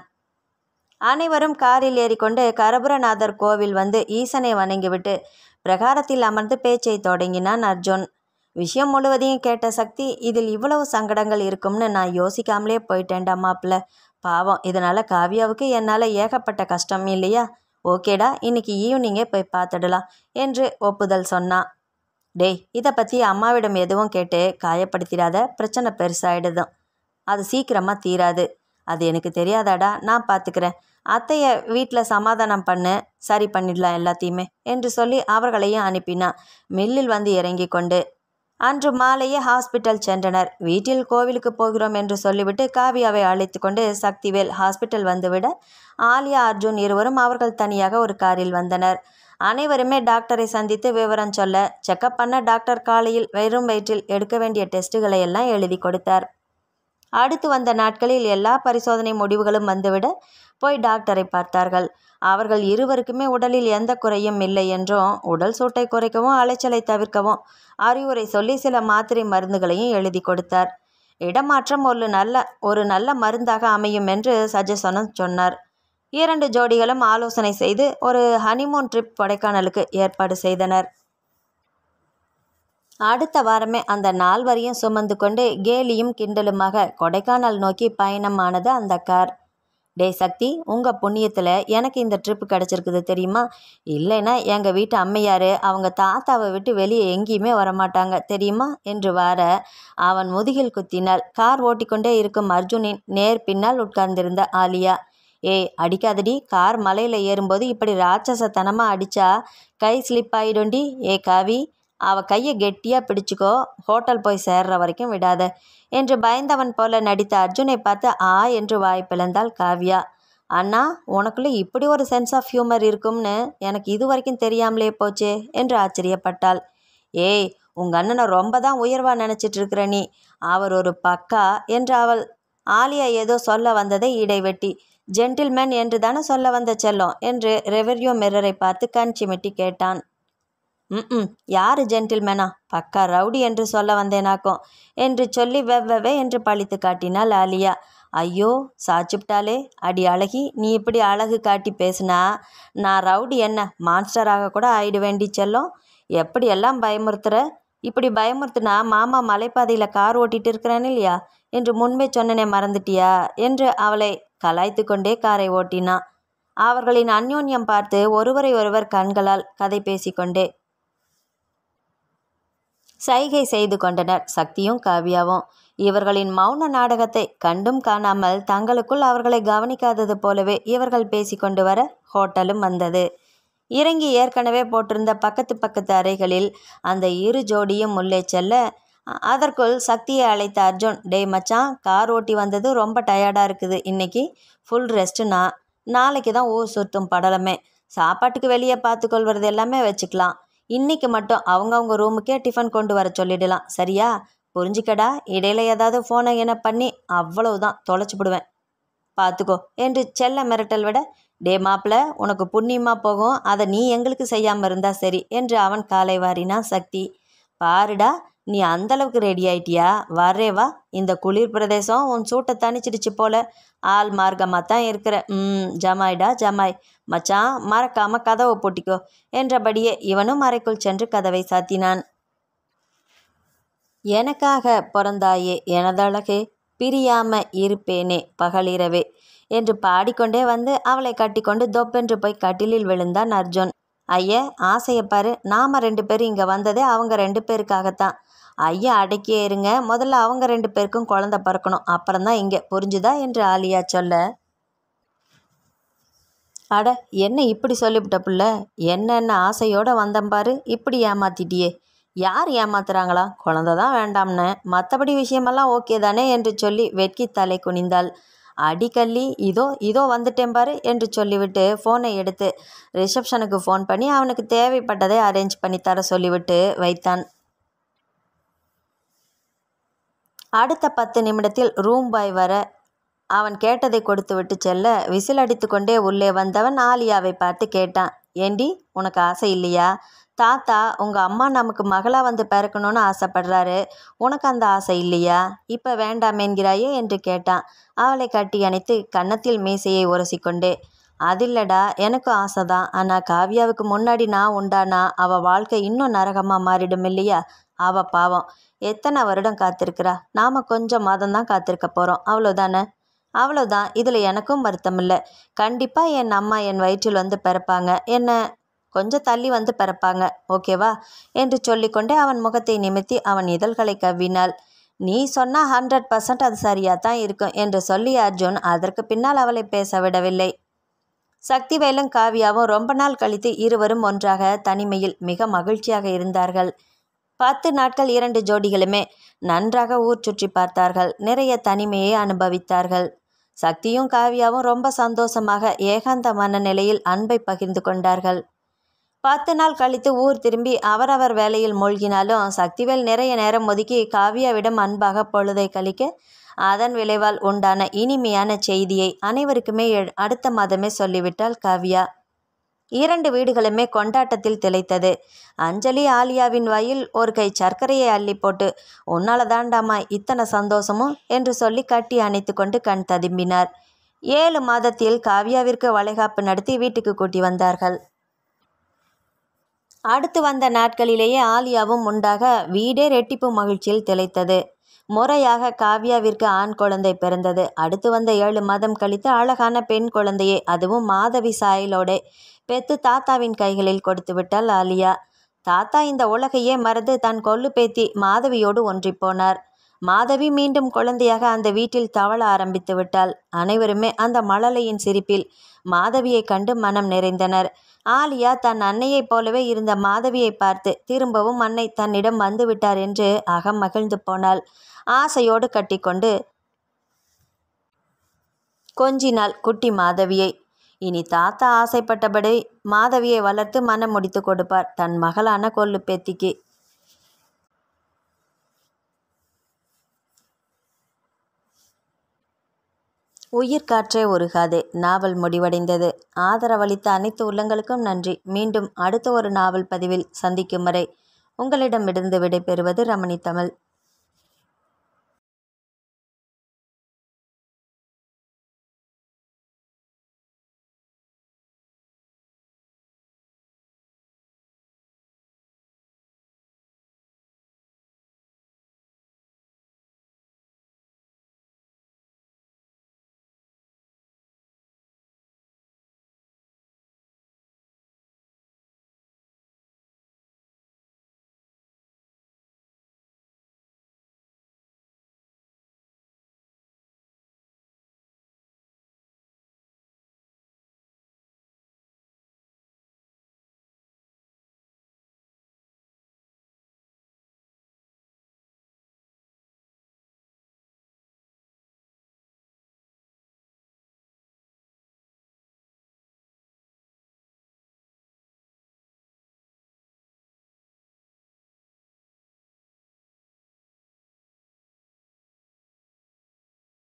அனைவரும் காரில் ஏறிக்கொண்டு கரபுரநாதர் கோவில் வந்து ஈசனை வணங்கிவிட்டு பிரகாரத்தில் அமர்ந்து பேச்சை தொடங்கினான் அர்ஜுன் விஷயம் முழுவதையும் கேட்ட சக்தி இதில் இவ்வளவு சங்கடங்கள் இருக்கும்னு நான் யோசிக்காமலே போயிட்டேன்டா மாப்பிள்ள பாவம் இதனால் காவியாவுக்கு என்னால் ஏகப்பட்ட கஷ்டம் இல்லையா ஓகேடா இன்னைக்கு ஈவினிங்கே போய் பார்த்துடலாம் என்று ஒப்புதல் சொன்னான் டேய் இதை பற்றி அம்மாவிடம் எதுவும் கேட்டு காயப்படுத்திடாத பிரச்சனை பெருசாயிடுதும் அது சீக்கிரமாக தீராது அது எனக்கு தெரியாதாடா நான் பார்த்துக்கிறேன் அத்தைய வீட்டில் சமாதானம் பண்ணு சரி பண்ணிடலாம் எல்லாத்தையுமே என்று சொல்லி அவர்களையும் அனுப்பினான் மில்லில் வந்து இறங்கி கொண்டு அன்று மாலையே ஹாஸ்பிட்டல் சென்றனர் வீட்டில் கோவிலுக்கு போகிறோம் என்று சொல்லிவிட்டு காவியாவை அழைத்து கொண்டு சக்திவேல் ஹாஸ்பிட்டல் வந்துவிட ஆலியா அர்ஜுன் இருவரும் அவர்கள் தனியாக ஒரு காரில் வந்தனர் அனைவருமே டாக்டரை சந்தித்து விவரம் சொல்ல செக்கப் பண்ண டாக்டர் காலையில் வெறும் வயிற்றில் எடுக்க வேண்டிய டெஸ்ட்டுகளை எல்லாம் எழுதி கொடுத்தார் அடுத்து வந்த நாட்களில் எல்லா பரிசோதனை முடிவுகளும் வந்துவிட போய் டாக்டரை பார்த்தார்கள் அவர்கள் இருவருக்குமே உடலில் எந்த குறையும் இல்லை என்றும் உடல் சூட்டை குறைக்கவும் அலைச்சலை தவிர்க்கவும் அறிவுரை சொல்லி சில மாத்திரை மருந்துகளையும் எழுதி கொடுத்தார் இடமாற்றம் ஒரு நல்ல ஒரு நல்ல மருந்தாக அமையும் என்று சஜஷனும் சொன்னார் இரண்டு ஜோடிகளும் ஆலோசனை செய்து ஒரு ஹனிமூன் ட்ரிப் கொடைக்கானலுக்கு ஏற்பாடு செய்தனர் அடுத்த வாரமே அந்த நால்வரையும் சுமந்து கொண்டு கேலியும் கிண்டலுமாக கொடைக்கானல் நோக்கி பயணமானது அந்த கார் டே சக்தி உங்கள் புண்ணியத்தில் எனக்கு இந்த ட்ரிப்பு கிடச்சிருக்குது தெரியுமா இல்லைன்னா எங்கள் வீட்டு அம்மையார் அவங்க தாத்தாவை விட்டு வெளியே எங்கேயுமே வரமாட்டாங்க தெரியுமா என்று வார அவன் முதுகில் குத்தினாள் கார் ஓட்டிக்கொண்டே இருக்கும் அர்ஜுனின் நேர் பின்னால் உட்கார்ந்திருந்த ஆலியா ஏய் அடிக்காதடி கார் மலையில் ஏறும்போது இப்படி ராட்சசத்தனமாக அடித்தா கை ஸ்லிப் ஆகிடும்டி ஏ காவி அவ கையை கெட்டியாக பிடிச்சிக்கோ ஹோட்டல் போய் சேர்ற வரைக்கும் விடாத என்று பயந்தவன் போல நடித்த அர்ஜுனை பார்த்து ஆ என்று வாய் பிளந்தாள் காவ்யா அண்ணா உனக்குள்ளே இப்படி ஒரு சென்ஸ் ஆஃப் ஹியூமர் இருக்கும்னு எனக்கு இது வரைக்கும் தெரியாமலே போச்சே என்று ஆச்சரியப்பட்டாள் ஏய் உங்கள் அண்ணனை ரொம்ப தான் உயர்வாக நினச்சிட்டு இருக்கிற நீ அவர் ஒரு பக்கா என்று அவள் ஆலியா ஏதோ சொல்ல வந்ததை இடைவெட்டி ஜென்டில்மேன் என்று தானே சொல்ல வந்த செல்லம் என்று ரெவென்யூ மிரரை பார்த்து கண் சிமிட்டி கேட்டான் ம் யாரு ஜென்டில்மேனா பக்கா ரவுடி என்று சொல்ல வந்தேனாக்கும் என்று சொல்லி வெவ்வவே என்று பழித்து காட்டினாள் ஆலியா ஐயோ சாச்சுப்டாலே அடி அழகி நீ இப்படி அழகு காட்டி பேசுனா நான் ரவுடி என்ன மான்ஸ்டராக கூட ஆயிடு வேண்டி செல்லும் எப்படியெல்லாம் பயமுறுத்துற இப்படி பயமுறுத்துனா மாமா மலைப்பாதையில் கார் ஓட்டிட்டு இருக்கிறான் இல்லையா என்று முன்பே சொன்னனே மறந்துட்டியா என்று அவளை கலாய்த்து கொண்டே காரை ஓட்டினான் அவர்களின் அந்யோன்யம் பார்த்து ஒருவரை ஒருவர் கண்களால் கதை பேசிக்கொண்டே சைகை செய்து கொண்டனர் சக்தியும் காவியாவும் இவர்களின் மௌன நாடகத்தை கண்டும் காணாமல் தங்களுக்குள் அவர்களை கவனிக்காதது போலவே இவர்கள் பேசிக்கொண்டு வர ஹோட்டலும் வந்தது இறங்கி ஏற்கனவே போட்டிருந்த பக்கத்து பக்கத்து அறைகளில் அந்த இரு ஜோடியும் உள்ளே செல்ல அ- அதற்குள் சக்தியை அழைத்த அர்ஜுன் டேய் மச்சான் கார் ஓட்டி வந்தது ரொம்ப டயர்டாக இருக்குது இன்னைக்கு ஃபுல் ரெஸ்ட்டுனா நாளைக்கு தான் ஊர் சுற்றும் படலமே சாப்பாட்டுக்கு வெளியே பார்த்துக்கொள்வது எல்லாமே வச்சுக்கலாம் இன்னைக்கு மட்டும் அவங்கவுங்க ரூமுக்கே டிஃபன் கொண்டு வர சொல்லிடலாம் சரியா புரிஞ்சுக்கடா இடையில ஏதாவது ஃபோனை என்ன பண்ணி அவ்வளவுதான் தொலைச்சு விடுவேன் பார்த்துக்கோ என்று செல்ல மிரட்டல் விட டே மாப்பிள உனக்கு புண்ணியமாக போகும் அதை நீ எங்களுக்கு செய்யாமல் இருந்தா சரி என்று அவன் காலை வாரினான் சக்தி பாருடா நீ அந்தளவுக்கு ரெடி ஆயிட்டியா வரே வா இந்த குளிர் பிரதேசம் உன் சூட்டை தணிச்சிடுச்சு போல ஆள் மார்க்கமாக தான் இருக்கிற ம் ஜமாய்டா ஜமாய் மச்சான் மறக்காம கதவை பூட்டிக்கோ என்றபடியே இவனும் அறைக்குள் சென்று கதவை சாத்தினான் எனக்காக பிறந்தாயே எனதழகே பிரியாம இருப்பேனே பகலிரவே என்று பாடிக்கொண்டே வந்து அவளை கட்டிக்கொண்டு தொப்பென்று போய் கட்டிலில் விழுந்தான் அர்ஜுன் ஐய ஆசையை பாரு நாம ரெண்டு பேரும் இங்கே வந்ததே அவங்க ரெண்டு பேருக்காகத்தான் ஐயா அடக்கியே இருங்க முதல்ல அவங்க ரெண்டு பேருக்கும் குழந்தை பிறக்கணும் அப்புறம்தான் இங்கே புரிஞ்சுதா என்று ஆலியா சொல்ல அட என்ன இப்படி சொல்லிவிட்ட புள்ள என்னென்ன ஆசையோட வந்தேன் பாரு இப்படி ஏமாத்திட்டியே யார் ஏமாத்துறாங்களா குழந்தை தான் வேண்டாம்னு மற்றபடி விஷயமெல்லாம் ஓகே தானே என்று சொல்லி வெட்கி தலை குனிந்தாள் அடிக்கல்லி இதோ இதோ வந்துட்டேன் பாரு என்று சொல்லிவிட்டு ஃபோனை எடுத்து ரிசப்ஷனுக்கு ஃபோன் பண்ணி அவனுக்கு தேவைப்பட்டதை அரேஞ்ச் பண்ணி தர சொல்லிவிட்டு வைத்தான் அடுத்த பத்து நிமிடத்தில் ரூம் பாய் வர அவன் கேட்டதை கொடுத்துவிட்டு செல்ல விசில் அடித்துக்கொண்டே உள்ளே வந்தவன் ஆலியாவை பார்த்து கேட்டான் ஏண்டி உனக்கு ஆசை இல்லையா தாத்தா உங்கள் அம்மா நமக்கு மகளாக வந்து பிறக்கணும்னு ஆசைப்படுறாரு உனக்கு அந்த ஆசை இல்லையா இப்போ வேண்டாம் என்கிறாயே என்று கேட்டான் அவளை கட்டி அணைத்து கன்னத்தில் மீசையை உரசிக்கொண்டே அதில்லடா எனக்கும் ஆசை தான் ஆனால் காவ்யாவுக்கு முன்னாடி நான் உண்டானா அவள் வாழ்க்கை இன்னும் நரகமாக மாறிடும் இல்லையா அவள் பாவம் எத்தனை வருடம் காத்திருக்கிறா நாம் கொஞ்சம் மாதம் தான் காத்திருக்க போகிறோம் அவ்வளோதானே அவ்வளோதான் இதில் எனக்கும் வருத்தம் இல்லை கண்டிப்பாக என் அம்மா என் வயிற்றில் வந்து பிறப்பாங்க என்ன கொஞ்சம் தள்ளி வந்து பிறப்பாங்க ஓகேவா என்று சொல்லிக்கொண்டே அவன் முகத்தை நிமித்தி அவன் இதழ்களை கவ்வினாள் நீ சொன்னால் ஹண்ட்ரட் பர்சன்ட் அது சரியாக தான் இருக்கும் என்று சொல்லி அர்ஜுன் அதற்கு பின்னால் அவளை பேச விடவில்லை சக்திவேலும் காவியாவும் ரொம்ப நாள் கழித்து இருவரும் ஒன்றாக தனிமையில் மிக மகிழ்ச்சியாக இருந்தார்கள் பத்து நாட்கள் இரண்டு ஜோடிகளுமே நன்றாக ஊர் சுற்றி பார்த்தார்கள் நிறைய தனிமையை அனுபவித்தார்கள் சக்தியும் காவியாவும் ரொம்ப சந்தோஷமாக ஏகாந்த மனநிலையில் அன்பை பகிர்ந்து கொண்டார்கள் பத்து நாள் கழித்து ஊர் திரும்பி அவரவர் வேலையில் மூழ்கினாலும் சக்திவேல் நிறைய நேரம் ஒதுக்கி காவியாவிடம் அன்பாக பொழுதை கழிக்க அதன் விளைவால் உண்டான இனிமையான செய்தியை அனைவருக்குமே எ- அடுத்த மாதமே சொல்லிவிட்டாள் காவியா இரண்டு வீடுகளுமே கொண்டாட்டத்தில் திளைத்தது அஞ்சலி ஆலியாவின் வாயில் ஒரு கை சர்க்கரையை அள்ளி போட்டு உன்னால தாண்டாமா இத்தனை சந்தோஷமும் என்று சொல்லி கட்டி அணைத்து கொண்டு கண் ததும்பினார் ஏழு மாதத்தில் காவியாவிற்கு வளைகாப்பு நடத்தி வீட்டுக்கு கூட்டி வந்தார்கள் அடுத்து வந்த நாட்களிலேயே ஆலியாவும் உண்டாக வீடே ரெட்டிப்பு மகிழ்ச்சியில் திளைத்தது முறையாக காவ்யாவிற்கு ஆண் குழந்தை பிறந்தது அடுத்து வந்த ஏழு மாதம் கழித்து அழகான பெண் குழந்தையை அதுவும் மாதவி சாயலோட பெத்து தாத்தாவின் கைகளில் கொடுத்து விட்டாள் ஆலியா தாத்தா இந்த உலகையே மறந்து தன் கொள்ளு பேத்தி மாதவியோடு ஒன்றிப் போனார் மாதவி மீண்டும் குழந்தையாக அந்த வீட்டில் தவள ஆரம்பித்து விட்டாள் அனைவருமே அந்த மழலையின் சிரிப்பில் மாதவியை கண்டு மனம் நிறைந்தனர் ஆலியா தன் அன்னையைப் போலவே இருந்த மாதவியை பார்த்து திரும்பவும் அன்னை தன்னிடம் வந்துவிட்டார் என்று அகம் மகிழ்ந்து போனாள் ஆசையோடு கட்டிக்கொண்டு கொஞ்சினாள் குட்டி மாதவியை இனி தாத்தா ஆசைப்பட்டபடி மாதவியை வளர்த்து மனம் முடித்து கொடுப்பார் தன் மகளான கொள்ளு பேத்திக்கு உயிர் காற்றே உருகாது நாவல் முடிவடைந்தது ஆதரவளித்த அனைத்து உள்ளங்களுக்கும் நன்றி மீண்டும் அடுத்த ஒரு நாவல் பதிவில் சந்திக்கும் வரை உங்களிடமிருந்து விடைபெறுவது ரமணி தமிழ்